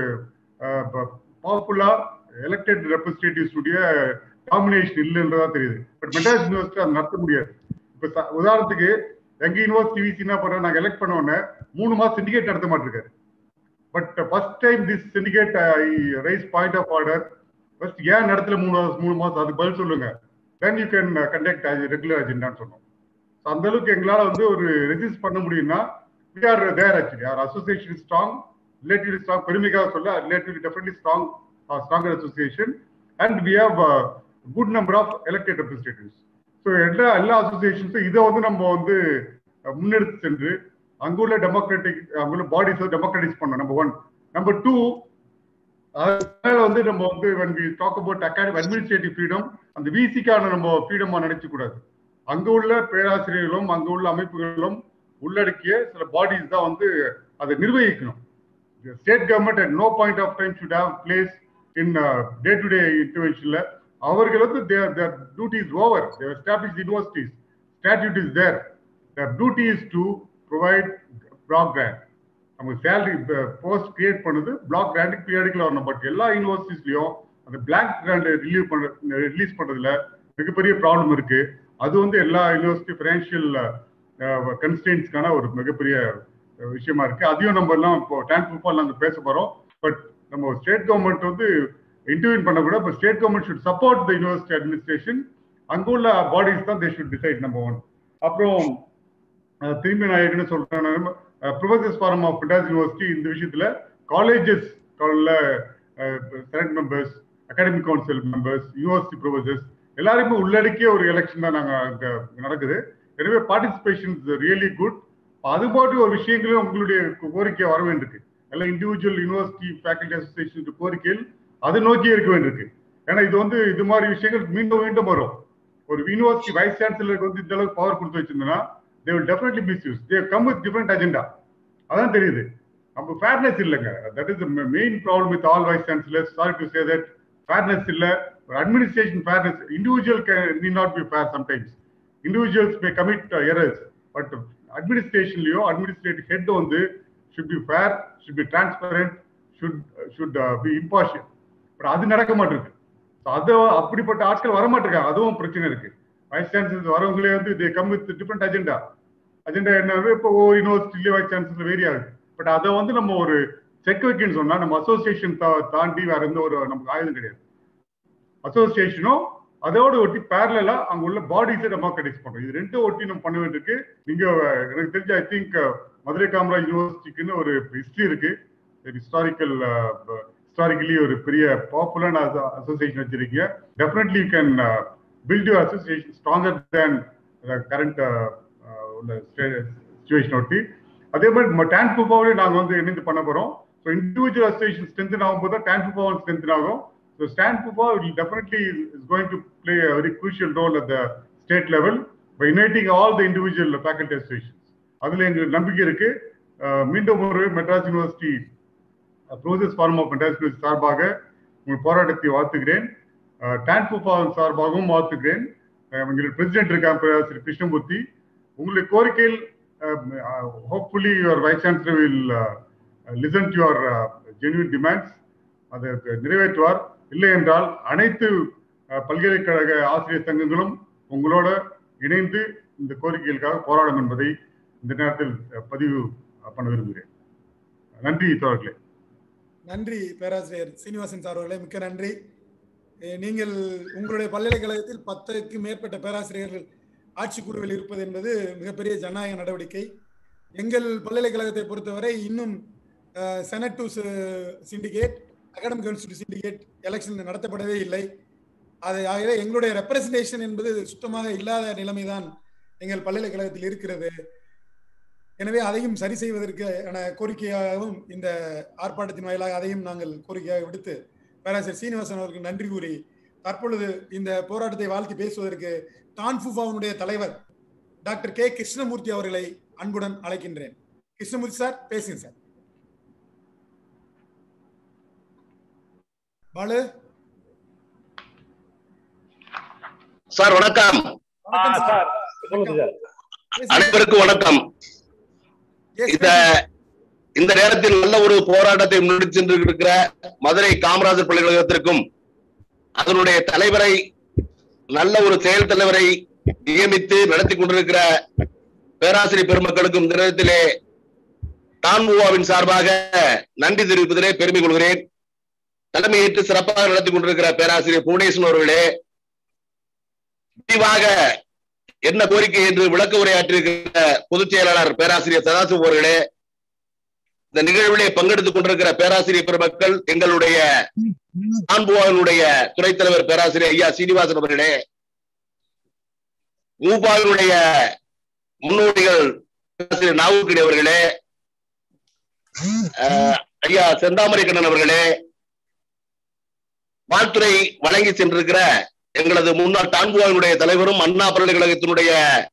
பவர்ஃபுல்லா எலெக்டட் ரெப்ரஸன்டேட்டிவ்ஸ் உடைய டாமினேஷன் இல்லைன்றதா தெரியுது பட் மெட்ராஸ் யூனிவர்சிட்டி அதை நடத்த முடியாது இப்ப ச- உதாரணத்துக்கு எங்க யூனிவர்சிட்டி விசி என்ன பண்றோம் நாங்க எலெக்ட் பண்ண உடனே மூணு மாசம் சிண்டிகேட் நடத்த மாட்டிருக்காரு but first time this syndicate I raise point of order first ஏன் நடத்தல மூணு மாசம் மூணு மாசம் அதுக்கு பதில் சொல்லுங்க then you can conduct regular அஜெண்டான்னு சொன்னோம் So, அந்த அளவுக்கு எங்களால வந்து ஒரு ரெஜிஸ்ட் பண்ண முடியும்னா we are there actually our association is strong relatively strong பெருமைக்காக சொல்ல relatively definitely strong uh, stronger association and we have a good number of elected representatives so எல்லா எல்லா அசோசியேஷன்ஸும் இதை வந்து நம்ம வந்து அஹ், முன்னெடுத்து சென்று அங்குள்ள டெமோக்ராட்டிக் அங்குள்ள பாடிஸை டெமோக்ராட்டிஸ் பண்ணோம் நம்பர் ஒன் நம்பர் டூ அதனால வந்து நம்ம வந்து when we talk about academic administrative freedom அந்த விசிக்கான நம்ம ஃப்ரீடமா நினைச்சு கூடாது அங்க உள்ள பேராசிரியர்களும் அங்க உள்ள அமைப்புகளும் உள்ளடக்கிய சில பாடிஸ் தான் வந்து அதை நிர்வகிக்கணும் state government at no point of time should have place in day to day இன்டர்வென்ஷன்ல அவர்கள் வந்து their duty is over their establish universities statute is their their duty is to provide block grant நமக்கு சேலரி போஸ்ட் கிரியேட் பண்ணுது பிளாக் கிராண்டுக்கு பீரியடிக்கல வரணும் பட் எல்லா யூனிவர்சிட்டிஸ்லயும் அந்த பிளாக் கிராண்ட் ரிலீவ் பண்ண ரிலீஸ் பண்றதுல மிகப்பெரிய ப்ராப்ளம் இருக்கு அது வந்து எல்லா யூனிவர்சிட்டி ஃபினான்ஷியல் கன்ஸ்டன்ஸ்க்கான ஒரு மிகப்பெரிய அஹ், விஷயமா இருக்கு அதையும் நம்ம எல்லாம் இப்போ டேங்க் ஃபுட்பால் நாங்கள் பேச போறோம் பட் நம்ம ஸ்டேட் கவர்மெண்ட் வந்து இன்டர்வியூன் பண்ண கூட இப்போ state government should support the university administration அங்குள்ள பாடிஸ் தான் they should decide number one அப்புறம் அஹ், திரும்பி நான் ஏற்கனவே சொல்றேன் professors forum of Madras university இந்த விஷயத்துல colleges senate members academic council members university professors எல்லாருமே உள்ளடக்கிய ஒரு எலெக்ஷன் தான் நாங்க அங்க நடக்குது எனவே பார்ட்டிசிபேஷன் ரியலி குட் அது மாதிரி ஒரு விஷயங்களும் உங்களுடைய கோரிக்கை வர வேண்டியிருக்கு எல்லாம் இண்டிவிஜுவல் யூனிவர்சிட்டி ஃபேக்கல்டி அசோசியேஷன் கோரிக்கையில் அதை நோக்கி இருக்க வேண்டியிருக்கு ஏன்னா இது வந்து இது மாதிரி விஷயங்கள் மீண்டும் மீண்டும் வரும் ஒரு யூனிவர்சிட்டி வைஸ் சான்சலருக்கு வந்து இந்த அளவுக்கு பவர் கொடுத்து வச்சிருந்தோம்னா they will definitely misuse they come with different agenda அதான் தெரியுது நம்ம ஃபேர்னஸ் இல்லைங்க that is main problem with all vice chancellors sorry to say that fairness இல்ல administration fairness individual need not be fair sometimes individuals may commit errors but அட்மினிஸ்ட்ரேஷன்லயோ அட்மினிஸ்ட்ரேட்டிவ் ஹெட் வந்து should be fair should be transparent should should be impartial but அது நடக்க மாட்டிருக்கு So அது அப்படிப்பட்ட ஆட்கள் வர மாட்டிருக்காங்க அதுவும் பிரச்சனை இருக்கு வைஸ் சான்சலர்ஸ் வரவங்களே வந்து they come with different agenda agenda என்ன இப்போ ஓ யூனிவர்சிட்டிலே வைஸ் சான்சலர் வேரி ஆகுது பட் அதை வந்து நம்ம ஒரு செக் வைக்கணும்னு சொன்னா நம்ம அசோசியேஷன் தாண்டி வேற எந்த ஒரு நமக்கு ஆயுதம் கிடையாது அசோசியேஷனும் அதோட ஒட்டி பேரலா அங்க உள்ள பாடிஸை டெமோக்ரடைஸ் பண்றோம் இது ரெண்டும் ஒட்டி நம்ம பண்ண வேண்டியிருக்கு நீங்க எனக்கு தெரிஞ்ச ஐ திங்க் மதுரை காமராஜ் யூனிவர்சிட்டிக்குன்னு ஒரு ஹிஸ்டரி இருக்கு ஹிஸ்டாரிக்கல் ஹிஸ்டாரிக்கலி ஒரு பெரிய பாப்புலரான அசோசியேஷன் வச்சிருக்கீங்க definitely you can build your association stronger than current உள்ள சுச்சுவேஷன் ஒட்டி அதே மாதிரி டேன் புபாவிலே நாங்கள் வந்து இணைந்து பண்ண போறோம் ஸோ இண்டிவிஜுவல் அசோசியேஷன் ஸ்ட்ரென்தன் ஆகும்போது தான் டேன் புபாவும் ஸ்ட்ரென்தன் ஆகும் ஸோ ஸ்டாண்ட் புபா will definitely is going to play a very crucial role at the state level by uniting all the individual faculty associations. அதுல எங்களுக்கு நம்பிக்கை இருக்கு அஹ் மீண்டும் ஒரு Madras university professors forum of Madras university சார்பாக உங்கள் போராட்டத்தை வாழ்த்துகிறேன் டான் புபாவின் சார்பாகவும் வாழ்த்துகிறேன் அஹ் எங்களுடைய பிரசிடென்ட் இருக்காங்க பேராசிரியர் கிருஷ்ணமூர்த்தி உங்களுடைய கோரிக்கையில் hopefully your vice chancellor will listen to your genuine demands அதை நிறைவேற்றுவார் இல்லை என்றால் அனைத்து அஹ், பல்கலைக்கழக ஆசிரியர் சங்கங்களும் உங்களோட இணைந்து இந்த கோரிக்கைகளுக்காக போராடும் என்பதை இந்த நேரத்தில் அஹ், பதிவு பண்ண விரும்புகிறேன் நன்றி தோழர்களே நன்றி பேராசிரியர் சீனிவாசன் சார் அவர்களே மிக்க நன்றி அஹ் நீங்கள் உங்களுடைய பல்கலைக்கழகத்தில் பத்துக்கு மேற்பட்ட பேராசிரியர்கள் ஆட்சிக்குழுவில் இருப்பது என்பது மிகப்பெரிய ஜனநாயக நடவடிக்கை எங்கள் பல்கலைக்கழகத்தை பொறுத்தவரை இன்னும் senate to syndicate academic council syndicate election நடத்தப்படவே இல்லை அது ஆகவே எங்களுடைய ரெப்ரசன்டேஷன் என்பது சுத்தமாக இல்லாத நிலைமைதான் எங்கள் பல்கலைக்கழகத்தில் இருக்கிறது எனவே அதையும் சரி செய்வதற்கான கோரிக்கையாகவும் இந்த ஆர்ப்பாட்டத்தின் வாயிலாக அதையும் நாங்கள் கோரிக்கையாக விடுத்து பேராசிரியர் சீனிவாசன் அவருக்கு நன்றி கூறி தற்பொழுது இந்த போராட்டத்தை வாழ்த்தி பேசுவதற்கு டான்ஃபுஃபாவுடைய தலைவர் டாக்டர் கே கிருஷ்ணமூர்த்தி அவர்களை அன்புடன் அழைக்கின்றேன் கிருஷ்ணமூர்த்தி சார் பேசுங்க சார் பாலு சார் வணக்கம் அனைவருக்கும் வணக்கம் இந்த இந்த நேரத்தில் நல்ல ஒரு போராட்டத்தை முன்னெடுத்து சென்று இருக்கிற மதுரை காமராஜர் பல்கலைக்கழகத்திற்கும் அதனுடைய தலைவரை நல்ல ஒரு செயல் தலைவரை நியமித்து நடத்தி கொண்டிருக்கிற பேராசிரியர் பெருமக்களுக்கும் இந்த நேரத்திலே டான்முவாவின் சார்பாக நன்றி தெரிவிப்பதிலே பெருமை கொள்கிறேன் தலைமையேற்று சிறப்பாக நடத்தி கொண்டிருக்கிற பேராசிரியர் புவனேஸ்வரன் அவர்களே விரிவாக என்ன கோரிக்கை என்று விளக்க உரையாற்றியிருக்கிற பொதுச் செயலாளர் பேராசிரியர் சதாசிவம் அவர்களே இந்த நிகழ்விலே பங்கெடுத்துக் கொண்டிருக்கிற பேராசிரியர் பெருமக்கள் எங்களுடைய ஆன்புவாவினுடைய துணைத் தலைவர் பேராசிரியர் ஐயா சீனிவாசன் அவர்களே மூபாவினுடைய முன்னோடிகள் பேராசிரியர் நாவுக்கடி அவர்களே அஹ், ஐயா செந்தாமரை கண்ணன் அவர்களே வாழ்த்துறை வழங்கி சென்றிருக்கிற எங்களது முன்னாள் டான்குவாவினுடைய தலைவரும் அண்ணா பல்கலைக்கழகத்தினுடைய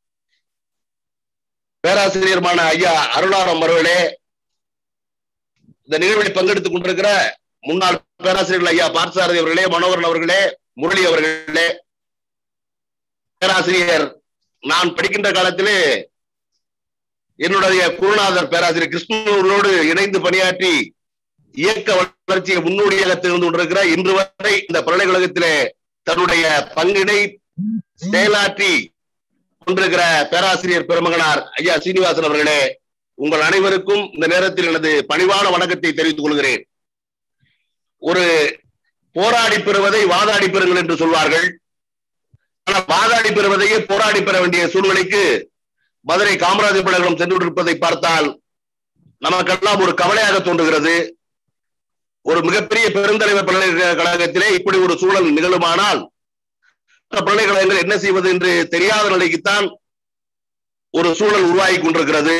பேராசிரியருமான ஐயா அருளாரம் அவர்களே இந்த நிகழ்வில் பங்கெடுத்துக் கொண்டிருக்கிற முன்னாள் பேராசிரியர்கள் ஐயா பார்த்தசாரதி அவர்களே மனோகரன் அவர்களே முரளி அவர்களே பேராசிரியர் நான் படிக்கின்ற காலத்திலே என்னுடைய குருநாதர் பேராசிரியர் கிருஷ்ணனோடு இணைந்து பணியாற்றி இயக்க வளர்ச்சியை முன்னோடியாக திகழ்ந்து கொண்டிருக்கிற இன்று வரை இந்த பல்கலைக்கழகத்திலே தன்னுடைய பங்கினை செயலாற்றி கொண்டிருக்கிற பேராசிரியர் பெருமகனார் ஐயா சீனிவாசன் அவர்களே உங்கள் அனைவருக்கும் இந்த நேரத்தில் எனது பணிவான வணக்கத்தை தெரிவித்துக் கொள்கிறேன் ஒரு போராடி பெறுவதை வாதாடி பெறுங்கள் என்று சொல்வார்கள் ஆனால் வாதாடி பெறுவதையே போராடி பெற வேண்டிய சூழ்நிலைக்கு மதுரை காமராஜர் பல்கலைக்கழகம் சென்று கொண்டிருப்பதை பார்த்தால் நமக்கெல்லாம் ஒரு கவலையாக தோன்றுகிறது ஒரு மிகப்பெரிய பெருந்தலைவர் பல்கலைக்கழகத்திலே இப்படி ஒரு சூழல் நிகழுமானால் மற்ற பல்கலைக்கழகங்கள் என்ன செய்வது என்று தெரியாத நிலைக்குத்தான் ஒரு சூழல் உருவாகி கொண்டிருக்கிறது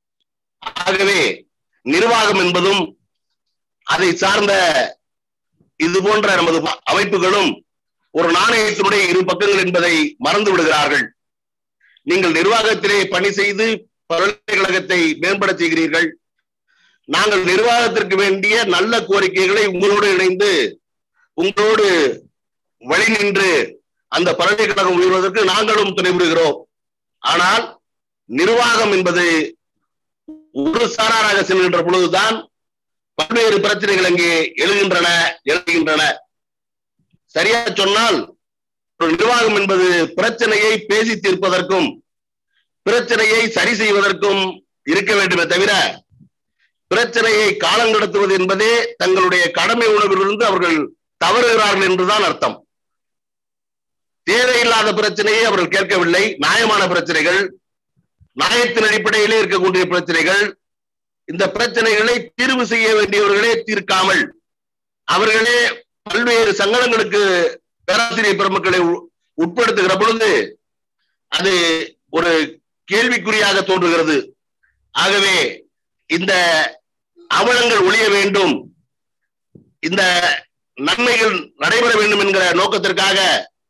ஆகவே நிர்வாகம் என்பதும் அதை சார்ந்த இது போன்ற நமது அமைப்புகளும் ஒரு நாணயத்தினுடைய இரு பக்கங்கள் என்பதை மறந்து விடுகிறார்கள் நீங்கள் நிர்வாகத்திலே பணி செய்து பல்கலைக்கழகத்தை மேம்பட செய்கிறீர்கள் நாங்கள் நிர்வாகத்திற்கு வேண்டிய நல்ல கோரிக்கைகளை உங்களோடு இணைந்து உங்களோடு வழி நின்று அந்த பல்கலைக்கழகம் உயர்வதற்கு நாங்களும் துணை புரிகிறோம் ஆனால் நிர்வாகம் என்பது ஒரு சாராராக செல்கின்ற பொழுதுதான் பல்வேறு பிரச்சனைகள் அங்கே எழுகின்றன எழுகின்றன சரியா சொன்னால் ஒரு நிர்வாகம் என்பது பிரச்சனையை பேசி தீர்ப்பதற்கும் பிரச்சனையை சரி செய்வதற்கும் இருக்க வேண்டுமே தவிர பிரச்சனையை காலம் கடத்துவது என்பதே தங்களுடைய கடமை உணர்விலிருந்து அவர்கள் தவறுகிறார்கள் என்றுதான் அர்த்தம் தேவையில்லாத பிரச்சனையை அவர்கள் கேட்கவில்லை நியாயமான பிரச்சனைகள் நியாயத்தின் அடிப்படையிலே இருக்கக்கூடிய பிரச்சனைகள் இந்த பிரச்சனைகளை தீர்வு செய்ய வேண்டியவர்களே தீர்க்காமல் அவர்களே பல்வேறு சங்கடங்களுக்கு பேராசிரியர் பெருமக்களை உ- உட்படுத்துகிற பொழுது அது ஒரு கேள்விக்குறியாக தோன்றுகிறது ஆகவே இந்த அவலங்கள் ஒழிய வேண்டும் இந்த நன்மைகள் நடைபெற வேண்டும் என்கிற நோக்கத்திற்காக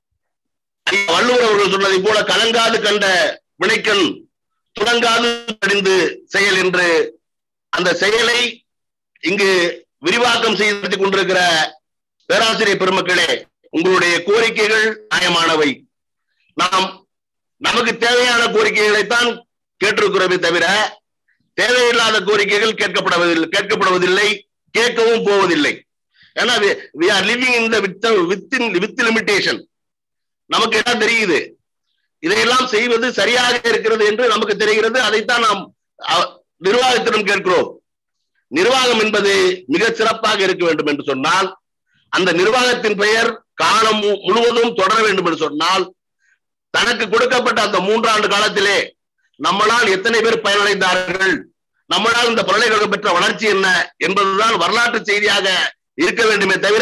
ஐயா வள்ளுவர் அவர்கள் சொன்னதை போல கலங்காது கண்ட வினைக்கண் துணங்காது அடிந்து செயல் என்று அந்த செயலை இங்கு விரிவாக்கம் செய்து கொண்டிருக்கிற பேராசிரியர் பெருமக்களே உங்களுடைய கோரிக்கைகள் நியாயமானவை நாம் நமக்கு தேவையான கோரிக்கைகளைத்தான் கேட்டிருக்கிறோமே தவிர தேவையில்லாத கோரிக்கைகள் கேட்கப்படுவதில்லை கேட்கப்படுவதில்லை கேட்கவும் போவதில்லை ஏன்னா we are living in the with within with limitation நமக்கு என்ன தெரியுது இதையெல்லாம் செய்வது சரியாக இருக்கிறது என்று நமக்கு தெரிகிறது அதைத்தான் நாம் அ- நிர்வாகத்திடம் கேட்கிறோம் நிர்வாகம் என்பது மிக சிறப்பாக இருக்க வேண்டும் என்று சொன்னால் அந்த நிர்வாகத்தின் பெயர் காலம் மு- முழுவதும் தொடர வேண்டும் என்று சொன்னால் தனக்கு கொடுக்கப்பட்ட அந்த மூன்றாண்டு காலத்திலே நம்மளால் எத்தனை பேர் பயனடைந்தார்கள் நம்மளால் இந்த பல்கலைக்கழகம் பெற்ற வளர்ச்சி என்ன என்பதுதான் வரலாற்று செய்தியாக இருக்க வேண்டுமே தவிர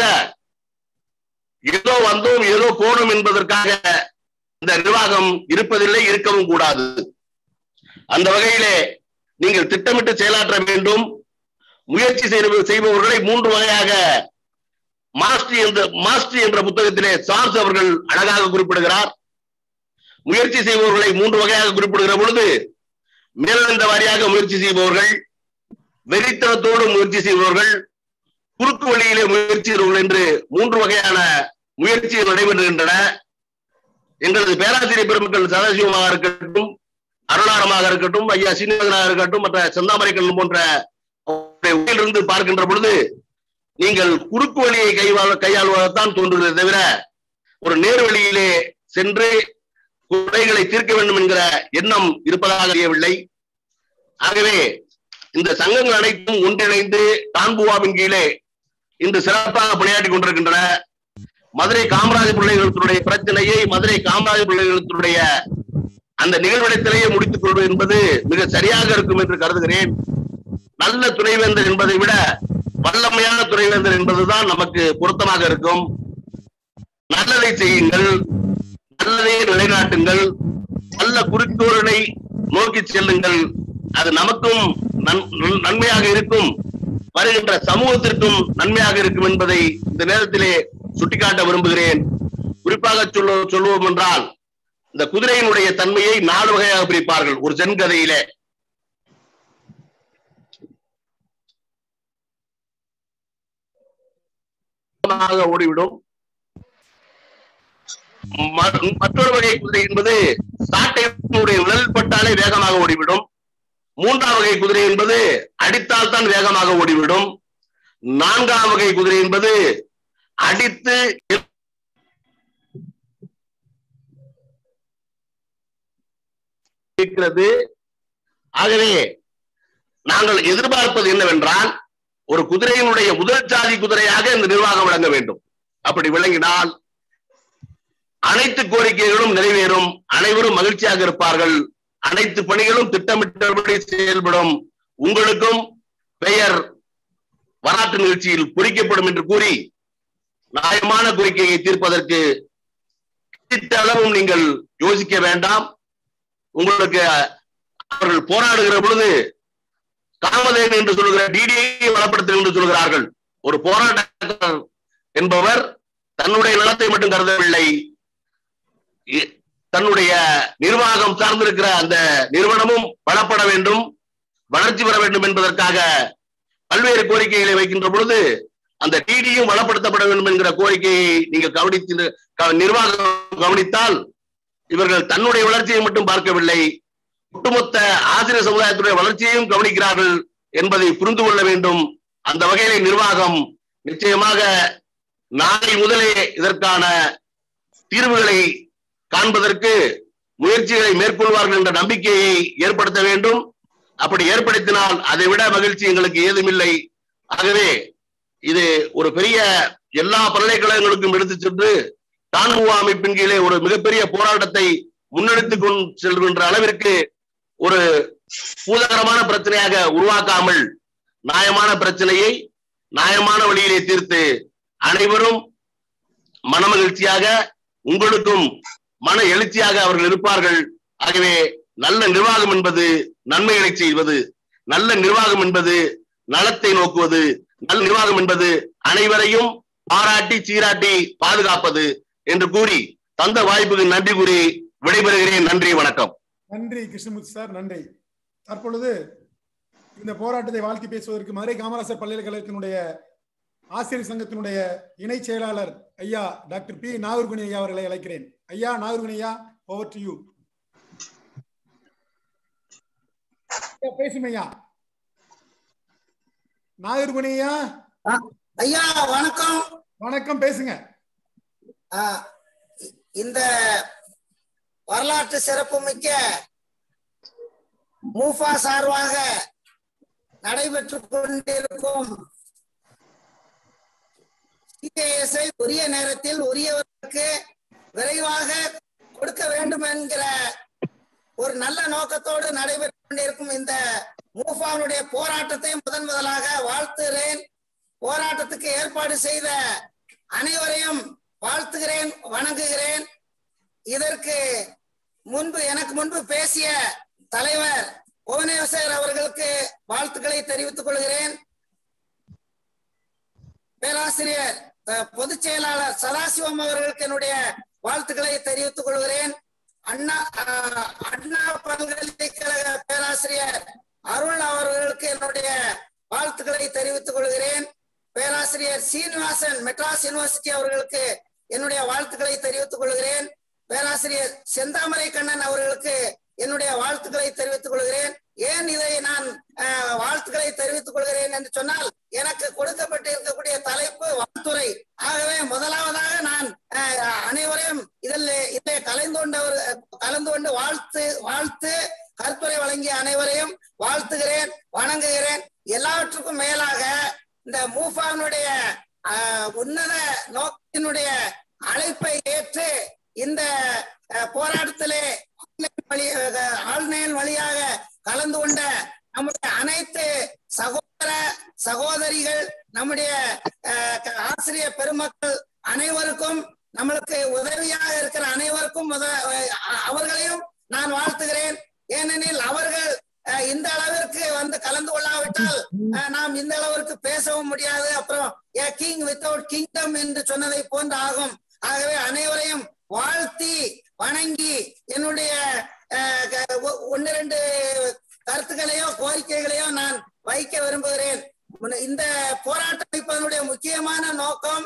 ஏதோ வந்தோம் ஏதோ போனோம் என்பதற்காக இந்த நிர்வாகம் இருப்பதில்லை இருக்கவும் கூடாது அந்த வகையிலே நீங்கள் திட்டமிட்டு செயலாற்ற வேண்டும் முயற்சி செய்வது செய்பவர்களை மூன்று வகையாக மாஸ்டர் என்ற மாஸ்டர் என்ற புத்தகத்திலே சார்ஸ் அவர்கள் அழகாக குறிப்பிடுகிறார் முயற்சி செய்பவர்களை மூன்று வகையாக குறிப்பிடுகிற பொழுது மேலெழுந்த வாரியாக முயற்சி செய்பவர்கள் வெறித்தனத்தோடு முயற்சி செய்பவர்கள் குறுக்கு வழியிலே முயற்சி செய்பவர்கள் என்று மூன்று வகையான முயற்சிகள் நடைபெறுகின்றன எங்களது பேராசிரியர் பெருமக்கள் சதாசிவமாக இருக்கட்டும் அருளாரமாக இருக்கட்டும் ஐயா சீனிவாசனாக இருக்கட்டும் மற்ற செந்தாமரைக்கல் போன்ற இருந்து பார்க்கின்ற பொழுது நீங்கள் குறுக்கு வழியை கைவாழ கையாளுவதைத்தான் தோன்றுகிறது தவிர ஒரு நேர் வழியிலே சென்று குறைகளை தீர்க்க வேண்டும் என்கிற எண்ணம் இருப்பதாக அறியவில்லை ஆகவே இந்த சங்கங்கள் அனைத்தும் ஒன்றிணைந்து டான்புவாவின் கீழே இன்று சிறப்பாக பணியாற்றி கொண்டிருக்கின்றன மதுரை காமராஜர் பிள்ளைகளுடைய பிரச்சனையை மதுரை காமராஜர் பிள்ளைகளுடைய அந்த நிகழ்விடத்திலேயே முடித்துக் கொள்வது என்பது மிக சரியாக இருக்கும் என்று கருதுகிறேன் நல்ல துணைவேந்தர் என்பதை விட வல்லமையான துணைவேந்தர் என்பதுதான் நமக்கு பொருத்தமாக இருக்கும் நல்லதை செய்யுங்கள் நல்லதை நிலைநாட்டுங்கள் நல்ல குறிக்கோளை நோக்கி செல்லுங்கள் அது நமக்கும் நன்- நன்- நன்மையாக இருக்கும் வருகின்ற சமூகத்திற்கும் நன்மையாக இருக்கும் என்பதை இந்த நேரத்திலே சுட்டிக்காட்ட விரும்புகிறேன் குறிப்பாக சொல்ல சொல்லுவோம் என்றால் இந்த குதிரையினுடைய தன்மையை நாலு வகையாக பிரிப்பார்கள் ஒரு சென்கதையிலே வேகமாக ஓடிவிடும் ம- மற்றொரு வகை குதிரை என்பது சாட்டையினுடைய நிழல் பட்டாலே வேகமாக ஓடிவிடும் மூன்றாம் வகை குதிரை என்பது அடித்தால் தான் வேகமாக ஓடிவிடும் நான்காம் வகை குதிரை என்பது அடித்து இருக்கிறது ஆகவே நாங்கள் எதிர்பார்ப்பது என்னவென்றால் ஒரு குதிரையினுடைய முதல் சாதி குதிரையாக இந்த நிர்வாகம் விளங்க வேண்டும் அப்படி விளங்கினால் அனைத்து கோரிக்கைகளும் நிறைவேறும் அனைவரும் மகிழ்ச்சியாக இருப்பார்கள் அனைத்து பணிகளும் திட்டமிட்டபடி செயல்படும் உங்களுக்கும் பெயர் வரலாற்று நிகழ்ச்சியில் பொறிக்கப்படும் என்று கூறி நியாயமான கோரிக்கையை தீர்ப்பதற்கு கிட்ட அளவும் நீங்கள் யோசிக்க வேண்டாம் உங்களுக்கு அவர்கள் போராடுகிற பொழுது காமதேவன் என்று சொல்கிற டிடிஐ வளப்படுத்த என்று சொல்கிறார்கள் ஒரு போராட்ட என்பவர் தன்னுடைய நலத்தை மட்டும் கருதவில்லை இ- தன்னுடைய நிர்வாகம் சார்ந்திருக்கிற அந்த நிறுவனமும் வளப்பட வேண்டும் வளர்ச்சி பெற வேண்டும் என்பதற்காக பல்வேறு கோரிக்கைகளை வைக்கின்ற பொழுது அந்த டிடியும் வளப்படுத்தப்பட வேண்டும் என்கிற கோரிக்கையை நீங்கள் கவனித்து க- நிர்வாகம் கவனித்தால் இவர்கள் தன்னுடைய வளர்ச்சியை மட்டும் பார்க்கவில்லை ஒட்டுமொத்த ஆசிரியர் சமுதாயத்துடைய வளர்ச்சியையும் கவனிக்கிறார்கள் என்பதை புரிந்து கொள்ள வேண்டும் அந்த வகையிலே நிர்வாகம் நிச்சயமாக நாளை முதலே இதற்கான தீர்வுகளை காண்பதற்கு முயற்சிகளை மேற்கொள்வார்கள் என்ற நம்பிக்கையை ஏற்படுத்த வேண்டும் அப்படி ஏற்படுத்தினால் அதை விட மகிழ்ச்சி எங்களுக்கு ஏதுமில்லை ஆகவே இது ஒரு பெரிய எல்லா பல்கலைக்கழகங்களுக்கும் எடுத்துச் சென்று டான்முவா அமைப்பின் கீழே ஒரு மிகப்பெரிய போராட்டத்தை முன்னெடுத்துக் கொண்டு செல்கின்ற அளவிற்கு ஒரு பூதகரமான பிரச்சனையாக உருவாக்காமல் நியாயமான பிரச்சனையை நியாயமான வழியிலே தீர்த்து அனைவரும் மனமகிழ்ச்சியாக உங்களுக்கும் மன எழுச்சியாக அவர்கள் இருப்பார்கள் ஆகவே நல்ல நிர்வாகம் என்பது நன்மைகளை செய்வது நல்ல நிர்வாகம் என்பது நலத்தை நோக்குவது நல்ல நிர்வாகம் என்பது அனைவரையும் பாராட்டி சீராட்டி பாதுகாப்பது என்று கூறி தந்த வாய்ப்புக்கு நன்றி கூறி விடைபெறுகிறேன் நன்றி வணக்கம் நன்றி கிருஷ்ணமூர்த்தி சார் நன்றி தற்பொழுது இந்த போராட்டத்தை வாழ்த்தி பேசுவதற்கு மதுரை காமராசர் பல்கலைக்கழகத்தினுடைய ஆசிரியர் சங்கத்தினுடைய இணை செயலாளர் ஐயா டாக்டர் பி நாகர்குணி ஐயா அவர்களை அழைக்கிறேன் ஐயா நாகர்குணி ஐயா ஓவர் டு யூ பேசும் ஐயா நாகர்குணி ஐயா ஐயா வணக்கம் வணக்கம் பேசுங்க ஆ, இந்த வரலாற்று சிறப்புமிக்க மூஃபா சார்பாக நடைபெற்றுக் கொண்டிருக்கும் சிஏஎஸ்ஐ உரிய நேரத்தில் உரியவர்களுக்கு விரைவாக கொடுக்க வேண்டும் என்கிற ஒரு நல்ல நோக்கத்தோடு நடைபெற்றுக் கொண்டிருக்கும் இந்த மூஃபாவுடைய போராட்டத்தை முதன் முதலாக வாழ்த்துகிறேன் போராட்டத்துக்கு ஏற்பாடு செய்த அனைவரையும் வாழ்த்துகிறேன் வணங்குகிறேன் இதற்கு முன்பு எனக்கு முன்பு பேசிய தலைவர் புவனேஸ்வர் அவர்களுக்கு வாழ்த்துக்களை தெரிவித்துக் கொள்கிறேன் பேராசிரியர் அஹ், பொதுச் செயலாளர் சதாசிவம் அவர்களுக்கு என்னுடைய வாழ்த்துக்களை தெரிவித்துக் கொள்கிறேன் அண்ணா அஹ், அண்ணா பல்கலைக்கழக பேராசிரியர் அருள் அவர்களுக்கு என்னுடைய வாழ்த்துக்களை தெரிவித்துக் கொள்கிறேன் பேராசிரியர் சீனிவாசன் மெட்ராஸ் யூனிவர்சிட்டி அவர்களுக்கு என்னுடைய வாழ்த்துக்களை தெரிவித்துக் கொள்கிறேன் பேராசிரியர் செந்தாமரை கண்ணன் அவர்களுக்கு என்னுடைய வாழ்த்துக்களை தெரிவித்துக் கொள்கிறேன் ஏன் இதை நான் அஹ், வாழ்த்துக்களை தெரிவித்துக் கொள்கிறேன் என்று சொன்னால் எனக்கு கொடுக்கப்பட்டு இருக்கக்கூடிய தலைப்பு வாழ்த்துறை ஆகவே முதலாவதாக நான் அஹ், அனைவரையும் இதில் இதில் கலந்து கொண்டவர் கலந்து கொண்டு வாழ்த்து வாழ்த்து கருத்துரை வழங்கிய அனைவரையும் வாழ்த்துகிறேன் வணங்குகிறேன் எல்லாவற்றுக்கும் மேலாக இந்த மூஃபானுடைய ஆஹ், உன்னத நோக்கத்தினுடைய அழைப்பை ஏற்று இந்த அஹ், போராட்டத்திலே ஆன்லைன் வழி அஹ், ஆன்லைன் வழியாக கலந்து கொண்ட நம்முடைய அனைத்து சகோதர சகோதரிகள் நம்முடைய அஹ், க- ஆசிரியர் பெருமக்கள் அனைவருக்கும் நம்மளுக்கு உதவியாக இருக்கிற அனைவருக்கும் உத- அஹ், அவர்களையும் நான் வாழ்த்துகிறேன் ஏனெனில் அவர்கள் அஹ், இந்த அளவிற்கு வந்து கலந்து கொள்ளாவிட்டால் அஹ், நாம் இந்த அளவிற்கு பேசவும் முடியாது அப்புறம் ஏ கிங் வித்தவுட் கிங்டம் என்று சொன்னதை போன்று ஆகும் ஆகவே அனைவரையும் வாழ்த்தி வணங்கி என்னுடைய அஹ், க- ஒ- ஒன்னு ரெண்டு கருத்துக்களையோ கோரிக்கைகளையோ நான் வைக்க விரும்புகிறேன் முன்ன- இந்த போராட்டம் வைப்பதனுடைய முக்கியமான நோக்கம்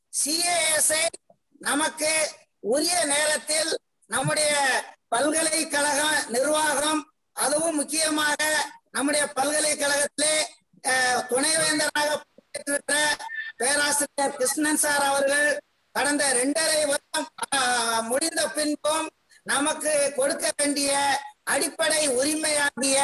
சிஏஎஸ்ஐ நமக்கு உரிய நேரத்தில் நம்முடைய பல்கலைக்கழக நிர்வாகம் அதுவும் முக்கியமாக நம்முடைய பல்கலைக்கழகத்திலே அஹ், துணைவேந்தராக பொறுப்பேற்றிருக்கிற பேராசிரியர் கிருஷ்ணன் சார் அவர்கள் கடந்த இரண்டரை வருடம் ஆஹ், முடிந்த பின்பும் நமக்கு கொடுக்க வேண்டிய அடிப்படை உரிமையாகிய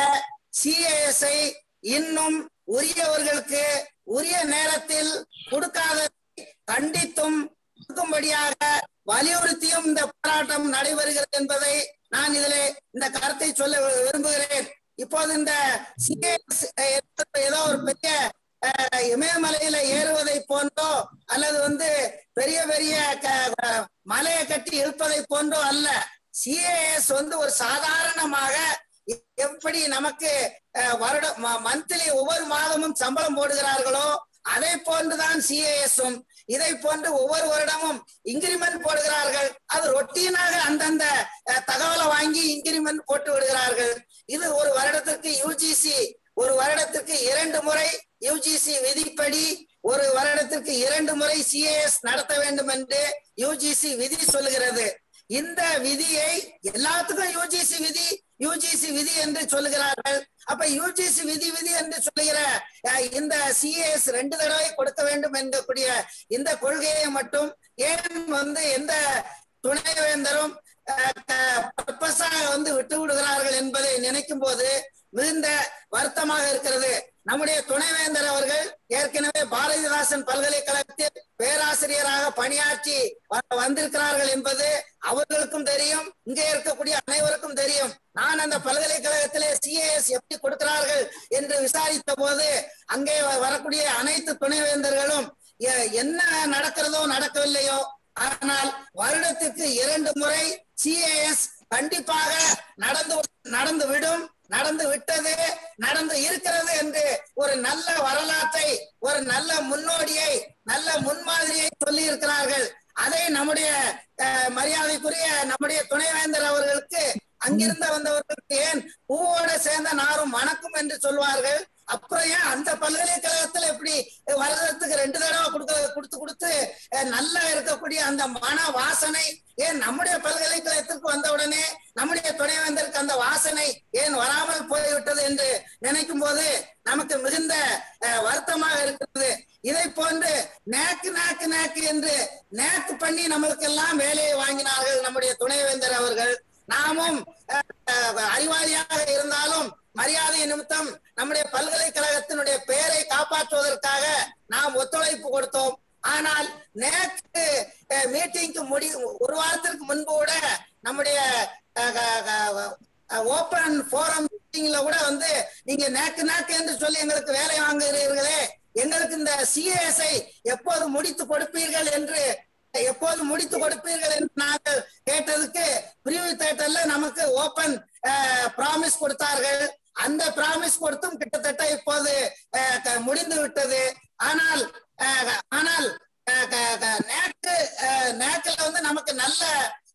சிஏஎஸ்ஐ இன்னும் உரியவர்களுக்கு உரிய நேரத்தில் கொடுக்காத கண்டித்தும் கொடுக்கும்படியாக வலியுறுத்தியும் இந்த போராட்டம் நடைபெறுகிறது என்பதை நான் இதிலே இந்த கருத்தை சொல்ல விரும்புகிறேன் இப்போது இந்த சிஏஎஸ் ஏதோ ஒரு பெரிய அஹ், இமயமலையில ஏறுவதை போன்றோ அல்லது வந்து பெரிய பெரிய க- மலையை கட்டி இழுப்பதை போன்றோ அல்ல சிஏஎஸ் வந்து ஒரு சாதாரணமாக எப்படி நமக்கு அஹ், வருடம் மந்த்லி ஒவ்வொரு மாதமும் சம்பளம் போடுகிறார்களோ அதை போன்றுதான் சிஏஎஸும் இதை போன்று ஒவ்வொரு வருடமும் இன்கிரிமெண்ட் போடுகிறார்கள் அது ரொட்டீனாக அந்தந்த அஹ், தகவலை வாங்கி இன்கிரிமெண்ட் போட்டு விடுகிறார்கள் இது ஒரு வருடத்திற்கு யூஜிசி ஒரு வருடத்திற்கு இரண்டு முறை யூஜிசி விதிப்படி ஒரு வருடத்திற்கு இரண்டு முறை சிஏஎஸ் நடத்த வேண்டும் என்று யூஜிசி விதி சொல்லுகிறது இந்த விதியை எல்லாத்துக்கும் யூஜிசி விதி யூஜிசி விதி என்று சொல்லுகிறார்கள் அப்ப யூஜிசி விதி விதி என்று சொல்லுகிற அஹ், இந்த சிஏஎஸ் ரெண்டு தடவை கொடுக்க வேண்டும் என்கக்கூடிய இந்த கொள்கையை மட்டும் ஏன் வந்து எந்த துணைவேந்தரும் பர்பஸாக வந்து விட்டு விடுகிறார்கள் என்பதை நினைக்கும் போது மிகுந்த வருத்தமாக இருக்கிறது நம்முடைய துணைவேந்தர் அவர்கள் ஏற்கனவே பாரதிதாசன் பல்கலைக்கழகத்தில் பேராசிரியராக பணியாற்றி வ- வந்திருக்கிறார்கள் என்பது அவர்களுக்கும் தெரியும் இங்கே இருக்கக்கூடிய அனைவருக்கும் தெரியும் நான் அந்த பல்கலைக்கழகத்திலே சிஏஎஸ் எப்படி கொடுக்கிறார்கள் என்று விசாரித்த போது அங்கே வ- வரக்கூடிய அனைத்து துணைவேந்தர்களும் எ- என்ன நடக்கிறதோ நடக்கவில்லையோ ஆனால் வருடத்திற்கு இரண்டு முறை சிஏஎஸ் கண்டிப்பாக நடந்து நடந்து விடும் நடந்து விட்டது நடந்து இருக்கிறது என்று ஒரு நல்ல வரலாற்றை ஒரு நல்ல முன்னோடியை நல்ல முன்மாதிரியை சொல்லி இருக்கிறார்கள் அதை நம்முடைய அஹ், மரியாதைக்குரிய நம்முடைய துணைவேந்தர் அவர்களுக்கு அங்கிருந்து வந்தவர்களுக்கு ஏன் பூவோட சேர்ந்த நாரும் மணக்கும் என்று சொல்வார்கள் அப்புறம் ஏன் அந்த பல்கலைக்கழகத்துல எப்படி வருடத்துக்கு ரெண்டு தடவை கொடுக்க கொடுத்து கொடுத்து அஹ், நல்லா இருக்கக்கூடிய அந்த மன வாசனை ஏன் நம்முடைய பல்கலைக்கழகத்திற்கு வந்தவுடனே நம்முடைய துணைவேந்தருக்கு அந்த வாசனை ஏன் வராமல் போய்விட்டது என்று நினைக்கும் போது நமக்கு மிகுந்த அஹ், வருத்தமாக இருக்கிறது இதை போன்று நேக்கு நேக்கு நேக்கு என்று நேக்கு பண்ணி நம்மளுக்கெல்லாம் வேலையை வாங்கினார்கள் நம்முடைய துணைவேந்தர் அவர்கள் நாமும் அஹ், அஹ், அறிவாளியாக இருந்தாலும் மரியாதை நிமித்தம் நம்முடைய பல்கலைக்கழகத்தினுடைய பெயரை காப்பாற்றுவதற்காக நாம் ஒத்துழைப்பு கொடுத்தோம் ஆனால் நேற்று மீட்டிங்க்கு முடி ஒரு வாரத்திற்கு முன்பு கூட நம்முடைய ஓபன் ஃபோரம் மீட்டிங்ல கூட வந்து நீங்க நேக்கு நேக்கு என்று சொல்லி எங்களுக்கு வேலை வாங்குகிறீர்களே எங்களுக்கு இந்த சிஏஎஸ்ஐ எப்போது முடித்து கொடுப்பீர்கள் என்று எப்போது முடித்து கொடுப்பீர்கள் என்று நாங்கள் கேட்டதுக்கு பிரிவு தேட்டர்ல நமக்கு ஓபன் ப்ராமிஸ் கொடுத்தார்கள் அந்த ப்ராமிஸ் கொடுத்தும் கிட்டத்தட்ட இப்போது அஹ், க- முடிந்து விட்டது ஆனால் அஹ், ஆனால் அஹ், க- க- நேக்கு அஹ், நேக்குல வந்து நமக்கு நல்ல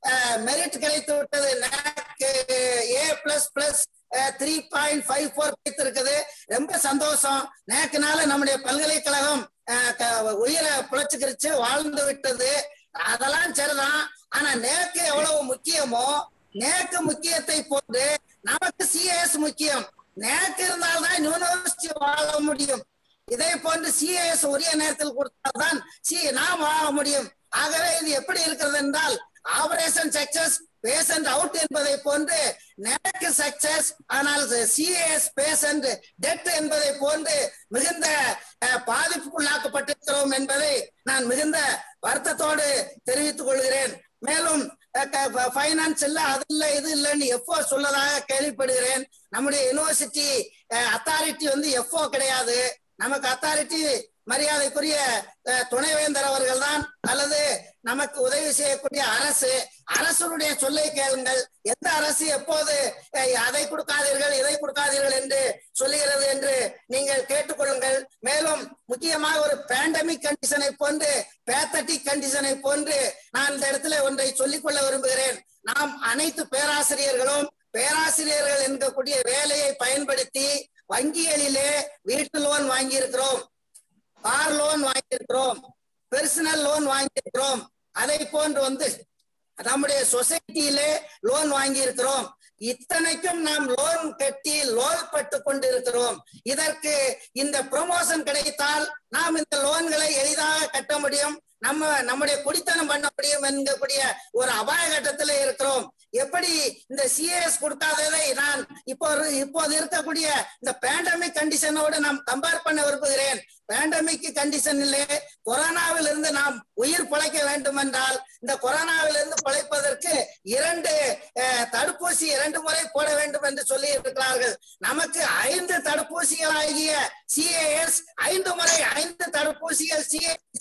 மெரிட் கிடைத்து விட்டது நேக்கு A plus plus three point five four இருக்குது ரொம்ப சந்தோஷம் நேக்குனால நம்முடைய பல்கலைக்கழகம் அஹ், க- உயிரை பிழைச்சுக்கிருச்சு வாழ்ந்து விட்டது அதெல்லாம் சரிதான் ஆனா நேக்கு எவ்வளவு முக்கியமோ நேக்கு முக்கியத்தை போட்டு நமக்கு சிஏஎஸ் முக்கியம் நேக்கு இருந்தால்தான் யூனிவர்சிட்டி வாழ முடியும் இதை போன்று சிஏஎஸ் உரிய நேரத்தில் கொடுத்தால்தான் சி நாம் வாழ முடியும் ஆகவே இது எப்படி இருக்கிறது என்றால் ஆபரேஷன் சக்சஸ் பேஷண்ட் அவுட் என்பதை போன்று நேக்கு சக்சஸ் ஆனால் சிஏஎஸ் பேஷண்ட் டெட் என்பதை போன்று மிகுந்த அஹ், பாதிப்புக்குள்ளாக்கப்பட்டிருக்கிறோம் என்பதை நான் மிகுந்த வருத்தத்தோடு தெரிவித்துக் கொள்கிறேன் மேலும் ஃபைனான்ஸ் இல்ல அது இல்ல இது இல்லைன்னு எஃப்ஓ சொல்லதாக கேள்விப்படுகிறேன் நம்முடைய யூனிவர்சிட்டி அத்தாரிட்டி வந்து எஃப்ஓ கிடையாது நமக்கு அத்தாரிட்டி மரியாதைக்குரிய அஹ், துணைவேந்தர் அவர்கள் தான் அல்லது நமக்கு உதவி செய்யக்கூடிய அரசு அரசனுடைய சொல்லை கேளுங்கள் எந்த அரசு எப்போது அஹ், அதை கொடுக்காதீர்கள் இதை கொடுக்காதீர்கள் என்று சொல்லுகிறது என்று நீங்கள் கேட்டுக்கொள்ளுங்கள் மேலும் முக்கியமாக ஒரு பேண்டமிக் கண்டிஷனை போன்று பேத்தட்டிக் கண்டிஷனை போன்று நான் இந்த இடத்துல ஒன்றை சொல்லிக்கொள்ள விரும்புகிறேன் நாம் அனைத்து பேராசிரியர்களும் பேராசிரியர்கள் என்கக்கூடிய வேலையை பயன்படுத்தி வங்கிகளிலே வீட்டு லோன் வாங்கியிருக்கிறோம் கார் லோன் வாங்கியிருக்கிறோம் பெர்சனல் லோன் வாங்கியிருக்கிறோம் அதை போன்று வந்து நம்முடைய சொசைட்டியிலே லோன் வாங்கி இருக்கிறோம் இத்தனைக்கும் நாம் லோன் கட்டி லோன் பட்டு கொண்டிருக்கிறோம் இதற்கு இந்த ப்ரொமோஷன் கிடைத்தால் நாம் இந்த லோன்களை எளிதாக கட்ட முடியும் நம்ம நம்முடைய குடித்தனம் பண்ண முடியும் என்கக்கூடிய ஒரு அபாய கட்டத்தில் இருக்கிறோம் எப்படி இந்த சிஏஎஸ் கொடுக்காததை நான் இப்போ இப்போது இருக்கக்கூடிய இந்த பேண்டமிக் கண்டிஷனோடு நாம் கம்பேர் பண்ண விரும்புகிறேன் பேண்டமிக் கண்டிஷனிலே கொரோனாவில் இருந்து நாம் உயிர் பிழைக்க வேண்டும் என்றால் இந்த கொரோனாவில் இருந்து பிழைப்பதற்கு இரண்டு அஹ், தடுப்பூசி இரண்டு முறை போட வேண்டும் என்று சொல்லி இருக்கிறார்கள் நமக்கு ஐந்து தடுப்பூசிகள் ஆகிய சிஏஎஸ் ஐந்து முறை ஐந்து தடுப்பூசிகள் சிஏஎஸ்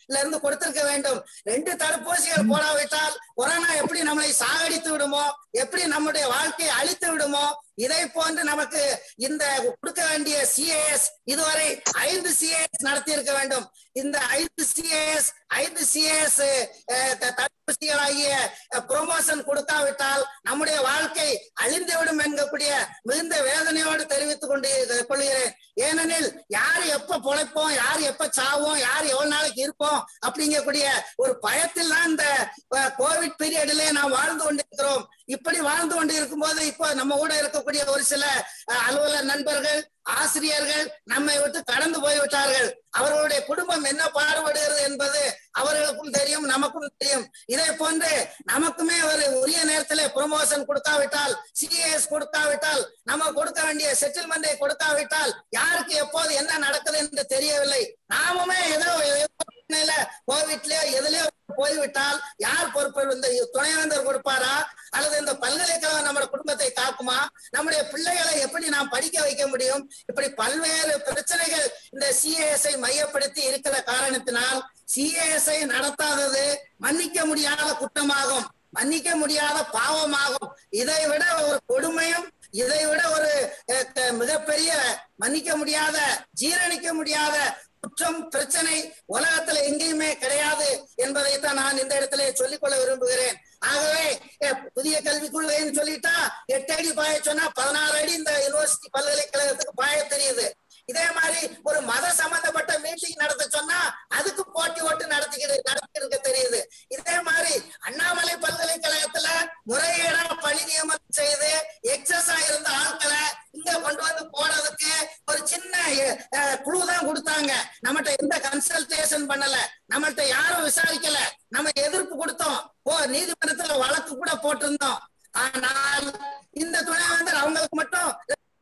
இருந்து கொடுத்திருக்க வேண்டும் ரெண்டு தடுப்பூசிகள் போடாவிட்டால் கொரோனா எப்படி நம்மளை சாகடித்து விடுமோ எப்படி நம்முடைய வாழ்க்கையை அழித்து விடுமோ இதை போன்று நமக்கு இந்த கொடுக்க வேண்டிய சிஏஎஸ் இதுவரை ஐந்து சிஏஎஸ் நடத்தி இருக்க வேண்டும் இந்த ஐந்து சிஏஎஸ் ஐந்து சிஏஎஸ் தடுப்பூசிகளாகிய ப்ரொமோஷன் கொடுக்காவிட்டால் நம்முடைய வாழ்க்கை அழிந்துவிடும் என்கக்கூடிய மிகுந்த வேதனையோடு தெரிவித்துக் கொண்டு கொள்கிறேன் ஏனெனில் யார் எப்ப பொழைப்போம் யார் எப்ப சாவோம் யார் எவ்வளவு நாளைக்கு இருப்போம் அப்படிங்கக்கூடிய ஒரு பயத்தில் தான் இந்த கோவிட் பீரியடிலே நாம் வாழ்ந்து கொண்டிருக்கிறோம் இப்படி வாழ்ந்து கொண்டு இருக்கும்போது இப்போ நம்ம கூட இருக்கக்கூடிய ஒரு சில அஹ், அலுவலர் நண்பர்கள் ஆசிரியர்கள் நம்மை விட்டு கடந்து போய்விட்டார்கள் அவர்களுடைய குடும்பம் என்ன பாடுபடுகிறது என்பது அவர்களுக்கும் தெரியும் நமக்கும் தெரியும் இதை போன்று நமக்குமே ஒரு உரிய நேரத்தில் ப்ரொமோஷன் கொடுக்காவிட்டால் சிஏஎஸ் கொடுக்காவிட்டால் நம்ம கொடுக்க வேண்டிய செட்டில்மெண்டை கொடுக்காவிட்டால் யாருக்கு எப்போது என்ன நடக்குது என்று தெரியவில்லை நாமுமே ஏதோ கோவிட்லயோ எதுலயோ போய்விட்டால் யார் பொறுப்பு இந்த துணைவேந்தர் கொடுப்பாரா அல்லது இந்த பல்கலைக்கழகம் நம்ம குடும்பத்தை காக்குமா நம்முடைய பிள்ளைகளை எப்படி நாம் படிக்க வைக்க முடியும் இப்படி பல்வேறு பிரச்சனைகள் இந்த சிஏஎஸ்ஐ மையப்படுத்தி இருக்கிற காரணத்தினால் சிஏஎஸ்ஐ நடத்தாதது மன்னிக்க முடியாத குற்றமாகும் மன்னிக்க முடியாத பாவமாகும் இதை விட ஒரு கொடுமையும் இதை விட ஒரு அஹ், க- மிகப்பெரிய மன்னிக்க முடியாத ஜீரணிக்க முடியாத குற்றம் பிரச்சனை உலகத்துல எங்கேயுமே கிடையாது என்பதைத்தான் நான் இந்த இடத்துல சொல்லிக்கொள்ள விரும்புகிறேன் ஆகவே அஹ், புதிய கல்விக்குழுவைன்னு சொல்லிட்டா எட்டு அடி பாய சொன்னா பதினாறு அடி இந்த யூனிவர்சிட்டி பல்கலைக்கழகத்துக்கு பாய தெரியுது இதே மாதிரி ஒரு மத சம்பந்தப்பட்ட மீட்டிங் நடத்த சொன்னா அதுக்கு போட்டி ஓட்டு நடத்திக்கிட்டு நடத்தி இருக்க தெரியுது இதே மாதிரி அண்ணாமலை பல்கலைக்கழகத்துல முறையீடா பணி நியமனம் செய்து எக்ஸஸா இருந்த ஆட்களை இங்க கொண்டு வந்து போனதுக்கு ஒரு சின்ன அஹ், குழு தான் கொடுத்தாங்க நம்மகிட்ட எந்த கன்சல்டேஷன் பண்ணல நம்மள்ட்ட யாரும் விசாரிக்கல நம்ம எதிர்ப்பு கொடுத்தோம் ஓ நீதிமன்றத்துல வழக்கு கூட போட்டிருந்தோம் ஆனால் இந்த துணைவேந்தர் அவங்களுக்கு மட்டும்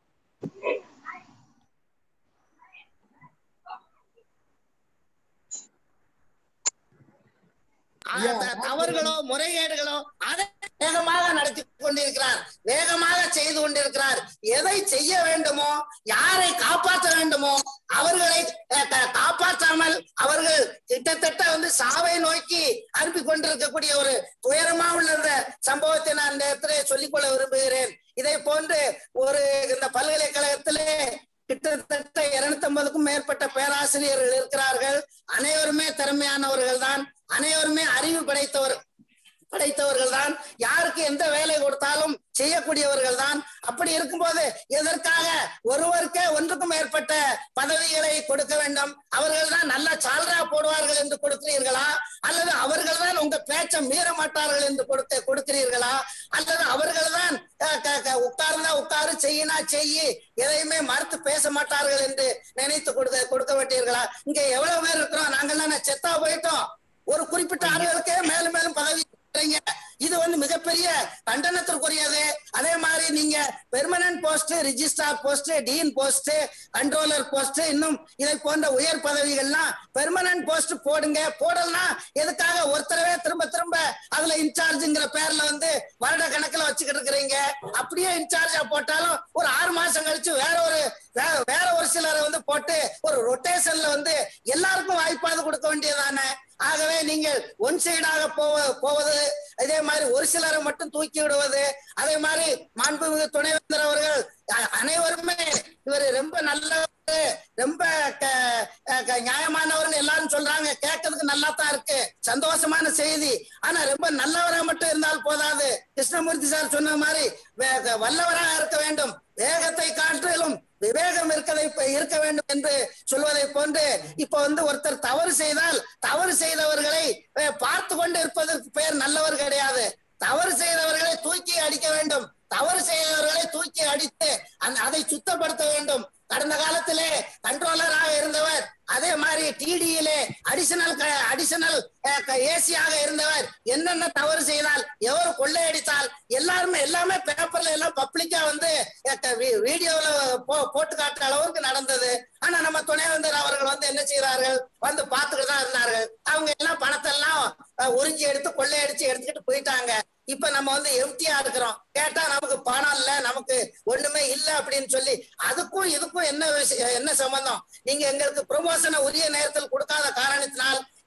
அந்த தவறுகளோ முறைகேடுகளோ அதை வேகமாக நடத்தி கொண்டிருக்கிறார் வேகமாக செய்து கொண்டிருக்கிறார் எதை செய்ய வேண்டுமோ யாரை காப்பாற்ற வேண்டுமோ அவர்களை அஹ், கா- காப்பாற்றாமல் அவர்கள் கிட்டத்தட்ட வந்து சாவை நோக்கி அனுப்பி கொண்டிருக்கக்கூடிய ஒரு துயரமா உள்ள இந்த சம்பவத்தை நான் இந்த இடத்துல சொல்லிக்கொள்ள விரும்புகிறேன் இதை போன்று ஒரு இந்த பல்கலைக்கழகத்திலே கிட்டத்தட்ட இருநூத்தி ஐம்பதுக்கும் மேற்பட்ட பேராசிரியர்கள் இருக்கிறார்கள் அனைவருமே திறமையானவர்கள் தான் அனைவருமே அறிவு படைத்தவர் படைத்தவர்கள் தான் யாருக்கு எந்த வேலை கொடுத்தாலும் செய்யக்கூடியவர்கள் தான் அப்படி இருக்கும்போது எதற்காக ஒருவருக்கே ஒன்றுக்கும் மேற்பட்ட பதவிகளை கொடுக்க வேண்டும் அவர்கள் தான் நல்ல சால்ரா போடுவார்கள் என்று கொடுக்கிறீர்களா அல்லது அவர்கள் தான் உங்க பேச்சை மீற மாட்டார்கள் என்று கொடுக்க கொடுக்கிறீர்களா அல்லது அவர்கள் தான் உட்கார்ந்தா உட்காரு செய்யினா செய்யி எதையுமே மறுத்து பேச மாட்டார்கள் என்று நினைத்து கொடுக்க கொடுக்க மாட்டீர்களா இங்க எவ்வளவு பேர் இருக்கிறோம் நாங்கெல்லாம் செத்தா போயிட்டோம் ஒரு குறிப்பிட்ட ஆளுகளுக்கே மேலும் மேலும் பதவி கொடுக்குறீங்க. இது வந்து மிகப்பெரிய கண்டனத்திற்குரியது அதே மாதிரி நீங்க permanent post registrar post dean post controller post இன்னும் இதை போன்ற உயர் பதவிகள்லாம் பெர்மனன்ட் போஸ்ட் போடுங்க போடலனா எதுக்காக ஒருத்தரவே திரும்ப திரும்ப அதுல இன்சார்ஜ்ங்கிற பேர்ல வந்து வருட கணக்குல வச்சுக்கிட்டு இருக்கிறீங்க அப்படியே இன்சார்ஜா போட்டாலும் ஒரு ஆறு மாசம் கழிச்சு வேற ஒரு வே- வேற ஒரு சிலரை வந்து போட்டு ஒரு ரொட்டேஷன்ல வந்து எல்லாருக்கும் வாய்ப்பாவது கொடுக்க வேண்டியதானே ஆகவே நீங்கள் ஒன் சைடாக போவ போவது அதே மாதிரி ஒரு சிலரை மட்டும் தூக்கி விடுவது அதே மாதிரி மாண்புமிகு துணைவேந்தர் அவர்கள் அ- அனைவருமே இவர் ரொம்ப நல்லவர் ரொம்ப க- க- நியாயமானவர்னு எல்லாரும் சொல்றாங்க கேட்கறதுக்கு நல்லா தான் இருக்கு சந்தோஷமான செய்தி ஆனா ரொம்ப நல்லவரா மட்டும் இருந்தால் போதாது கிருஷ்ணமூர்த்தி சார் சொன்ன மாதிரி வே- வல்லவராக இருக்க வேண்டும் வேகத்தை காட்டிலும் விவேகம் இருக்கதை இருக்க வேண்டும் என்று சொல்வதை போன்று இப்ப வந்து ஒருத்தர் தவறு செய்தால் தவறு செய்தவர்களை அஹ், பார்த்து கொண்டு இருப்பதற்கு பெயர் நல்லவர் கிடையாது தவறு செய்தவர்களை தூக்கி அடிக்க வேண்டும் தவறு செய்தவர்களை தூக்கி அடித்து அந்த- அதை சுத்தப்படுத்த வேண்டும் கடந்த காலத்திலே கண்ட்ரோலராக இருந்தவர் அதே மாதிரி டிடியிலே அடிஷனல் அடிஷனல் ஏசியாக இருந்தவர் என்னென்ன தவறு செய்தால் எவர் கொள்ளையடித்தால் எல்லாருமே எல்லாமே பேப்பர்ல எல்லாம் பப்ளிக்கா வந்து வீடியோல போட்டு காட்டுற அளவுக்கு நடந்தது ஆனா நம்ம துணைவேந்தர் அவர்கள் வந்து என்ன செய்தார்கள் வந்து பார்த்துக்கிட்டு தான் இருந்தார்கள் அவங்க எல்லாம் பணத்தை எல்லாம் அஹ், உறிஞ்சி எடுத்து கொள்ளையடிச்சு எடுத்துக்கிட்டு போயிட்டாங்க இப்ப நம்ம வந்து எம்டியா இருக்கிறோம் கேட்டா நமக்கு பணம் இல்ல நமக்கு ஒண்ணுமே இல்ல அப்படின்னு சொல்லி அதுக்கும் இதுக்கும் என்ன விஷயம் என்ன சம்பந்தம் நீங்க எங்களுக்கு ப்ரொமோஷனை உரிய நேரத்தில் கொடுக்காத காரணத்தினால்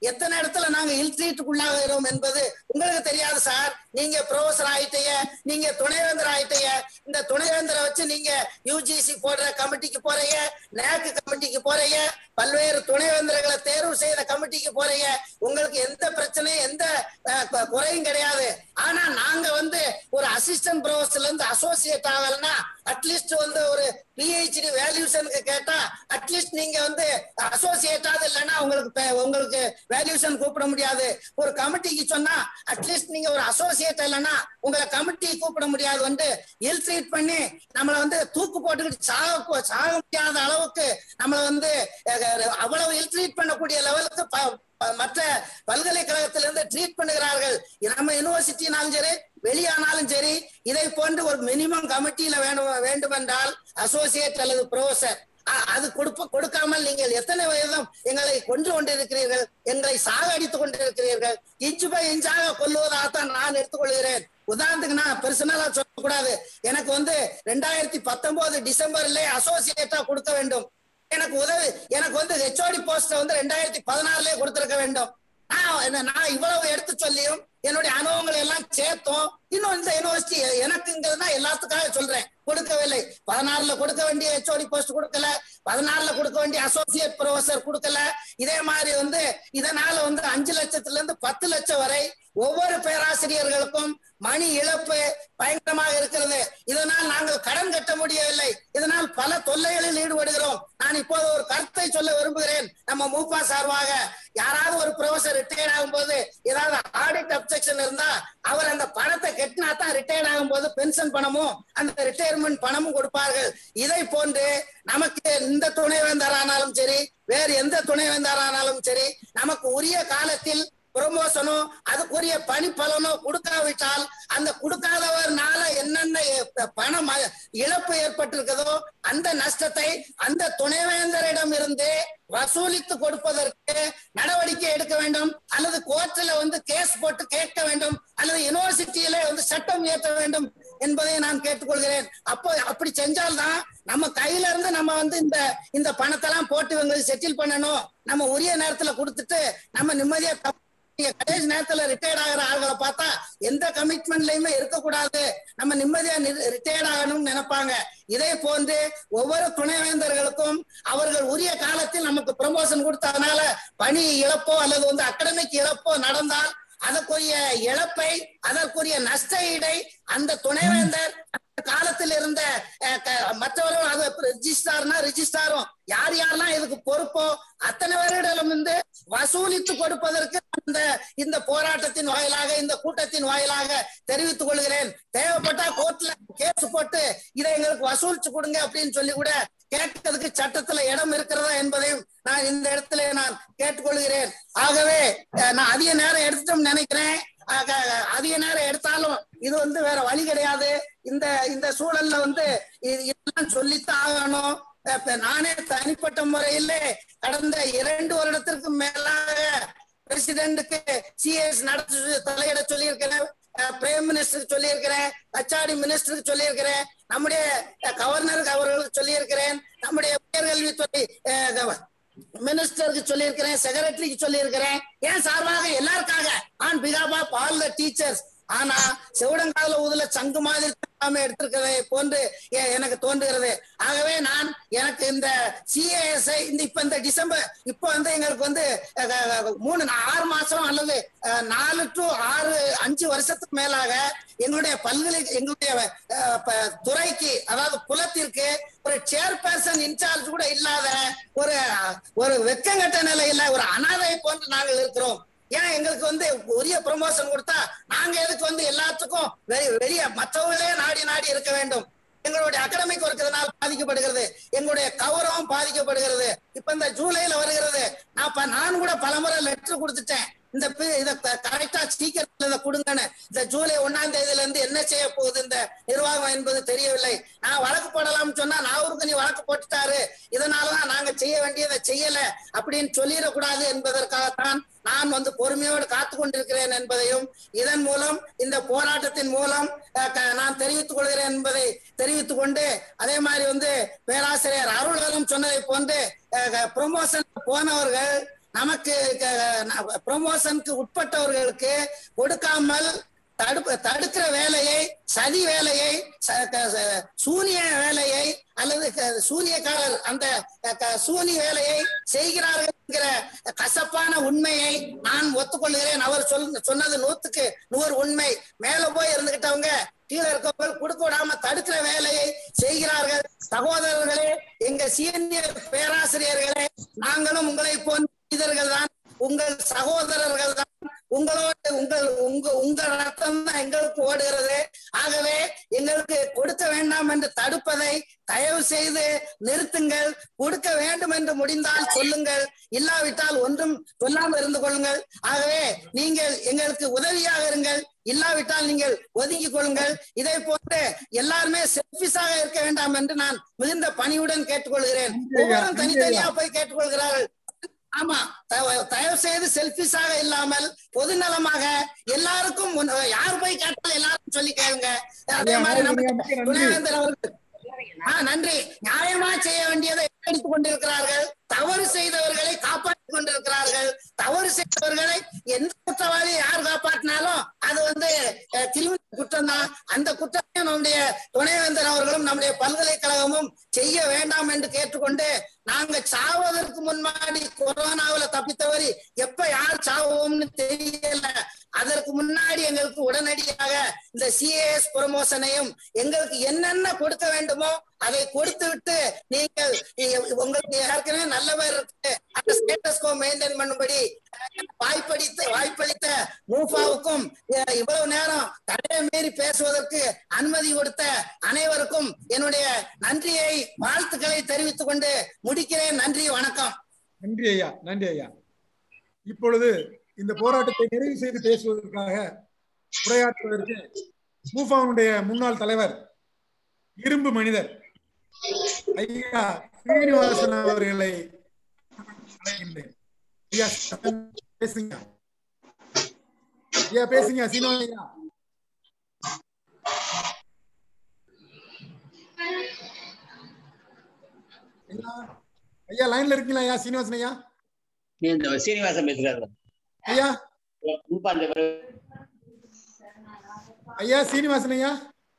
எத்தனை இடத்துல நாங்க இல்ட்ரீட்டுக்குள்ளாகிறோம் என்பது உங்களுக்கு தெரியாது சார் நீங்க ப்ரொஃபசர் ஆயிட்டீங்க நீங்க துணைவேந்தர் ஆயிட்டீங்க இந்த துணைவேந்தரை வச்சு நீங்க யுஜிசி போடுற கமிட்டிக்கு போறீங்க நேக்கு கமிட்டிக்கு போறீங்க பல்வேறு துணைவேந்தர்களை தேர்வு செய்த கமிட்டிக்கு போறீங்க உங்களுக்கு எந்த பிரச்சனையும் எந்த அஹ், கு- குறையும் கிடையாது ஆனா நாங்க வந்து ஒரு அசிஸ்டன்ட் ப்ரொஃபசர்ல இருந்து அசோசியேட் ஆகலன்னா அட்லீஸ்ட் வந்து ஒரு பிஹெச்டி வேல்யூஷனுக்கு கேட்டா அட்லீஸ்ட் நீங்க வந்து அசோசியேட் ஆகுது இல்லைன்னா உங்களுக்கு பே- உங்களுக்கு வேல்யூஷன் கூப்பிட முடியாது ஒரு கமிட்டிக்கு சொன்னா அட்லீஸ்ட் நீங்க ஒரு அசோசியேட் இல்லைன்னா உங்களை கமிட்டி கூப்பிட முடியாது வந்து இல் ட்ரீட் பண்ணி நம்மள வந்து தூக்கு போட்டுக்கிட்டு சாக சாக முடியாத அளவுக்கு நம்மள வந்து அஹ், அவ்வளவு இல் ட்ரீட் பண்ணக்கூடிய லெவலுக்கு ப- ப- மற்ற பல்கலைக்கழகத்திலிருந்து ட்ரீட் பண்ணுகிறார்கள் நம்ம யூனிவர்சிட்டினாலும் சரி வெளியானாலும் சரி இதை போன்று ஒரு மினிமம் கமிட்டியில வேண்டும் வேண்டுமென்றால் அசோசியேட் அல்லது ப்ரொஃபசர் அது கொடுப்ப கொடுக்காமல் நீங்கள் எத்தனை வயதும் எங்களை கொன்று கொண்டிருக்கிறீர்கள் எங்களை சாகடித்துக் கொண்டிருக்கிறீர்கள் இன்ச்சு பை இன்ச்சாக கொல்லுவதாகத்தான் நான் எடுத்துக்கொள்கிறேன் உதாரணத்துக்கு நான் பெர்சனலா சொல்லக்கூடாது எனக்கு வந்து ரெண்டாயிரத்தி பத்தொன்பது டிசம்பர்ல அசோசியேட்டா கொடுக்க வேண்டும் எனக்கு உதவி எனக்கு வந்து ஹெச்ஓடி போஸ்ட் வந்து ரெண்டாயிரத்தி பதினாறுலயே கொடுத்திருக்க வேண்டும் நான் என்ன- நான் இவ்வளவு எடுத்து சொல்லியும் என்னுடைய அனுபவங்களை எல்லாம் சேர்த்தோம் இன்னும் இந்த யூனிவர்சிட்டி எனக்குங்கிறதுனா எல்லாத்துக்காக சொல்றேன் கொடுக்கவில்லை பதினாறுல கொடுக்க வேண்டிய ஹெச்ஓடி போஸ்ட் கொடுக்கல பதினாறுல கொடுக்க வேண்டிய அசோசியேட் ப்ரொஃபசர் கொடுக்கல இதே மாதிரி வந்து இதனால வந்து அஞ்சு லட்சத்துல இருந்து பத்து லட்சம் வரை ஒவ்வொரு பேராசிரியர்களுக்கும் மணி இழப்பு பயங்கரமாக இருக்கிறது இதனால் நாங்கள் கடன் கட்ட முடியவில்லை இதனால் பல தொல்லைகளில் ஈடுபடுகிறோம் நான் இப்போது ஒரு கருத்தை சொல்ல விரும்புகிறேன் நம்ம மூப்பா சார்பாக யாராவது ஒரு ப்ரொஃபசர் ரிட்டையர்ட் ஆகும்போது ஏதாவது ஆடிட் அப்செக்ஷன் இருந்தா அவர் அந்த பணத்தை கட்டினா தான் ரிட்டையர்ட் ஆகும்போது பென்ஷன் பணமும் அந்த ரிட்டையர்மெண்ட் பணமும் கொடுப்பார்கள் இதை போன்று நமக்கு இந்த துணைவேந்தர் ஆனாலும் சரி வேறு எந்த துணைவேந்தர் ஆனாலும் சரி நமக்கு உரிய காலத்தில் ப்ரொமோஷனோ அதுக்குரிய பணி பலனோ கொடுக்காவிட்டால் அந்த கொடுக்காதவர்னால என்னென்ன எ- பணம் அ- இழப்பு ஏற்பட்டிருக்குதோ அந்த நஷ்டத்தை அந்த துணைவேந்தரிடம் இருந்து வசூலித்து கொடுப்பதற்கு நடவடிக்கை எடுக்க வேண்டும் அல்லது கோர்ட்டில் வந்து கேஸ் போட்டு கேட்க வேண்டும் அல்லது யூனிவர்சிட்டியில வந்து சட்டம் இயற்ற வேண்டும் என்பதை நான் கேட்டுக்கொள்கிறேன் அப்போ அப்படி செஞ்சால்தான் நம்ம கையில இருந்து நம்ம வந்து இந்த இந்த பணத்தை எல்லாம் போட்டு இவங்களுக்கு செட்டில் பண்ணணும் நம்ம உரிய நேரத்துல கொடுத்துட்டு நம்ம நிம்மதியா தப்- நீங்க கடைசி நேரத்துல ரிட்டையர்ட் ஆகிற ஆள்களை பார்த்தா எந்த கமிட்மெண்ட்லயுமே இருக்கக்கூடாது நம்ம நிம்மதியா ரிட்டையர்ட் ஆகணும்னு நினைப்பாங்க இதே போன்று ஒவ்வொரு துணைவேந்தர்களுக்கும் அவர்கள் உரிய காலத்தில் நமக்கு ப்ரமோஷன் கொடுத்ததுனால பணி இழப்போ அல்லது வந்து அகாடமிக் இழப்போ நடந்தால் அதற்குரிய இழப்பை அதற்குரிய நஷ்ட ஈடை அந்த துணைவேந்தர் அந்த காலத்தில் இருந்த அஹ், க- மற்றவர்கள் அது ரிஜிஸ்டார்னா ரிஜிஸ்டாரும் யார் யாரெல்லாம் இதுக்கு பொறுப்போ அத்தனை பேரிடம் இருந்து வசூலித்து கொடுப்பதற்கு இந்த இந்த போராட்டத்தின் வாயிலாக இந்த கூட்டத்தின் வாயிலாக தெரிவித்துக் கொள்கிறேன் தேவைப்பட்டா கோர்ட்ல கேஸ் போட்டு இதை எங்களுக்கு வசூலிச்சு கொடுங்க அப்படின்னு சொல்லி கூட கேட்கறதுக்கு சட்டத்துல இடம் இருக்கிறதா என்பதையும் நான் இந்த இடத்துல நான் கேட்டுக்கொள்கிறேன் ஆகவே அஹ், நான் அதிக நேரம் எடுத்துட்டோம்னு நினைக்கிறேன் ஆக, அதிக நேரம் எடுத்தாலும் இது வந்து வேற வழி கிடையாது இந்த இந்த சூழல்ல வந்து இது இதெல்லாம் சொல்லித்தான் ஆகணும் இப்ப நானே தனிப்பட்ட முறையிலே கடந்த இரண்டு வருடத்திற்கு மேலாக பிரசிடென்ட்டுக்கு சிஎஸ் நடத்த தலையிட சொல்லியிருக்கிறேன் பிரைம் மினிஸ்டருக்கு சொல்லியிருக்கிறேன் ஹச்ஆர்டி மினிஸ்டருக்கு சொல்லியிருக்கிறேன் நம்முடைய அஹ், கவர்னருக்கு அவர்களுக்கு சொல்லியிருக்கிறேன் நம்முடைய உயர்கல்வித்துறை அஹ், கவ- மினிஸ்டருக்கு சொல்லியிருக்கிறேன் செக்ரட்டரிக்கு சொல்லியிருக்கிறேன் ஏன் சார்பாக எல்லாருக்காக ஆன் பிகாப் ஆஃப் ஆல் த டீச்சர்ஸ் ஆனா செவிடங்கால ஊதுல சங்கு மாதிரி நாம எடுத்திருக்கிறதை போன்று எ- எனக்கு தோன்றுகிறது ஆகவே நான் எனக்கு இந்த சிஏஎஸ்ஐ இந்த இப்ப இந்த டிசம்பர் இப்ப வந்து எங்களுக்கு வந்து அஹ், அஹ், மூணு நா- ஆறு மாசம் அல்லது அஹ், நாலு டு ஆறு அஞ்சு வருஷத்துக்கு மேலாக எங்களுடைய பல்கலை எங்களுடைய அஹ், ப- துறைக்கு அதாவது புலத்திற்கு ஒரு சேர்பர்சன் இன்சார்ஜ் கூட இல்லாத ஒரு ஒரு வெக்கங்கட்ட நிலையில ஒரு அனாதை போன்று நாங்கள் இருக்கிறோம் ஏன் எங்களுக்கு வந்து உரிய ப்ரமோஷன் கொடுத்தா நாங்க எதுக்கு வந்து எல்லாத்துக்கும் வெளி- வெளிய மற்றவர்களே நாடி நாடி இருக்க வேண்டும் எங்களுடைய அகாடமிக் ஒர்க் இதனால் பாதிக்கப்படுகிறது எங்களுடைய கௌரவம் பாதிக்கப்படுகிறது இப்ப இந்த ஜூலைல வருகிறது நான் இப்ப நான் கூட பலமுறை லெட்டர் கொடுத்துட்டேன் இந்த பி- இத கரெக்டா சீக்கிரம் இதை கொடுங்கன்னு இந்த ஜூலை ஒண்ணாம் தேதியில இருந்து என்ன செய்ய போகுது இந்த நிர்வாகம் என்பது தெரியவில்லை நான் வழக்கு போடலாம்னு சொன்னா நாவருக்கு நீ வழக்கு போட்டுட்டாரு இதனாலதான் நாங்க செய்ய வேண்டியதை செய்யல அப்படின்னு சொல்லிடக்கூடாது என்பதற்காகத்தான் நான் வந்து பொறுமையோடு காத்து கொண்டிருக்கிறேன் என்பதையும் இதன் மூலம் இந்த போராட்டத்தின் மூலம் அஹ், க- நான் தெரிவித்துக் கொள்கிறேன் என்பதை தெரிவித்துக் கொண்டு அதே மாதிரி வந்து பேராசிரியர் அருளகம் சொன்னதை போன்று ப்ரொமோஷன் போனவர்கள் நமக்கு ப்ரொமோஷனுக்கு உட்பட்டவர்களுக்கு கொடுக்காமல் தடுப்பு தடுக்கிற வேலையை சதி வேலையை ச- க- ச- சூனிய வேலையை அல்லது க- சூனியக்காரர் அந்த க- க- சூனி வேலையை செய்கிறார்கள் என்கிற கசப்பான உண்மையை நான் ஒத்துக்கொள்கிறேன் அவர் சொல் சொன்னது நூத்துக்கு நூறு உண்மை மேல போய் இருந்துகிட்டவங்க கீழே இருக்கவங்க கொடுக்க விடாம தடுக்கிற வேலையை செய்கிறார்கள் சகோதரர்களே எங்க சீனியர் பேராசிரியர்களே நாங்களும் உங்களை போன்ற மனிதர்கள் தான் உங்கள் சகோதரர்கள் தான் உங்களோட உங்கள் உங்க உங்க ரத்தம் தான் எங்களுக்கு ஓடுகிறது ஆகவே எங்களுக்கு கொடுக்க வேண்டாம் என்று தடுப்பதை தயவு செய்து நிறுத்துங்கள் கொடுக்க வேண்டும் என்று முடிந்தால் சொல்லுங்கள் இல்லாவிட்டால் ஒன்றும் சொல்லாமல் இருந்து கொள்ளுங்கள் ஆகவே நீங்கள் எங்களுக்கு உதவியாக இருங்கள் இல்லாவிட்டால் நீங்கள் ஒதுங்கிக் கொள்ளுங்கள் இதை போன்று எல்லாருமே செல்பிஷாக இருக்க வேண்டாம் என்று நான் மிகுந்த பணியுடன் கேட்டுக்கொள்கிறேன் ஒவ்வொருவரும் தனித்தனியா போய் கேட்டுக்கொள்கிறார்கள் ஆமா தயவு- தயவு செய்து செல்பிஷாக இல்லாமல் பொதுநலமாக எல்லாருக்கும் முன்- யார் போய் கேட்டாலும் எல்லாரும் சொல்லி கேளுங்க அதே மாதிரி நம்ம துணைவேந்தர் அவர்கள் ஆ, நன்றி நியாயமா செய்ய வேண்டியதை எடுத்துக் கொண்டிருக்கிறார்கள் தவறு செய்தவர்களை காப்பாற்றிக் கொண்டிருக்கிறார்கள் தவறு செய்தவர்களை எந்த குற்றவாளி யார் காப்பாற்றினாலும் அது வந்து அஹ், கிரிமினல் குற்றம் தான் அந்த குற்றத்தை நம்முடைய துணைவேந்தர் அவர்களும் நம்முடைய பல்கலைக்கழகமும் செய்ய வேண்டாம் என்று கேட்டுக்கொண்டு நாங்க சாவதற்கு முன்னாடி கொரோனாவுல தப்பித்தவரி எப்ப யார் சாவோம்னு தெரியல அதற்கு முன்னாடி எங்களுக்கு உடனடியாக இந்த சிஏஎஸ் ப்ரொமோஷனையும் எங்களுக்கு என்னென்ன கொடுக்க வேண்டுமோ அதை கொடுத்து விட்டு நீங்கள் இ- உங்களுக்கு ஏற்கனவே நல்ல பேர் இருக்கு அந்த ஸ்டேட்டஸ்கோ மெயின்டைன் பண்ணும்படி வாய்ப்பளித்த வாய்ப்பளித்த மூஃபாவுக்கும் அஹ், இவ்வளவு நேரம் தடையை மீறி பேசுவதற்கு அனுமதி கொடுத்த அனைவருக்கும் என்னுடைய நன்றியை வாழ்த்துக்களை தெரிவித்துக் கொண்டு முடிக்கிறேன் நன்றி வணக்கம் நன்றி ஐயா நன்றி ஐயா இப்பொழுது இந்த போராட்டத்தை நிறைவு செய்து பேசுவதற்காக உரையாற்றுவதற்கு மூஃபாவுடைய முன்னாள் தலைவர் இரும்பு மனிதர் ஐயா ஸ்ரீனிவாசன் அவர்களை அழைக்கின்றேன் ஐயா பேசுங்க ஐயா பேசுங்க சீனிவாசன் ஐயா ஐயா ஐயா லைன்ல இருக்கீங்களா ஐயா சீனிவாசன் ஐயா இந்த சீனிவாசன் பேசுறாரு ஐயா முப்பாந்த ஐயா சீனிவாசன் ஐயா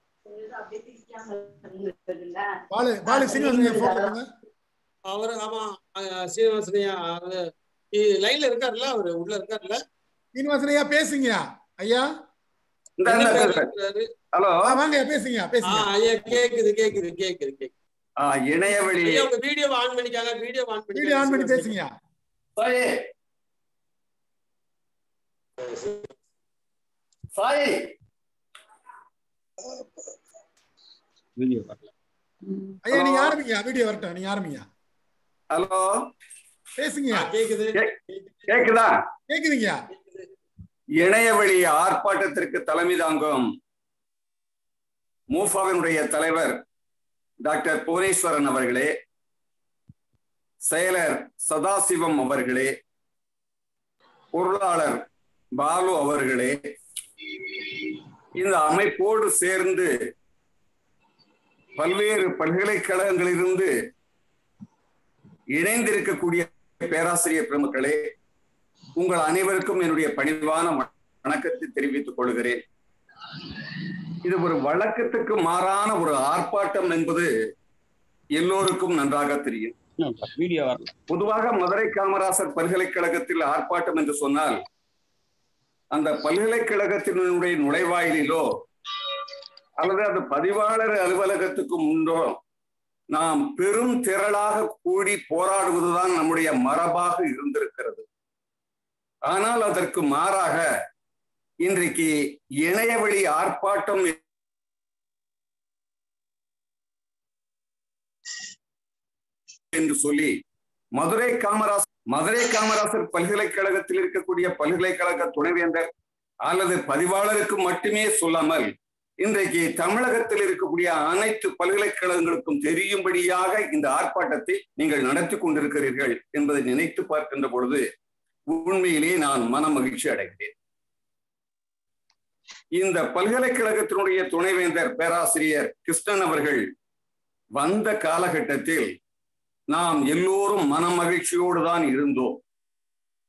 பாலு பாலு சீனிவாசன் ஐயா போன் பண்ணுங்க அவர் ஆமா அஹ் சீனிவாசனையா அவரு லைன்ல இருக்காருல்ல அவரு உள்ள இருக்காருல்ல சீனிவாசன் ஐயா பேசுங்க ஐயா இந்த இந்த பேசுறேன். ஹலோ ஆ, வாங்க ஐயா, பேசுங்க ஆ, பேசுங்க ஐயா கேக்குது கேக்குது கேக்குது கேக்குது ஆ, இணையவழி ஐயா உங்க வீடியோ ஆன் பண்ணிக்காங்க வீடியோ ஆன் பண்ணி வீடியோ ஆன் பண்ணி பேசுங்க சாயி சாயி வீடியோ வரல ஐயா நீங்க ஆரம்பிங்க வீடியோ வரட்டும் நீங்க ஆரம்பிங்க ஹலோ பேசுங்க கேக்குது கேக்குதா கேக்குதுங்க இணையவழி ஆர்ப்பாட்டத்திற்கு தலைமை தாங்கும் மூஃபாவினுடைய தலைவர் டாக்டர் புவனேஸ்வரன் அவர்களே செயலர் சதாசிவம் அவர்களே பொருளாளர் பாலு அவர்களே இந்த அமைப்போடு சேர்ந்து பல்வேறு பல்கலைக்கழகங்களிலிருந்து இணைந்திருக்கக்கூடிய பேராசிரியர் பெருமக்களே உங்கள் அனைவருக்கும் என்னுடைய பணிவான வணக்கத்தை தெரிவித்துக் கொள்கிறேன் இது ஒரு வழக்கத்துக்கு மாறான ஒரு ஆர்ப்பாட்டம் என்பது எல்லோருக்கும் நன்றாக தெரியும் வீடியோ வரல பொதுவாக மதுரை காமராசர் பல்கலைக்கழகத்தில் ஆர்ப்பாட்டம் என்று சொன்னால் அந்த பல்கலைக்கழகத்தினுடைய நுழைவாயிலிலோ அல்லது அந்த பதிவாளர் அலுவலகத்துக்கு முன்னோ நாம் பெரும் திரளாக கூடி போராடுவதுதான் நம்முடைய மரபாக இருந்திருக்கிறது ஆனால் அதற்கு மாறாக இன்றைக்கு இணையவழி ஆர்ப்பாட்டம் என்று சொல்லி மதுரை காமராசர் மதுரை காமராசர் பல்கலைக்கழகத்தில் இருக்கக்கூடிய பல்கலைக்கழக துணைவேந்தர் அல்லது பதிவாளருக்கு மட்டுமே சொல்லாமல் இன்றைக்கு தமிழகத்தில் இருக்கக்கூடிய அனைத்து பல்கலைக்கழகங்களுக்கும் தெரியும்படியாக இந்த ஆர்ப்பாட்டத்தை நீங்கள் நடத்தி கொண்டிருக்கிறீர்கள் என்பதை நினைத்து பார்க்கின்ற பொழுது உண்மையிலே நான் மன மகிழ்ச்சி அடைகிறேன் இந்த பல்கலைக்கழகத்தினுடைய துணைவேந்தர் பேராசிரியர் கிருஷ்ணன் அவர்கள் வந்த காலகட்டத்தில் நாம் எல்லோரும் மன மகிழ்ச்சியோடு தான் இருந்தோம்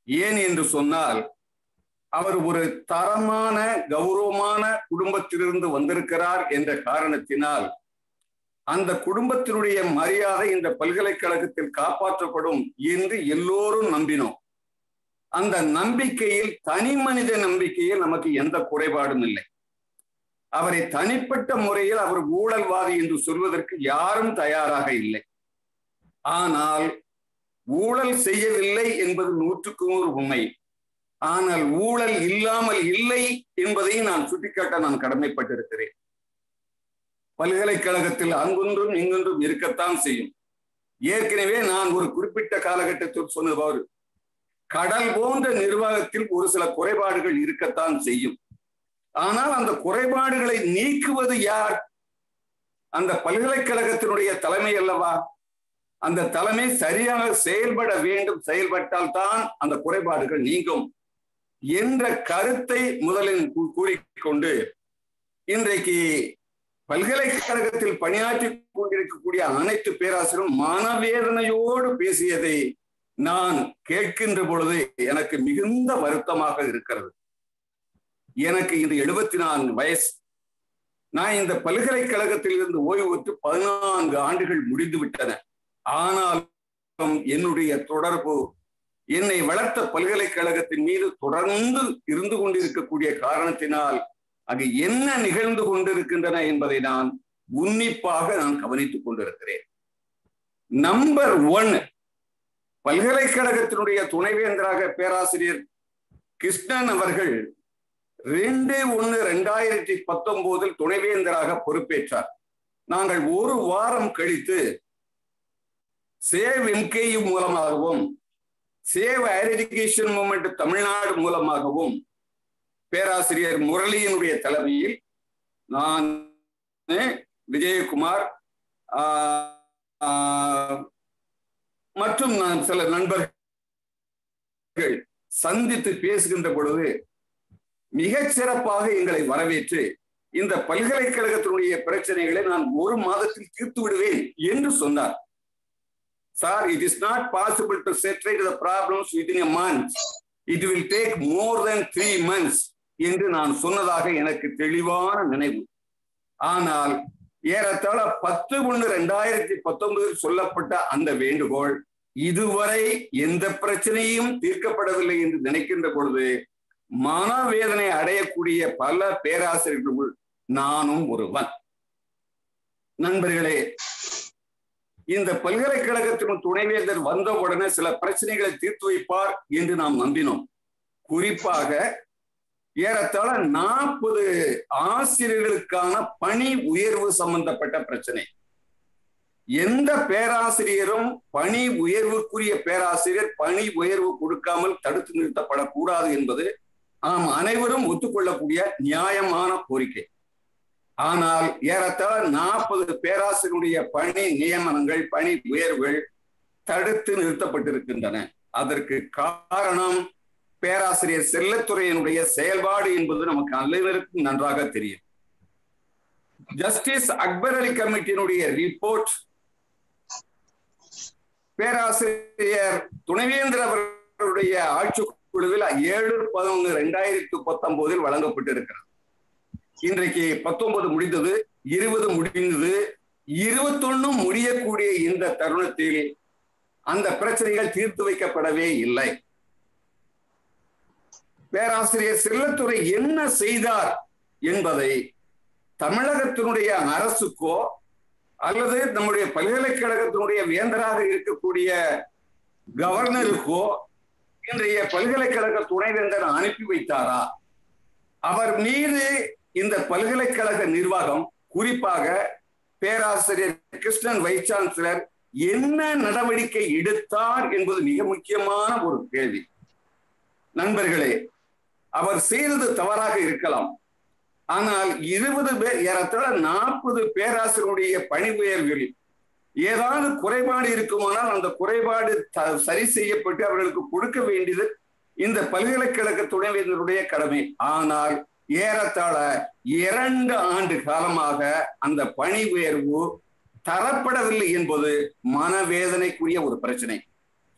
ஏன் என்று சொன்னால் அவர் ஒரு தரமான கௌரவமான குடும்பத்திலிருந்து வந்திருக்கிறார் என்ற காரணத்தினால் அந்த குடும்பத்தினுடைய மரியாதை இந்த பல்கலைக்கழகத்தில் காப்பாற்றப்படும் என்று எல்லோரும் நம்பினோம் அந்த நம்பிக்கையில் தனி மனித நம்பிக்கையில் நமக்கு எந்த குறைபாடும் இல்லை அவரை தனிப்பட்ட முறையில் அவர் ஊழல்வாதி என்று சொல்வதற்கு யாரும் தயாராக இல்லை ஆனால் ஊழல் செய்யவில்லை என்பது நூற்றுக்கு நூறு உண்மை ஆனால் ஊழல் இல்லாமல் இல்லை என்பதை நான் சுட்டிக்காட்ட நான் கடமைப்பட்டிருக்கிறேன் பல்கலைக்கழகத்தில் அங்கொன்றும் இங்கொன்றும் இருக்கத்தான் செய்யும் ஏற்கனவே நான் ஒரு குறிப்பிட்ட காலகட்டத்தில் சொன்னவாறு கடல் போன்ற நிர்வாகத்தில் ஒரு சில குறைபாடுகள் இருக்கத்தான் செய்யும் ஆனால் அந்த குறைபாடுகளை நீக்குவது யார் அந்த பல்கலைக்கழகத்தினுடைய தலைமை அல்லவா அந்த தலைமை சரியாக செயல்பட வேண்டும் செயல்பட்டால் தான் அந்த குறைபாடுகள் நீங்கும் என்ற கருத்தை முதலில் கூறிக்கொண்டு இன்றைக்கு பல்கலைக்கழகத்தில் பணியாற்றி கொண்டிருக்கக்கூடிய அனைத்து பேராசிரியரும் மனவேதனையோடு பேசியதை நான் கேட்கின்ற பொழுது எனக்கு மிகுந்த வருத்தமாக இருக்கிறது எனக்கு இது எழுபத்தி நான்கு வயசு நான் இந்த பல்கலைக்கழகத்தில் இருந்து ஓய்வு பெற்று பதினான்கு ஆண்டுகள் முடிந்து விட்டன ஆனாலும் என்னுடைய தொடர்பு என்னை வளர்த்த பல்கலைக்கழகத்தின் மீது தொடர்ந்து இருந்து கொண்டிருக்கக்கூடிய காரணத்தினால் அங்கு என்ன நிகழ்ந்து கொண்டிருக்கின்றன என்பதை நான் உன்னிப்பாக நான் கவனித்துக் கொண்டிருக்கிறேன் நம்பர் ஒன் பல்கலைக்கழகத்தினுடைய துணைவேந்தராக பேராசிரியர் கிருஷ்ணன் அவர்கள் ரெண்டு ஒன்று ரெண்டாயிரத்தி பத்தொன்பதில் துணைவேந்தராக பொறுப்பேற்றார் நாங்கள் ஒரு வாரம் கழித்து சேவ் எம்கேயு மூலமாகவும் save higher education movement Tamil Nadu மூலமாகவும் பேராசிரியர் முரளியினுடைய தலைமையில் நான் விஜயகுமார் மற்றும் நான் சில நண்பர்கள் சந்தித்து பேசுகின்ற பொழுது மிகச் சிறப்பாக எங்களை வரவேற்று இந்த பல்கலைக்கழகத்தினுடைய பிரச்சனைகளை நான் ஒரு மாதத்தில் தீர்த்து விடுவேன் என்று சொன்னார் sir it is not possible to settle the problems within a month it will take more then three months என்று நான் சொன்னதாக எனக்கு தெளிவான நினைவு ஆனால் ஏறத்தாழ பத்து ஒன்று ரெண்டாயிரத்தி பத்தொன்பதில் சொல்லப்பட்ட அந்த வேண்டுகோள் இதுவரை எந்த பிரச்சனையும் தீர்க்கப்படவில்லை என்று நினைக்கின்ற பொழுது மனவேதனை அடையக்கூடிய பல பேராசிரியர்களுள் நானும் ஒருவன் நண்பர்களே இந்த பல்கலைக்கழகத்தின் துணைவேந்தர் வந்த உடனே சில பிரச்சனைகளை தீர்த்து வைப்பார் என்று நாம் நம்பினோம் குறிப்பாக ஏறத்தாழ நாற்பது ஆசிரியர்களுக்கான பணி உயர்வு சம்பந்தப்பட்ட பிரச்சனை எந்த பேராசிரியரும் பணி உயர்வுக்குரிய பேராசிரியர் பணி உயர்வு கொடுக்காமல் தடுத்து நிறுத்தப்படக்கூடாது என்பது நாம் அனைவரும் ஒத்துக்கொள்ளக்கூடிய நியாயமான கோரிக்கை ஆனால் ஏறத்தாழ நாற்பது பேராசிரியருடைய பணி நியமனங்கள் பணி உயர்வுகள் தடுத்து நிறுத்தப்பட்டிருக்கின்றன அதற்கு காரணம் பேராசிரியர் செல்லத்துறையினுடைய செயல்பாடு என்பது நமக்கு அனைவருக்கும் நன்றாக தெரியும் ஜஸ்டிஸ் அக்பர் அலி கமிட்டியினுடைய ரிப்போர்ட் பேராசிரியர் துணைவேந்தர் அவர்களுடைய ஆட்சி குழுவில் ஏழு பதினொன்று ரெண்டாயிரத்தி பத்தொன்பதில் வழங்கப்பட்டிருக்கிறது இன்றைக்கு பத்தொன்பது முடிந்தது இருபது முடிந்தது இருபத்தொன்னு முடியக்கூடிய இந்த தருணத்தில் அந்த பிரச்சனைகள் தீர்த்து வைக்கப்படவே இல்லை பேராசிரியர் செல்லத்துறை என்ன செய்தார் என்பதை தமிழகத்தினுடைய அரசுக்கோ அல்லது நம்முடைய பல்கலைக்கழகத்தினுடைய வேந்தராக இருக்கக்கூடிய கவர்னருக்கோ இன்றைய பல்கலைக்கழக துணைவேந்தர் அனுப்பி வைத்தாரா அவர் மீது இந்த பல்கலைக்கழக நிர்வாகம் குறிப்பாக பேராசிரியர் கிருஷ்ணன் வைஸ் சான்சலர் என்ன நடவடிக்கை எடுத்தார் என்பது மிக முக்கியமான ஒரு கேள்வி நண்பர்களே அவர் செய்தது தவறாக இருக்கலாம் ஆனால் இருபது பேர் ஏறத்தாழ நாற்பது பேராசிரியருடைய பணி உயர்வுகளில் ஏதாவது குறைபாடு இருக்குமானால் அந்த குறைபாடு சரி செய்யப்பட்டு அவர்களுக்கு கொடுக்க வேண்டியது இந்த பல்கலைக்கழக துணைவேந்தருடைய கடமை ஆனால் ஏறத்தாழ இரண்டு ஆண்டு காலமாக அந்த பணி உயர்வு தரப்படவில்லை என்பது மனவேதனைக்குரிய ஒரு பிரச்சனை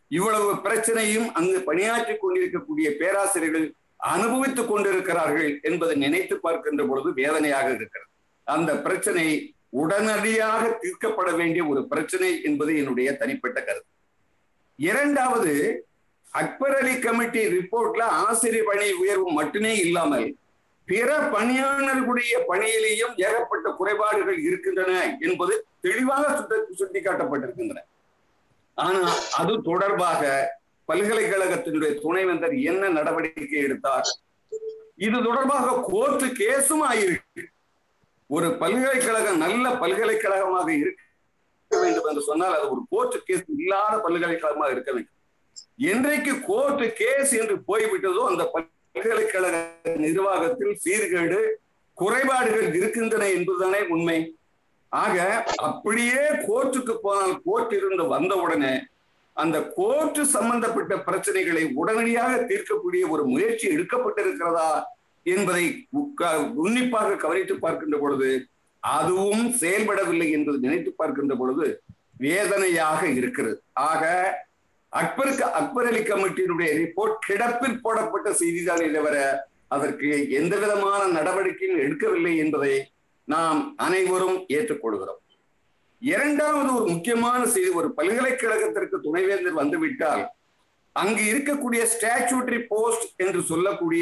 இவ்வளவு பிரச்சனையும் அங்கு பணியாற்றிக் கொண்டிருக்கக்கூடிய பேராசிரியர்கள் அனுபவித்துக் கொண்டிருக்கிறார்கள் என்பதை நினைத்து பார்க்கின்ற பொழுது வேதனையாக இருக்கிறது அந்த பிரச்சனை உடனடியாக தீர்க்கப்பட வேண்டிய ஒரு பிரச்சனை என்பது என்னுடைய தனிப்பட்ட கருத்து இரண்டாவது அக்பர் அலி கமிட்டி ரிப்போர்ட்ல ஆசிரியர் பணி உயர்வு மட்டுமே இல்லாமல் பிற பணியாளர்களுடைய பணியிலேயும் ஏகப்பட்ட குறைபாடுகள் இருக்கின்றன என்பது தெளிவாக சுட்ட- சுட்டிக்காட்டப்பட்டிருக்கின்றன ஆனா அது தொடர்பாக பல்கலைக்கழகத்தினுடைய துணைவேந்தர் என்ன நடவடிக்கை எடுத்தார் இது தொடர்பாக கோர்ட்டு கேஸும் ஆயிருக்கு ஒரு பல்கலைக்கழகம் நல்ல பல்கலைக்கழகமாக இருக்க வேண்டும் என்று சொன்னால் அது ஒரு கோர்ட்டு கேஸ் இல்லாத பல்கலைக்கழகமாக இருக்க வேண்டும் என்றைக்கு கோர்ட்டு கேஸ் என்று போய்விட்டதோ அந்த பல்கலைக்கழக நிர்வாகத்தில் சீர்கேடு குறைபாடுகள் இருக்கின்றன என்பதுதானே உண்மை ஆக அப்படியே கோர்ட்டுக்கு போனால் கோர்ட் இருந்து வந்த உடனே அந்த கோர்ட்டு சம்பந்தப்பட்ட பிரச்சனைகளை உடனடியாக தீர்க்கக்கூடிய ஒரு முயற்சி எடுக்கப்பட்டிருக்கிறதா என்பதை உக்க- உன்னிப்பாக கவனித்து பார்க்கின்ற பொழுது அதுவும் செயல்படவில்லை என்பது நினைத்து பார்க்கின்ற பொழுது வேதனையாக இருக்கிறது ஆக அக்பருக்கு அக்பர் அலி கமிட்டியினுடைய ரிப்போர்ட் கிடப்பில் போடப்பட்ட செய்திதானே தவிர அதற்கு எந்த விதமான நடவடிக்கையும் எடுக்கவில்லை என்பதை நாம் அனைவரும் ஏற்றுக்கொள்கிறோம் இரண்டாவது ஒரு முக்கியமான செய்தி ஒரு பல்கலைக்கழகத்திற்கு துணைவேந்தர் வந்துவிட்டால் அங்கு இருக்கக்கூடிய ஸ்டாச்சுட்டரி போஸ்ட் என்று சொல்லக்கூடிய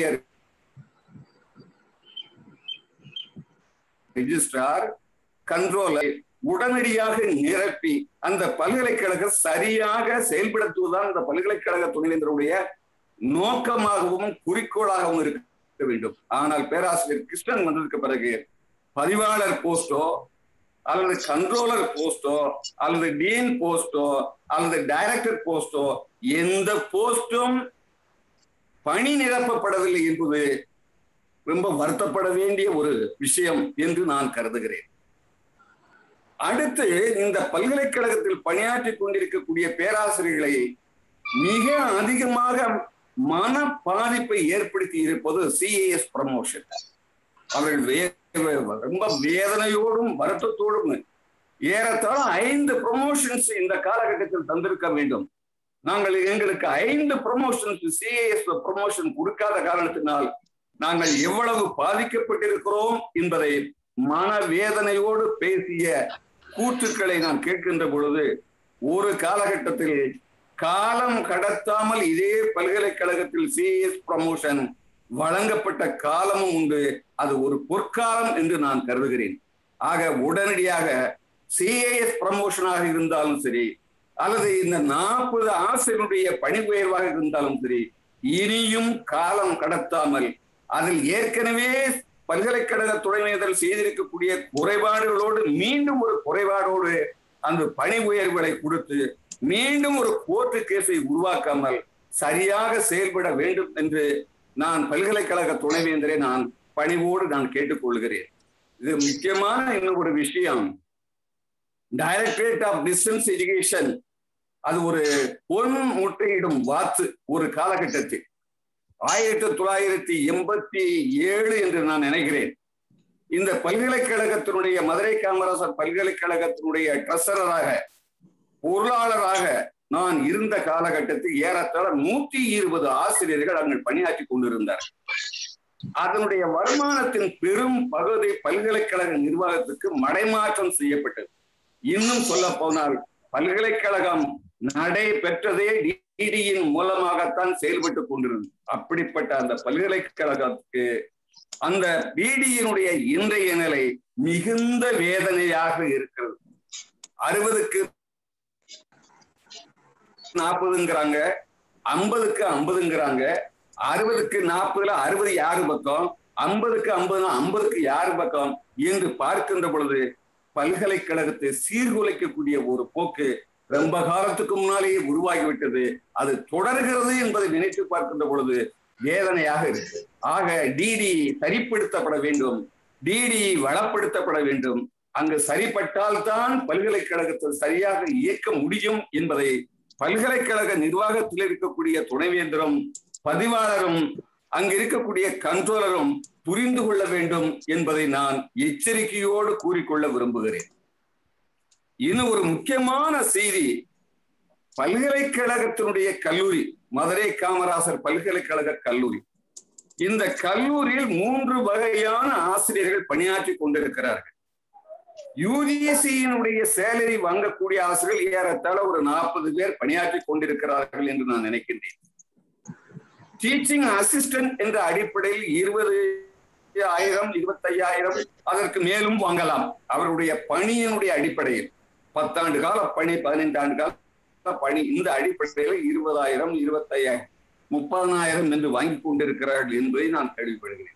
ரெஜிஸ்ட்ரார் கண்ட்ரோலர் உடனடியாக நிரப்பி அந்த பல்கலைக்கழகம் சரியாக செயல்படுத்துவதுதான் அந்த பல்கலைக்கழக துணைவேந்தருடைய நோக்கமாகவும் குறிக்கோளாகவும் இருக்க வேண்டும் ஆனால் பேராசிரியர் கிருஷ்ணன் வந்ததுக்கு பிறகு பதிவாளர் போஸ்டோ அல்லது கண்ட்ரோலர் போஸ்டோ அல்லது டீன் போஸ்டோ அல்லது டைரக்டர் போஸ்டோ எந்த போஸ்டும் பணி நிரப்பப்படவில்லை என்பது ரொம்ப வருத்தப்பட வேண்டிய ஒரு விஷயம் என்று நான் கருதுகிறேன் அடுத்து இந்த பல்கலைக்கழகத்தில் பணியாற்றிக் கொண்டிருக்கக்கூடிய பேராசிரியர்களை மிக அதிகமாக மன பாதிப்பை ஏற்படுத்தி இருப்பது சிஏஎஸ் ப்ரமோஷன் அவர்கள் வே- ரொம்ப வேதனையோடும் வருத்தத்தோடும் ஏறத்தாழ ஐந்து ப்ரமோஷன்ஸ் இந்த காலகட்டத்தில் தந்திருக்க வேண்டும் நாங்கள் எங்களுக்கு ஐந்து ப்ரமோஷன்ஸ் சிஏஎஸ் ப்ரமோஷன் கொடுக்காத காரணத்தினால் நாங்கள் எவ்வளவு பாதிக்கப்பட்டிருக்கிறோம் என்பதை மனவேதனையோடு பேசிய கூற்றுக்களை நான் கேட்கின்ற பொழுது ஒரு காலகட்டத்தில் காலம் கடத்தாமல் இதே பல்கலைக்கழகத்தில் சிஎஸ் ப்ரமோஷன் வழங்கப்பட்ட காலமும் உண்டு அது ஒரு பொற்காலம் என்று நான் கருதுகிறேன் ஆக உடனடியாக சிஏஎஸ் ப்ரமோஷனாக இருந்தாலும் சரி அல்லது இந்த நாற்பது ஆசிரியருடைய பணி உயர்வாக இருந்தாலும் சரி இனியும் காலம் கடத்தாமல் அதில் ஏற்கனவே பல்கலைக்கழக துணைவேந்தர் செய்திருக்கக்கூடிய குறைபாடுகளோடு மீண்டும் ஒரு குறைபாடோடு அந்த பணி உயர்வுகளை கொடுத்து மீண்டும் ஒரு கோர்ட்டு கேஸை உருவாக்காமல் சரியாக செயல்பட வேண்டும் என்று நான் பல்கலைக்கழக துணைவேந்தரை நான் பணிவோடு நான் கேட்டுக்கொள்கிறேன் இது முக்கியமான இன்னும் ஒரு விஷயம் டைரக்டரேட் ஆஃப் டிஸ்டன்ஸ் எஜுகேஷன் அது ஒரு பொன் முட்டையிடும் வாத்து ஒரு காலகட்டத்தில் ஆயிரத்தி தொள்ளாயிரத்தி எண்பத்தி ஏழு என்று நான் நினைக்கிறேன் இந்த பல்கலைக்கழகத்தினுடைய மதுரை காமராசர் பல்கலைக்கழகத்தினுடைய ட்ரெஸரராக பொருளாளராக நான் இருந்த காலகட்டத்தில் ஏறத்தாழ நூற்றி இருபது ஆசிரியர்கள் அங்கு பணியாற்றி கொண்டிருந்தார் அதனுடைய வருமானத்தின் பெரும் பகுதி பல்கலைக்கழக நிர்வாகத்துக்கு மடைமாற்றம் செய்யப்பட்டது இன்னும் சொல்ல போனால் பல்கலைக்கழகம் நடைபெற்றதே டிடியின் மூலமாகத்தான் செயல்பட்டு கொண்டிருந்தது அப்படிப்பட்ட அந்த பல்கலைக்கழகத்துக்கு அந்த பிடியினுடைய இன்றைய நிலை மிகுந்த வேதனையாக இருக்கிறது அறுபதுக்கு நாற்பதுங்கிறாங்க ஐம்பதுக்கு ஐம்பதுங்கிறாங்க அறுபதுக்கு நாற்பதுல அறுபது யாரு பக்கம் ஐம்பதுக்கு ஐம்பதுனா ஐம்பதுக்கு யாரு பக்கம் என்று பார்க்கின்ற பொழுது பல்கலைக்கழகத்தை சீர்குலைக்கக்கூடிய ஒரு போக்கு ரொம்ப காலத்துக்கு முன்னாலேயே உருவாகிவிட்டது அது தொடர்கிறது என்பதை நினைத்து பார்க்கின்ற பொழுது வேதனையாக இருக்கு ஆக டிடி சரிப்படுத்தப்பட வேண்டும் டிடி வளப்படுத்தப்பட வேண்டும் அங்கு சரிப்பட்டால் தான் பல்கலைக்கழகத்தை சரியாக இயக்க முடியும் என்பதை பல்கலைக்கழக நிர்வாகத்தில் இருக்கக்கூடிய துணைவேந்தரும் பதிவாளரும் அங்கு இருக்கக்கூடிய கண்ட்ரோலரும் புரிந்து கொள்ள வேண்டும் என்பதை நான் எச்சரிக்கையோடு கூறிக்கொள்ள விரும்புகிறேன் இன்னும் ஒரு முக்கியமான செய்தி பல்கலைக்கழகத்தினுடைய கல்லூரி மதுரை காமராசர் பல்கலைக்கழக கல்லூரி இந்த கல்லூரியில் மூன்று வகையான ஆசிரியர்கள் பணியாற்றி கொண்டிருக்கிறார்கள் யூஜிசியினுடைய சேலரி வாங்கக்கூடிய ஆசிரியர்கள் ஏறத்தாழ ஒரு நாற்பது பேர் பணியாற்றி கொண்டிருக்கிறார்கள் என்று நான் நினைக்கின்றேன் டீச்சிங் அசிஸ்டன்ட் என்ற அடிப்படையில் இருபது ஆயிரம் இருபத்தையாயிரம் அதற்கு மேலும் வாங்கலாம் அவருடைய பணியினுடைய அடிப்படையில் பத்தாண்டு கால பணி பதினைந்து ஆண்டு கால பணி இந்த அடிப்படையில் இருபதாயிரம் இருபத்தையாயிரம் முப்பதனாயிரம் என்று வாங்கி கொண்டிருக்கிறார்கள் என்பதை நான் கேள்விப்படுகிறேன்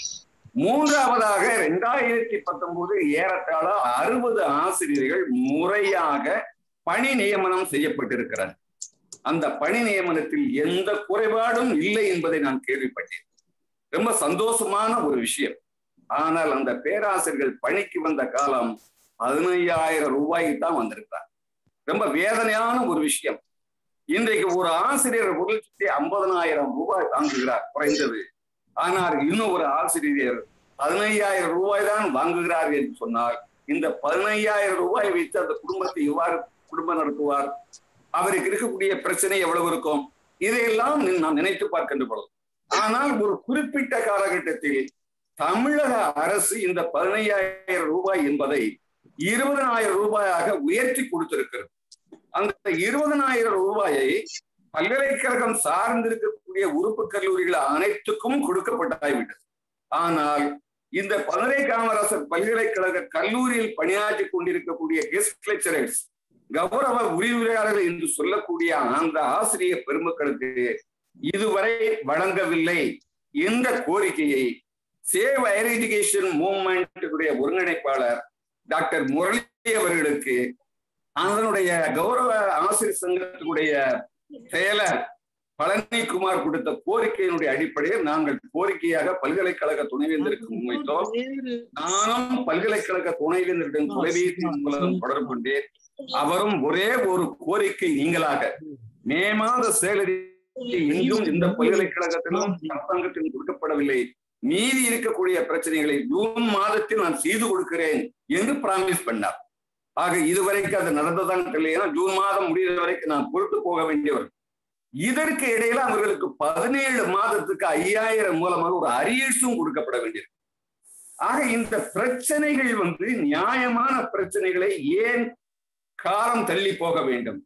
மூன்றாவதாக இரண்டாயிரத்தி பத்தொன்பது ஏறத்தாழ அறுபது ஆசிரியர்கள் முறையாக பணி நியமனம் செய்யப்பட்டிருக்கிறார் அந்த பணி நியமனத்தில் எந்த குறைபாடும் இல்லை என்பதை நான் கேள்விப்பட்டேன் ரொம்ப சந்தோஷமான ஒரு விஷயம் ஆனால் அந்த பேராசிரியர்கள் பணிக்கு வந்த காலம் பதினையாயிரம் ரூபாய்க்கு தான் வந்திருக்கிறார் ரொம்ப வேதனையான ஒரு விஷயம் இன்றைக்கு ஒரு ஆசிரியர் ஒரு லட்சத்தி ஐம்பதனாயிரம் ரூபாய் வாங்குகிறார் குறைந்தது ஆனால் இன்னும் ஒரு ஆசிரியர் பதினையாயிரம் ரூபாய் தான் வாங்குகிறார் என்று சொன்னால் இந்த பதினையாயிரம் ரூபாய் வைத்து அந்த குடும்பத்தை எவ்வாறு குடும்பம் நடத்துவார் அவருக்கு இருக்கக்கூடிய பிரச்சனை எவ்வளவு இருக்கும் இதையெல்லாம் நாம் நினைத்து பார்க்கின்ற பொழுது ஆனால் ஒரு குறிப்பிட்ட காலகட்டத்தில் தமிழக அரசு இந்த பதினையாயிரம் ரூபாய் என்பதை இருபதனாயிரம் ரூபாயாக உயர்த்தி கொடுத்திருக்கிறது அந்த இருபதனாயிரம் ரூபாயை பல்கலைக்கழகம் சார்ந்திருக்கக்கூடிய உறுப்பு கல்லூரிகள் அனைத்துக்கும் கொடுக்கப்பட்டாய்விட்டது ஆனால் இந்த பல்கலை காமராசர் பல்கலைக்கழக கல்லூரியில் பணியாற்றி கொண்டிருக்கக்கூடிய கெஸ்ட் லெக்சரர்ஸ் கௌரவ உரிமையாளர்கள் என்று சொல்லக்கூடிய அந்த ஆசிரியர் பெருமக்களுக்கு இதுவரை வழங்கவில்லை என்ற கோரிக்கையை சேவ் ஹையர் எஜுகேஷன் மூவ்மெண்ட் ஒருங்கிணைப்பாளர் டாக்டர் முரளி அவர்களுக்கு அதனுடைய கௌரவ ஆசிரியர் சங்கத்தினுடைய செயலர் பழனிக்குமார் கொடுத்த கோரிக்கையினுடைய அடிப்படையில் நாங்கள் கோரிக்கையாக பல்கலைக்கழக துணைவேந்தருக்கு முன்வைத்தோம் நானும் பல்கலைக்கழக துணைவேந்தரிடம் தொலைபேசி மூலம் தொடர்பு கொண்டேன் அவரும் ஒரே ஒரு கோரிக்கை நீங்களாக மே மாத சேலரி இன்றும் இந்த பல்கலைக்கழகத்திலும் அரசாங்கத்திலும் கொடுக்கப்படவில்லை மீதி இருக்கக்கூடிய பிரச்சனைகளை ஜூன் மாதத்தில் நான் செய்து கொடுக்கிறேன் என்று பிராமிஸ் பண்ணார் ஆக இதுவரைக்கும் அது நடந்ததான் தெரியல ஏன்னா ஜூன் மாதம் முடிகிற வரைக்கும் நான் பொறுத்து போக வேண்டியவர் இதற்கு இடையில அவர்களுக்கு பதினேழு மாதத்துக்கு ஐயாயிரம் மூலமாக ஒரு அரியர்ஸும் கொடுக்கப்பட வேண்டியது ஆக இந்த பிரச்சனைகள் வந்து நியாயமான பிரச்சனைகளை ஏன் காலம் தள்ளி போக வேண்டும்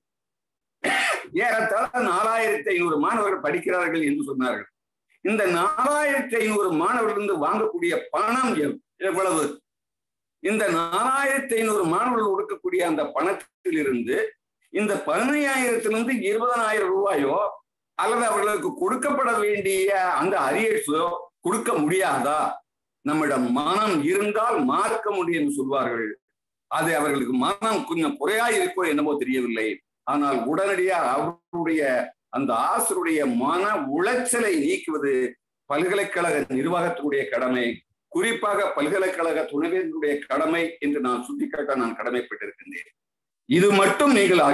ஏறத்தாழ நாலாயிரத்தி ஐநூறு மாணவர்கள் படிக்கிறார்கள் என்று சொன்னார்கள் இந்த நாலாயிரத்தி ஐநூறு மாணவர்களிருந்து வாங்கக்கூடிய பணம் எவ்வளவு இந்த நாலாயிரத்தி ஐநூறு மாணவர்கள் கொடுக்கக்கூடிய அந்த பணத்தில் இருந்து இந்த பதினையாயிரத்திலிருந்து இருபதனாயிரம் ரூபாயோ அல்லது அவர்களுக்கு கொடுக்கப்பட வேண்டிய அந்த அரியர்ஸோ கொடுக்க முடியாதா நம்மிடம் மனம் இருந்தால் மார்க்க முடியும் என்று சொல்வார்கள் அது அவர்களுக்கு மனம் கொஞ்சம் குறையா இருக்கோ என்னமோ தெரியவில்லை ஆனால் உடனடியாக அவருடைய அந்த ஆசிரியருடைய மன உளைச்சலை நீக்குவது பல்கலைக்கழக நிர்வாகத்தினுடைய கடமை குறிப்பாக பல்கலைக்கழக துணைவேந்தருடைய கடமை என்று நான் சுட்டிக்காட்ட நான் கடமைப்பட்டிருக்கின்றேன் இது மட்டும் நீங்களாக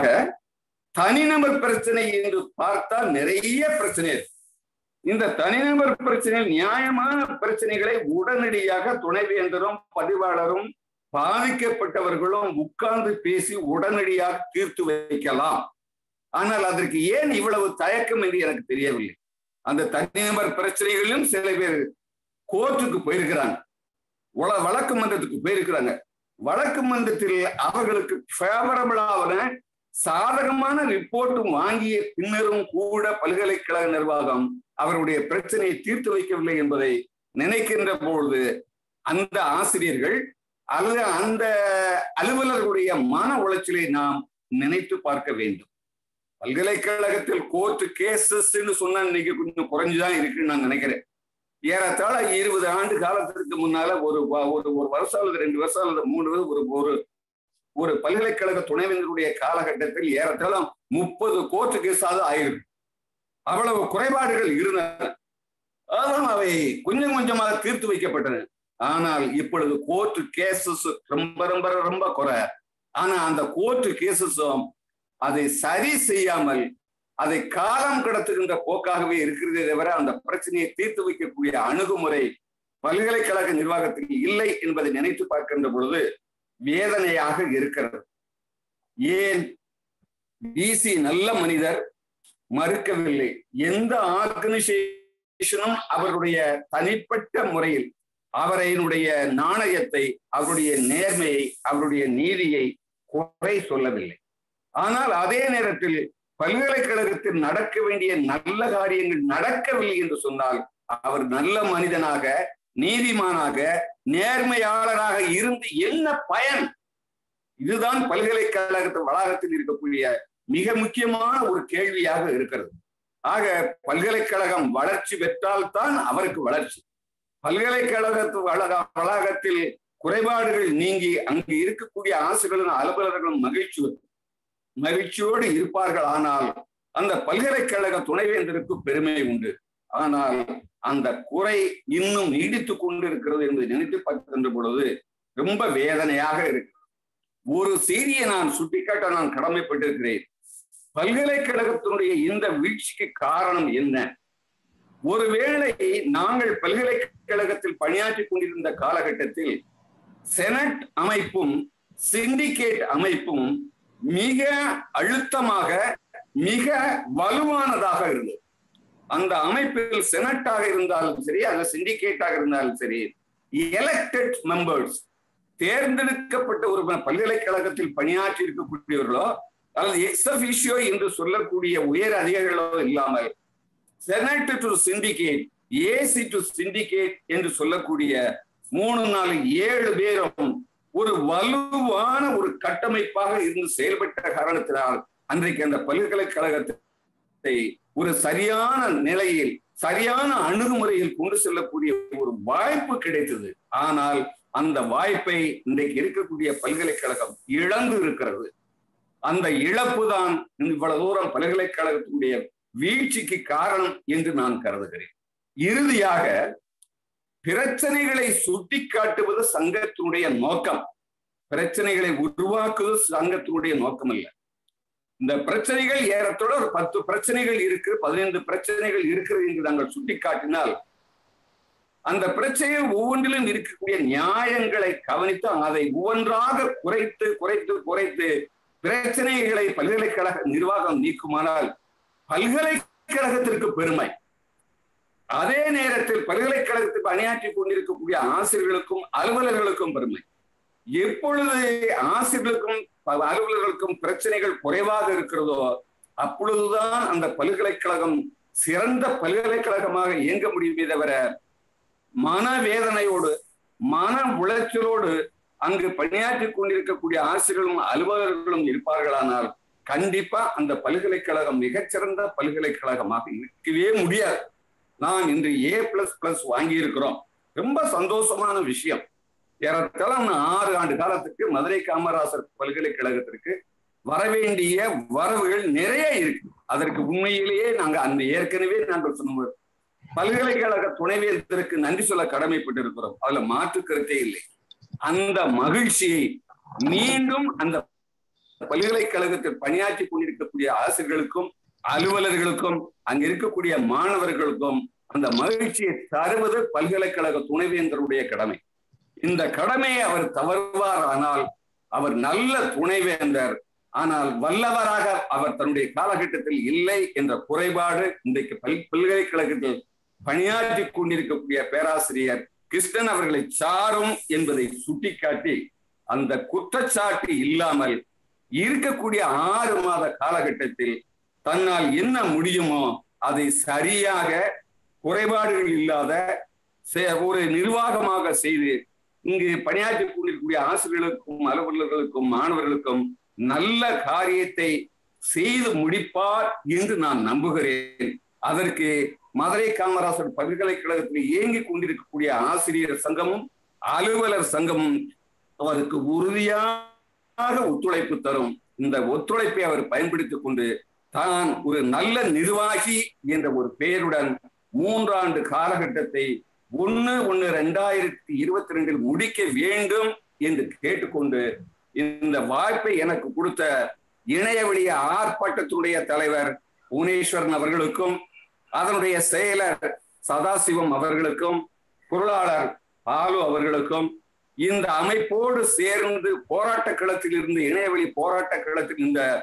தனிநபர் பிரச்சனை என்று பார்த்தால் நிறைய பிரச்சனை இந்த தனிநபர் பிரச்சனையில் நியாயமான பிரச்சனைகளை உடனடியாக துணைவேந்தரும் பதிவாளரும் பாதிக்கப்பட்டவர்களும் உட்கார்ந்து பேசி உடனடியாக தீர்த்து வைக்கலாம் ஆனால் அதற்கு ஏன் இவ்வளவு தயக்கம் என்று எனக்கு தெரியவில்லை அந்த தனிநபர் பிரச்சனைகளிலும் சில பேர் கோர்ட்டுக்கு போயிருக்கிறாங்க வழக்கு மன்றத்துக்கு போயிருக்கிறாங்க வழக்கு மன்றத்தில் அவர்களுக்கு ஃபேவரபிளான சாதகமான ரிப்போர்ட் வாங்கிய பின்னரும் கூட பல்கலைக்கழக நிர்வாகம் அவருடைய பிரச்சனையை தீர்த்து வைக்கவில்லை என்பதை நினைக்கின்ற பொழுது அந்த ஆசிரியர்கள் அல்லது அந்த அலுவலர்களுடைய மன உளைச்சலை நாம் நினைத்து பார்க்க வேண்டும் பல்கலைக்கழகத்தில் கோர்ட் கேசஸ் சொன்னா இன்னைக்கு கொஞ்சம் குறைஞ்சுதான் இருக்குன்னு நான் நினைக்கிறேன் ஏறத்தாழ இருபது ஆண்டு காலத்திற்கு முன்னால ஒரு ஒரு ஒரு வருஷம் அல்லது ரெண்டு வருஷம் அல்லது மூணு ஒரு ஒரு ஒரு பல்கலைக்கழக துணைவேந்தருடைய காலகட்டத்தில் ஏறத்தாழ முப்பது கோர்ட்டு கேஸாவது ஆயிருக்கு அவ்வளவு குறைபாடுகள் இருந்தன ஆனால் அவை கொஞ்சம் கொஞ்சமாக தீர்த்து வைக்கப்பட்டன ஆனால் இப்பொழுது கோர்ட்டு கேசஸ் ரொம்ப ரொம்ப ரொம்ப குறை ஆனா அந்த கோர்ட்டு கேசஸும் அதை சரி செய்யாமல் அதை காலம் கடத்துகின்ற போக்காகவே இருக்கிறதே தவிர அந்த பிரச்சனையை தீர்த்து வைக்கக்கூடிய அணுகுமுறை பல்கலைக்கழக நிர்வாகத்தில் இல்லை என்பதை நினைத்து பார்க்கின்ற பொழுது வேதனையாக இருக்கிறது ஏன் டிசி நல்ல மனிதர் மறுக்கவில்லை எந்த ஆர்கனைசேஷனும் அவருடைய தனிப்பட்ட முறையில் அவரையினுடைய நாணயத்தை அவருடைய நேர்மையை அவருடைய நீதியை குறை சொல்லவில்லை ஆனால் அதே நேரத்தில் பல்கலைக்கழகத்தில் நடக்க வேண்டிய நல்ல காரியங்கள் நடக்கவில்லை என்று சொன்னால் அவர் நல்ல மனிதனாக நீதிமானாக நேர்மையாளராக இருந்து என்ன பயன் இதுதான் பல்கலைக்கழகத்து வளாகத்தில் இருக்கக்கூடிய மிக முக்கியமான ஒரு கேள்வியாக இருக்கிறது ஆக பல்கலைக்கழகம் வளர்ச்சி பெற்றால்தான் அவருக்கு வளர்ச்சி பல்கலைக்கழகத்து வளாக வளாகத்தில் குறைபாடுகள் நீங்கி அங்கு இருக்கக்கூடிய ஆசிரியர்களும் அலுவலர்களும் மகிழ்ச்சி மகிழ்ச்சியோடு இருப்பார்கள் ஆனால் அந்த பல்கலைக்கழக துணைவேந்தருக்கு பெருமை உண்டு ஆனால் அந்த குறை இன்னும் நீடித்துக் கொண்டிருக்கிறது என்று நினைத்து பார்க்கின்ற பொழுது ரொம்ப வேதனையாக இருக்கு ஒரு செய்தியை நான் சுட்டிக்காட்ட நான் கடமைப்பட்டிருக்கிறேன் பல்கலைக்கழகத்தினுடைய இந்த வீழ்ச்சிக்கு காரணம் என்ன ஒருவேளை நாங்கள் பல்கலைக்கழகத்தில் பணியாற்றி கொண்டிருந்த காலகட்டத்தில் செனட் அமைப்பும் சிண்டிகேட் அமைப்பும் மிக அழுத்தமாக மிக வலுவானதாக இருந்தது அந்த அமைப்பில் செனட்டாக இருந்தாலும் சரி அந்த சிண்டிகேட்டாக இருந்தாலும் சரி எலெக்டட் மெம்பர்ஸ் தேர்ந்தெடுக்கப்பட்ட ஒரு பல்கலைக்கழகத்தில் பணியாற்றி இருக்கக்கூடியவர்களோ அல்லது எக்ஸபிஷியோ என்று சொல்லக்கூடிய உயர் அதிகாரிகளோ இல்லாமல் senate to syndicate AC to syndicate என்று சொல்லக்கூடிய மூணு நாலு ஏழு பேரும் ஒரு வலுவான ஒரு கட்டமைப்பாக இருந்து செயல்பட்ட காரணத்தினால் அன்றைக்கு அந்த பல்கலைக்கழகத்தை ஒரு சரியான நிலையில் சரியான அணுகுமுறையில் கொண்டு செல்லக்கூடிய ஒரு வாய்ப்பு கிடைத்தது ஆனால் அந்த வாய்ப்பை இன்றைக்கு இருக்கக்கூடிய பல்கலைக்கழகம் இழந்து இருக்கிறது அந்த இழப்பு தான் இவ்வளவு தூரம் பல்கலைக்கழகத்தினுடைய வீழ்ச்சிக்கு காரணம் என்று நான் கருதுகிறேன் இறுதியாக பிரச்சனைகளை சுட்டி காட்டுவது சங்கத்தினுடைய நோக்கம் பிரச்சனைகளை உருவாக்குவது சங்கத்தினுடைய நோக்கம் அல்ல இந்த பிரச்சனைகள் ஏறத்தோட ஒரு பத்து பிரச்சனைகள் இருக்கு பதினைந்து பிரச்சனைகள் இருக்கிறது என்று நாங்கள் சுட்டிக்காட்டினால் அந்த பிரச்சனைகள் ஒவ்வொன்றிலும் இருக்கக்கூடிய நியாயங்களை கவனித்து அதை ஒவ்வொன்றாக குறைத்து குறைத்து குறைத்து பிரச்சனைகளை பல்கலைக்கழக நிர்வாகம் நீக்குமானால் பல்கலைக்கழகத்திற்கு பெருமை அதே நேரத்தில் பல்கலைக்கழகத்தில் பணியாற்றி கொண்டிருக்கக்கூடிய ஆசிரியர்களுக்கும் அலுவலர்களுக்கும் பெருமை எப்பொழுது ஆசிரியர்களுக்கும் அலுவலர்களுக்கும் பிரச்சனைகள் குறைவாக இருக்கிறதோ அப்பொழுதுதான் அந்த பல்கலைக்கழகம் சிறந்த பல்கலைக்கழகமாக இயங்க முடியுமே தவிர மனவேதனையோடு மன உளைச்சலோடு அங்கு பணியாற்றி கொண்டிருக்கக்கூடிய ஆசிரியர்களும் அலுவலர்களும் இருப்பார்களானால் கண்டிப்பா அந்த பல்கலைக்கழகம் மிகச்சிறந்த பல்கலைக்கழகமாக இருக்கவே முடியாது நான் இன்று ஏ பிளஸ் பிளஸ் வாங்கி இருக்கிறோம் ரொம்ப சந்தோஷமான விஷயம் ஏறத்தாழ ஆறு ஆண்டு காலத்துக்கு மதுரை காமராசர் பல்கலைக்கழகத்திற்கு வரவேண்டிய வரவுகள் நிறைய இருக்கு அதற்கு உண்மையிலேயே நாங்க அந்த ஏற்கனவே நாங்கள் சொன்ன பல்கலைக்கழக துணைவேந்தருக்கு நன்றி சொல்ல கடமைப்பட்டிருக்கிறோம் அதுல மாற்று கருத்தே இல்லை அந்த மகிழ்ச்சியை மீண்டும் அந்த பல்கலைக்கழகத்தில் பணியாற்றி கொண்டிருக்கக்கூடிய ஆசிரியர்களுக்கும் அலுவலர்களுக்கும் அங்க இருக்கக்கூடிய மாணவர்களுக்கும் அந்த மகிழ்ச்சியை தருவது பல்கலைக்கழக துணைவேந்தருடைய கடமை இந்த கடமையை அவர் தவறுவார் ஆனால் அவர் நல்ல துணைவேந்தர் ஆனால் வல்லவராக அவர் தன்னுடைய காலகட்டத்தில் இல்லை என்ற குறைபாடு இன்றைக்கு பல் பல்கலைக்கழகத்தில் பணியாற்றி கொண்டிருக்கக்கூடிய பேராசிரியர் கிருஷ்ணன் அவர்களை சாரும் என்பதை சுட்டிக்காட்டி அந்த குற்றச்சாட்டு இல்லாமல் இருக்கக்கூடிய ஆறு மாத காலகட்டத்தில் தன்னால் என்ன முடியுமோ அதை சரியாக குறைபாடுகள் இல்லாத ஒரு நிர்வாகமாக செய்து இங்கு பணியாற்றி கொண்டிருக்கக்கூடிய ஆசிரியர்களுக்கும் அலுவலர்களுக்கும் மாணவர்களுக்கும் நல்ல காரியத்தை செய்து முடிப்பார் என்று நான் நம்புகிறேன் அதற்கு மதுரை காமராசர் பல்கலைக்கழகத்தில் இயங்கிக் கொண்டிருக்கக்கூடிய ஆசிரியர் சங்கமும் அலுவலர் சங்கமும் அவருக்கு உறுதியாக ஒத்துழைப்பு தரும் இந்த ஒத்துழைப்பை அவர் பயன்படுத்திக் கொண்டு தான் ஒரு நல்ல நிர்வாகி என்ற ஒரு பெயருடன் மூன்றாண்டு காலகட்டத்தை ஒன்னு ஒன்னு ரெண்டாயிரத்தி இருபத்தி ரெண்டில் முடிக்க வேண்டும் என்று கேட்டுக்கொண்டு இந்த வாய்ப்பை எனக்கு கொடுத்த இணையவழிய ஆர்ப்பாட்டத்தினுடைய தலைவர் புவனேஸ்வரன் அவர்களுக்கும் அதனுடைய செயலர் சதாசிவம் அவர்களுக்கும் பொருளாளர் பாலு அவர்களுக்கும் இந்த அமைப்போடு சேர்ந்து போராட்ட களத்தில் இருந்து இணையவழி போராட்ட களத்தில் இந்த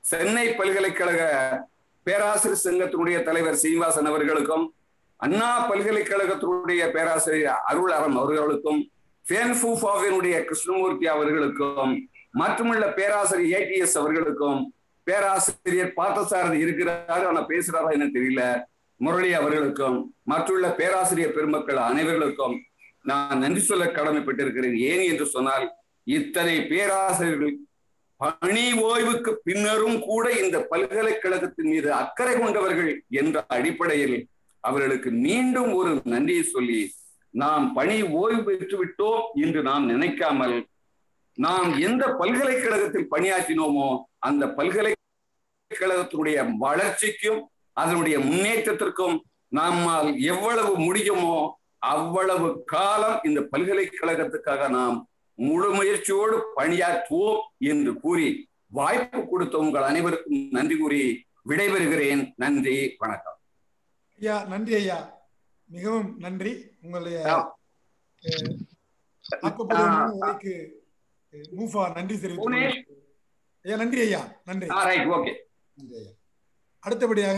சென்னை பல்கலைக்கழக பேராசிரியர் சங்கத்தினுடைய தலைவர் சீனிவாசன் அவர்களுக்கும் அண்ணா பல்கலைக்கழகத்தினுடைய பேராசிரியர் அருளரம் அவர்களுக்கும் ஃபேன்ஃபூஃபாவினுடைய கிருஷ்ணமூர்த்தி அவர்களுக்கும் மற்றுமுள்ள பேராசிரியர் ஏடிஎஸ் அவர்களுக்கும் பேராசிரியர் பார்த்தசாரதி இருக்கிறாரு ஆனா பேசுறாரா என்ன தெரியல முரளி அவர்களுக்கும் மற்றுள்ள பேராசிரியர் பெருமக்கள் அனைவர்களுக்கும் நான் நன்றி சொல்ல கடமைப்பட்டிருக்கிறேன் ஏன் என்று சொன்னால் இத்தனை பேராசிரியர்கள் பணி ஓய்வுக்கு பின்னரும் கூட இந்த பல்கலைக்கழகத்தின் மீது அக்கறை கொண்டவர்கள் என்ற அடிப்படையில் அவர்களுக்கு மீண்டும் ஒரு நன்றியை சொல்லி நாம் பணி ஓய்வு பெற்று விட்டோம் என்று நாம் நினைக்காமல் நாம் எந்த பல்கலைக்கழகத்தில் பணியாற்றினோமோ அந்த பல்கலைக்கழகத்தினுடைய வளர்ச்சிக்கும் அதனுடைய முன்னேற்றத்திற்கும் நம்மால் எவ்வளவு முடியுமோ அவ்வளவு காலம் இந்த பல்கலைக்கழகத்துக்காக நாம் முழு முயற்சியோடு பணியாற்றுவோம் என்று கூறி வாய்ப்பு கொடுத்த உங்கள் அனைவருக்கும் நன்றி கூறி விடைபெறுகிறேன் நன்றி வணக்கம் ஐயா நன்றி ஐயா மிகவும் நன்றி உங்களுடைய அஹ், ஆக்கப்பூர்வமான உரைக்கு அஹ், மூஃபா நன்றி தெரிவித்துக் புனேஷ். கொள்கிறேன். ஐயா நன்றி ஐயா நன்றி ரைட் ஓகே நன்றி ஐயா அடுத்தபடியாக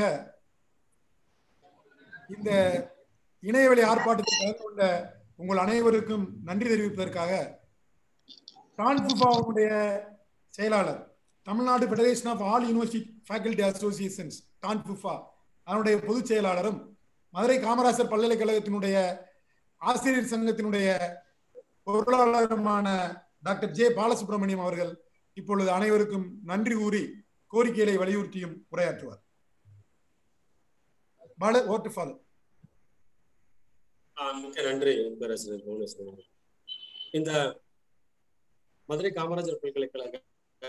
இந்த இணையவழி ஆர்ப்பாட்டத்தில் கலந்து கொண்ட உங்கள் அனைவருக்கும் நன்றி தெரிவிப்பதற்காக டான்ஃபுஃபாவுடைய செயலாளர் Tamil Nadu federation of all university faculty associations TANFUFA அதனுடைய பொதுச் செயலாளரும் மதுரை காமராசர் பல்கலைக்கழகத்தினுடைய ஆசிரியர் சங்கத்தினுடைய பொருளாளருமான டாக்டர் ஜே பாலசுப்ரமணியம் அவர்கள் இப்பொழுது அனைவருக்கும் நன்றி கூறி கோரிக்கைகளை வலியுறுத்தியும் உரையாற்றுவார் பால ஓட்டு ஃபாதர் ஆஹ் மிக்க நன்றி பேரரசர் புவனேஸ்வரன் அவர்களே. இந்த மதுரை காமராஜர் பல்கலைக்கழக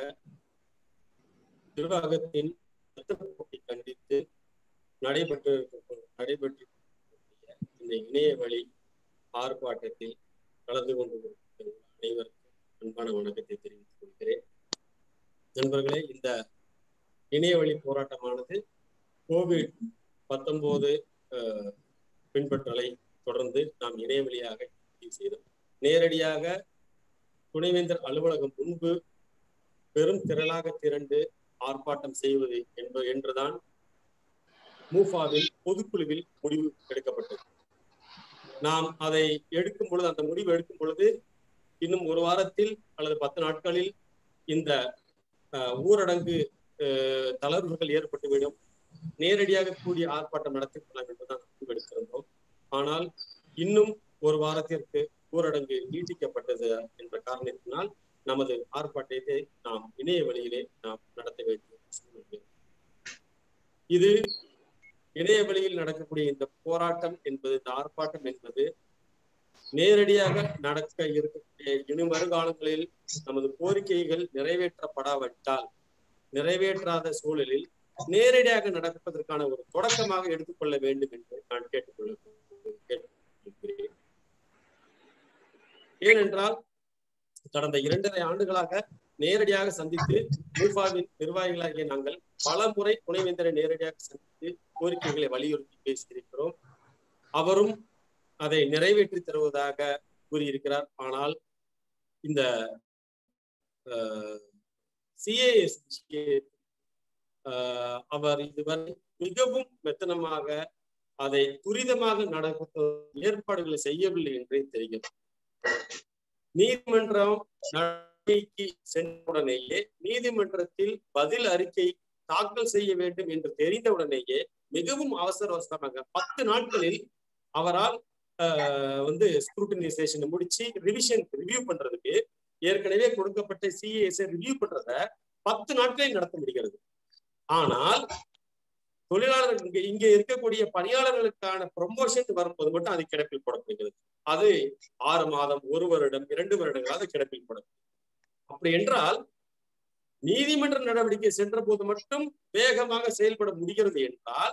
நிர்வாகத்தின் போட்டி கண்டித்து நடைபெற்று நடைபெற்று இந்த இணைய வழி ஆர்ப்பாட்டத்தில் கலந்து கொண்டு அனைவருக்கும் அன்பான வணக்கத்தை தெரிவித்துக் கொள்கிறேன் நண்பர்களே இந்த இணைய வழி போராட்டமானது கோவிட் பத்தொன்பது பின்பற்றலை தொடர்ந்து நாம் இணைய வழியாக செய்தோம் நேரடியாக துணைவேந்தர் அலுவலகம் முன்பு பெரும் திரளாக திரண்டு ஆர்ப்பாட்டம் செய்வது என்பது என்றுதான் மூஃபாவில் பொதுக்குழுவில் முடிவு எடுக்கப்பட்டது நாம் அதை எடுக்கும் பொழுது அந்த முடிவு எடுக்கும் பொழுது இன்னும் ஒரு வாரத்தில் அல்லது பத்து நாட்களில் இந்த அஹ், ஊரடங்கு அஹ், தளர்வுகள் ஏற்பட்டுவிடும் நேரடியாக கூடிய ஆர்ப்பாட்டம் நடத்திக்கொள்ளலாம் என்றுதான் முடிவு எடுத்திருந்தோம் ஆனால் இன்னும் ஒரு வாரத்திற்கு ஊரடங்கு நீட்டிக்கப்பட்டது என்ற காரணத்தினால் நமது ஆர்ப்பாட்டத்தை நாம் இணைய வழியிலே நாம் நடத்த வேண்டிய சூழ்நிலை இது இணைய வழியில் நடக்கக்கூடிய இந்த போராட்டம் என்பது இந்த ஆர்ப்பாட்டம் என்பது நேரடியாக நடக்க இருக்கக்கூடிய இனி வருகாலங்களில் நமது கோரிக்கைகள் நிறைவேற்றப்படாவிட்டால் நிறைவேற்றாத சூழலில் நேரடியாக நடப்பதற்கான ஒரு தொடக்கமாக எடுத்துக்கொள்ள வேண்டும் என்று நான் கேட்டுக்கொள்ள கேட்டுக்கொள்கிறேன் ஏனென்றால் கடந்த இரண்டரை ஆண்டுகளாக நேரடியாக சந்தித்து மூஃபாவின் நிர்வாகிகளாகிய நாங்கள் பல முறை துணைவேந்தரை நேரடியாக சந்தித்து கோரிக்கைகளை வலியுறுத்தி பேசியிருக்கிறோம் அவரும் அதை நிறைவேற்றி தருவதாக கூறியிருக்கிறார் ஆனால் இந்த சிஏஎஸ் அவர் இதுவரை மிகவும் மெத்தனமாக அதை துரிதமாக நடத்த ஏற்பாடுகளை செய்யவில்லை என்றே தெரிகிறது நீதிமன்றம் நடவடிக்கைக்கு சென்றவுடனேயே நீதிமன்றத்தில் பதில் அறிக்கை தாக்கல் செய்ய வேண்டும் என்று தெரிந்தவுடனேயே மிகவும் அவசர அவசரமாக பத்து நாட்களில் அவரால் ஆஹ், வந்து ஸ்க்ரூட்டனைசேஷன் முடிச்சு ரிவிஷன் ரிவ்யூ பண்றதுக்கு ஏற்கனவே கொடுக்கப்பட்ட சிஏஎஸ் ரிவ்யூ பண்றத பத்து நாட்களில் நடத்த முடிகிறது ஆனால் தொழிலாளர்கள் இங்க இங்க இருக்கக்கூடிய பணியாளர்களுக்கான ப்ரொமோஷன் வரும்போது மட்டும் அது கிடப்பில் போடப்படுகிறது அது ஆறு மாதம் ஒரு வருடம் இரண்டு வருடங்களாக கிடப்பில் போடப்படுகிறது அப்படி என்றால் நீதிமன்ற நடவடிக்கை சென்ற போது மட்டும் வேகமாக செயல்பட முடிகிறது என்றால்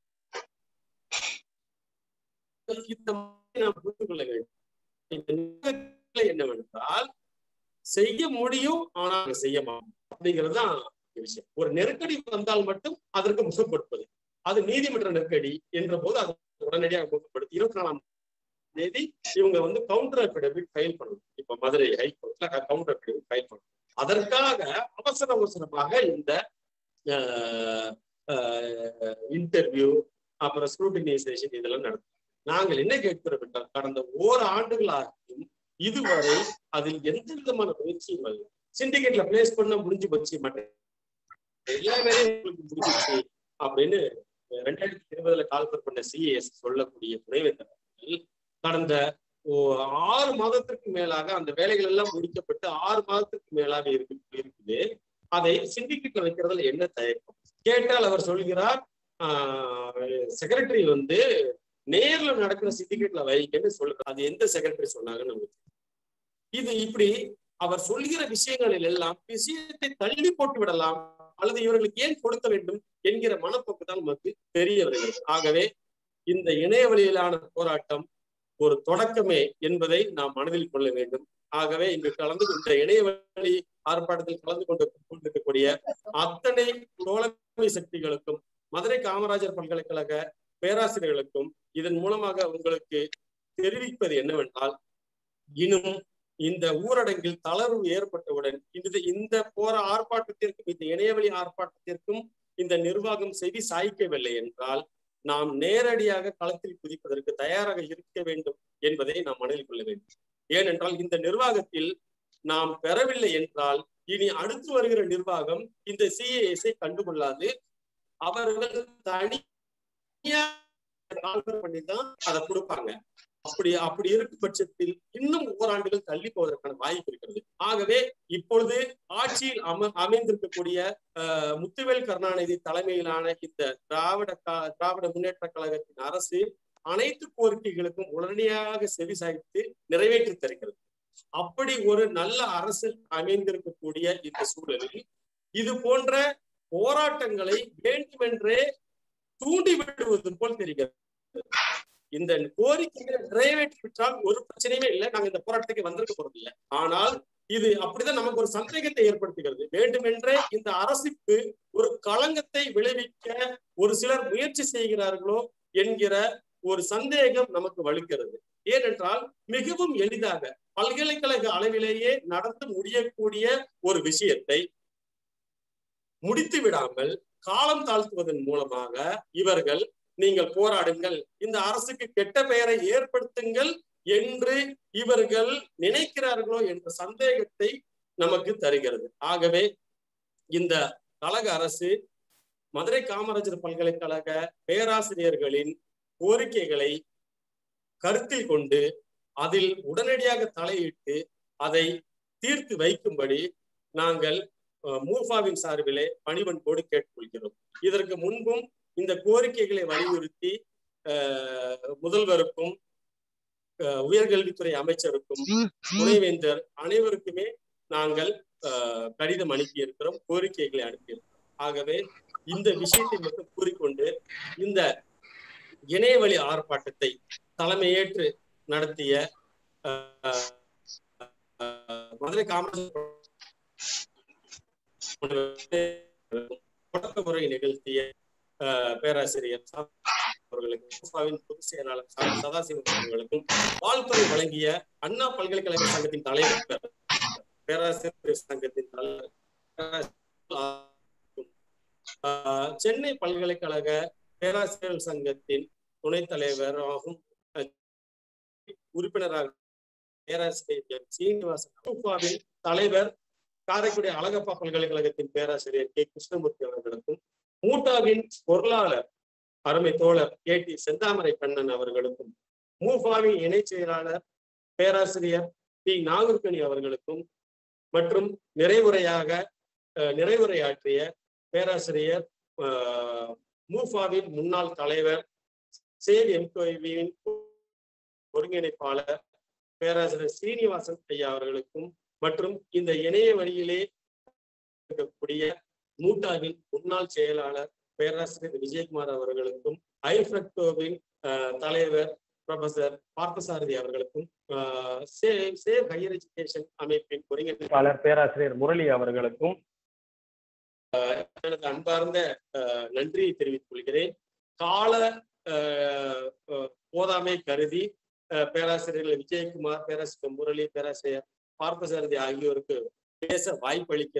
இந்த மாதிரி நாம் புரிந்து கொள்ள வேண்டும் இந்த நிலை என்னவென்றால் செய்ய முடியும் ஆனால் செய்ய மாட்டோம் அப்படிங்கிறது தான் விஷயம் ஒரு நெருக்கடி வந்தால் மட்டும் அதற்கு முகம் கொடுப்பது அது நீதிமன்ற நெருக்கடி என்ற போது அது உடனடியாக முகப்படுத்தி இருபத்தி நாலாம் தேதி இவங்க வந்து கவுண்டர் அபிடவிட் ஃபைல் பண்ணணும் இப்ப மதுரை ஹைகோர்ட்ல கவுண்டர் அபிடவிட் ஃபைல் பண்ணணும் அதற்காக அவசர அவசரமாக இந்த இன்டர்வியூ அப்புறம் ஸ்க்ரூட்டினைசேஷன் இதெல்லாம் நடக்கும் நாங்கள் என்ன கேட்கிறோம் என்றால் கடந்த ஓர் ஆண்டுகளாகியும் இதுவரை அதில் எந்த விதமான முயற்சியும் இல்லை சிண்டிகேட்ல பிளேஸ் பண்ண முடிஞ்சு போச்சு மாட்டேன் எல்லா வேலையும் உங்களுக்கு முடிஞ்சிச்சு அப்படின்னு ரெண்டாயிரத்தி இருபதுல கால்பர் பண்ண சிஏஎஸ் சொல்லக்கூடிய துணைவேந்தர் அவர்கள் கடந்த ஓ- ஆறு மாதத்திற்கு மேலாக அந்த வேலைகள் எல்லாம் முடிக்கப்பட்டு ஆறு மாதத்திற்கு மேலாக இருக்கு இருக்குது அதை சிண்டிகேட்ல வைக்கிறதுல என்ன தயக்கம் கேட்டால் அவர் சொல்கிறார் செக்ரட்டரி வந்து நேர்ல நடக்கிற சிண்டிகேட்ல வைக்கன்னு சொல்றாரு அது எந்த செக்ரட்டரி சொன்னாங்கன்னு நமக்கு தெரியும். இது இப்படி அவர் சொல்கிற விஷயங்களில் எல்லாம் விஷயத்தை தள்ளி போட்டு விடலாம் அல்லது இவர்களுக்கு ஏன் கொடுக்க வேண்டும் என்கிற மனப்போக்கு தான் நமக்கு தெரிய வருகிறது ஆகவே இந்த இணைய வழியிலான போராட்டம் ஒரு தொடக்கமே என்பதை நாம் மனதில் கொள்ள வேண்டும் ஆகவே இங்கு கலந்து கொண்ட இணைய வழி ஆர்ப்பாட்டத்தில் கலந்து கொண்டு கொண்டிருக்கக்கூடிய அத்தனை தோழமை சக்திகளுக்கும் மதுரை காமராஜர் பல்கலைக்கழக பேராசிரியர்களுக்கும் இதன் மூலமாக உங்களுக்கு தெரிவிப்பது என்னவென்றால் இன்னும் இந்த ஊரடங்கில் தளர்வு ஏற்பட்டவுடன் இந்த இந்த போற ஆர்ப்பாட்டத்திற்கும் இந்த இணையவழி ஆர்ப்பாட்டத்திற்கும் இந்த நிர்வாகம் செவி சாய்க்கவில்லை என்றால் நாம் நேரடியாக களத்தில் குதிப்பதற்கு தயாராக இருக்க வேண்டும் என்பதை நாம் மனதில் கொள்ள வேண்டும் ஏனென்றால் இந்த நிர்வாகத்தில் நாம் பெறவில்லை என்றால் இனி அடுத்து வருகிற நிர்வாகம் இந்த சிஏஎஸ்ஐ கண்டுகொள்ளாது அவர்கள் தனியா கால்பர் பண்ணி தான் அதை கொடுப்பாங்க அப்படி அப்படி இருக்கும் பட்சத்தில் இன்னும் ஓராண்டுகள் தள்ளி போவதற்கான வாய்ப்பு இருக்கிறது ஆகவே இப்பொழுது ஆட்சியில் அம அமைந்திருக்கக்கூடிய அஹ், முத்துவேல் கருணாநிதி தலைமையிலான இந்த திராவிட கா- திராவிட முன்னேற்ற கழகத்தின் அரசு அனைத்து கோரிக்கைகளுக்கும் உடனடியாக செவி சாய்த்து நிறைவேற்றி தருகிறது அப்படி ஒரு நல்ல அரசு அமைந்திருக்கக்கூடிய இந்த சூழலில் இது போன்ற போராட்டங்களை வேண்டுமென்றே தூண்டி விடுவது போல் தெரிகிறது இந்த கோரிக்கைகளை நிறைவேற்றி விட்டால் ஒரு பிரச்சனையுமே இல்லை நாங்க இந்த போராட்டத்துக்கு வந்திருக்க போறது இல்லை ஆனால் இது அப்படிதான் நமக்கு ஒரு சந்தேகத்தை ஏற்படுத்துகிறது வேண்டுமென்றே இந்த அரசுக்கு ஒரு களங்கத்தை விளைவிக்க ஒரு சிலர் முயற்சி செய்கிறார்களோ என்கிற ஒரு சந்தேகம் நமக்கு வலுக்கிறது ஏனென்றால் மிகவும் எளிதாக பல்கலைக்கழக அளவிலேயே நடந்து முடியக்கூடிய ஒரு விஷயத்தை முடித்து விடாமல் காலம் தாழ்த்துவதன் மூலமாக இவர்கள் நீங்கள் போராடுங்கள் இந்த அரசுக்கு கெட்ட பெயரை ஏற்படுத்துங்கள் என்று இவர்கள் நினைக்கிறார்களோ என்ற சந்தேகத்தை நமக்கு தருகிறது ஆகவே இந்த கழக அரசு மதுரை காமராஜர் பல்கலைக்கழக பேராசிரியர்களின் கோரிக்கைகளை கருத்தில் கொண்டு அதில் உடனடியாக தலையிட்டு அதை தீர்த்து வைக்கும்படி நாங்கள் அஹ், மூஃபாவின் சார்பிலே பணிவன்போடு கேட்டுக்கொள்கிறோம் இதற்கு முன்பும் இந்த கோரிக்கைகளை வலியுறுத்தி அஹ், முதல்வருக்கும் அஹ், உயர்கல்வித்துறை அமைச்சருக்கும் துணைவேந்தர் அனைவருக்குமே நாங்கள் அஹ், கடிதம் அனுப்பி இருக்கிறோம் கோரிக்கைகளை அனுப்பியிருக்கிறோம் ஆகவே இந்த விஷயத்தை மட்டும் கூறிக்கொண்டு இந்த இணையவழி ஆர்ப்பாட்டத்தை தலைமையேற்று நடத்திய அஹ், அஹ், மதுரை காமராஜர் தொடக்க முறை நிகழ்த்திய அஹ், பேராசிரியர் சா- அவர்களுக்கும் மூசாவின் பொதுச் செயலாளர் சா- சதாசிவம் அவர்களுக்கும் வாழ்த்துறை வழங்கிய அண்ணா பல்கலைக்கழக சங்கத்தின் தலைவர் பேராசிரியர் சங்கத்தின் தலைவர் பேராசிரியர் ஆஹ், சென்னை பல்கலைக்கழக பேராசிரியர் சங்கத்தின் துணைத் தலைவராகும் அஹ், உறுப்பினராக பேராசிரியர் சீனிவாசன் அனுப்பாவின் தலைவர் காரைக்குடி அழகப்பா பல்கலைக்கழகத்தின் பேராசிரியர் கே கிருஷ்ணமூர்த்தி அவர்களுக்கும் மூட்டாவின் பொருளாளர் அருமை தோழர் கே டி செந்தாமரை கண்ணன் அவர்களுக்கும் மூஃபாவின் இணைச் செயலாளர் பேராசிரியர் டி நாகர்கனி அவர்களுக்கும் மற்றும் நிறைவுரையாக அஹ், நிறைவுரையாற்றிய பேராசிரியர் அஹ், மூஃபாவின் முன்னாள் தலைவர் சேவ் எம்கோவின் ஒருங்கிணைப்பாளர் பேராசிரியர் ஸ்ரீனிவாசன் ஐயா அவர்களுக்கும் மற்றும் இந்த இணைய வழியிலே இருக்கக்கூடிய மூட்டாவின் முன்னாள் செயலாளர் பேராசிரியர் விஜயகுமார் அவர்களுக்கும் ஐஃபெக்டோவின் அஹ், தலைவர் ப்ரொஃபசர் பார்த்தசாரதி அவர்களுக்கும் அஹ், சேவ் சேவ் ஹையர் எஜுகேஷன் அமைப்பின் ஒருங்கிணைப்பாளர் பேராசிரியர் முரளி அவர்களுக்கும் அஹ், எனது அன்பார்ந்த அஹ், நன்றியை தெரிவித்துக் கொள்கிறேன் கால அஹ், அஹ், போதாமை கருதி அஹ், பேராசிரியர்கள் விஜயகுமார் பேராசிரியர் முரளி பேராசிரியர் பார்த்தசாரதி ஆகியோருக்கு பேச வாய்ப்பளிக்க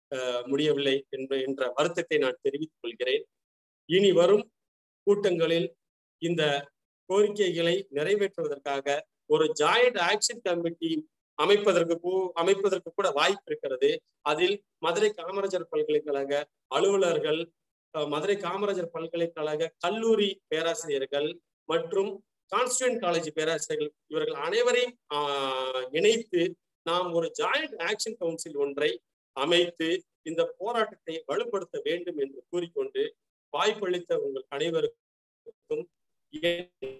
அஹ், முடியவில்லை என்ற என்ற வருத்தத்தை நான் தெரிவித்துக் கொள்கிறேன் இனி வரும் கூட்டங்களில் இந்த கோரிக்கைகளை நிறைவேற்றுவதற்காக ஒரு ஜாயிண்ட் ஆக்ஷன் கமிட்டி அமைப்பதற்கு கூ- அமைப்பதற்கு கூட வாய்ப்பு இருக்கிறது அதில் மதுரை காமராஜர் பல்கலைக்கழக அலுவலர்கள் அஹ், மதுரை காமராஜர் பல்கலைக்கழக கல்லூரி பேராசிரியர்கள் மற்றும் கான்ஸ்டியூண்ட் காலேஜ் பேராசிரியர்கள் இவர்கள் அனைவரையும் ஆஹ், இணைத்து நாம் ஒரு ஜாயிண்ட் ஆக்ஷன் கவுன்சில் ஒன்றை அமைத்து இந்த போராட்டத்தை வலுப்படுத்த வேண்டும் என்று கூறிக்கொண்டு வாய்ப்பளித்த உங்கள் அனைவருக்கும் என்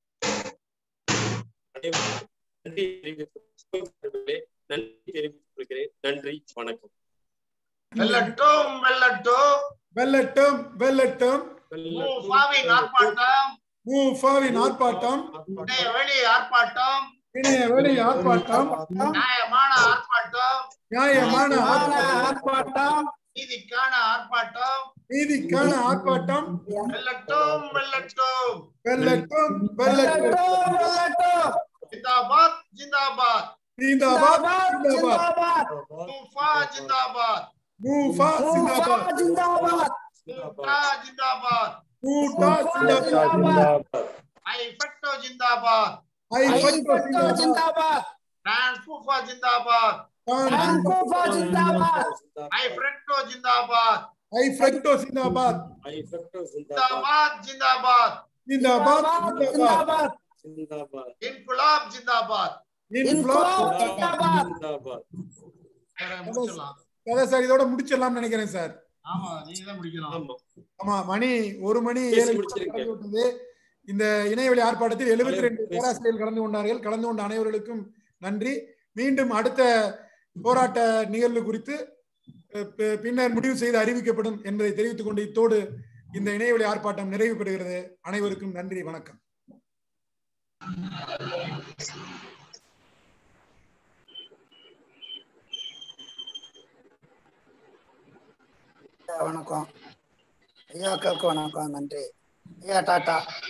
அனைவருக்கும் நன்றி தெரிவித்துக் நன்றி தெரிவித்துக் கொள்கிறேன் நன்றி வணக்கம் வெல்லட்டும் வெல்லட்டும் வெல்லட்டும் வெல்லட்டும் மூஃபாவின் ஆர்ப்பாட்டம் மூஃபாவின் ஆர்ப்பாட்டம் இணைய வெளி ஆர்ப்பாட்டம் இணைய வெளி ஆர்ப்பாட்டம் நியாயமான ஆர்ப்பாட்டம் நியாயமான ஆர்ப்பாட்டம் நீதிக்கான ஆர்ப்பாட்டம் நீதிக்கான ஆர்ப்பாட்டம் வெல்லட்டும் வெல்லட்டும் வெல்லட்டும் வெல்லட்டும் ஜிந்தாபாத் ஜிந்தாபாத் ஜிந்தாபாத் ஜிந்தாபாத் மூஃபா ஜிந்தாபாத் மூஃபா ஜிந்தாபாத் மூட்டா ஜிந்தாபாத் மூட்டா ஜிந்தாபாத் ஐ ஃபெக்டோ ஜிந்தாபாத் ஐ ஃபெக்டோ ஜிந்தாபாத் டிரான்ஸ்கூஃபா ஜிந்தாபாத் டிரான்ஸ்கூஃபா ஜிந்தாபாத் ஐ ஃப்ரெக்டோ ஜிந்தாபாத் ஐ ஃபெக்டோ ஜிந்தாபாத் ஜிந்தாபாத் ஜிந்தாபாத் ஜிந்தாபாத் ஜிந்தாபாத் ஜிந்தாபாத் இன்குலாப் ஜிந்தாபாத் இன்குலாப் ஜிந்தாபாத் வேற முடிச்சிடலாம் அதான் சார் இதோட முடிச்சிடலாம்னு நினைக்கிறேன் சார் ஆமா நீங்க தான் முடிக்கலாம் ஆமா ஆமா மணி ஒரு மணி பேசி ஏழு முடிச்சிருக்கேன். கடந்து விட்டது இந்த இணையவழி ஆர்ப்பாட்டத்தில் எழுபத்தி ரெண்டு பேராசிரியர்கள் கலந்து கொண்டார்கள் கலந்து கொண்ட அனைவர்களுக்கும் நன்றி மீண்டும் அடுத்த போராட்ட நிகழ்வு குறித்து அஹ், பி- பின்னர் முடிவு செய்து அறிவிக்கப்படும் என்பதை தெரிவித்துக் கொண்டு இத்தோடு இந்த இணையவழி ஆர்ப்பாட்டம் நிறைவு பெறுகிறது அனைவருக்கும் நன்றி வணக்கம் வணக்கம் ஐயாக்களுக்கு வணக்கம் நன்றி ஐயா டாட்டா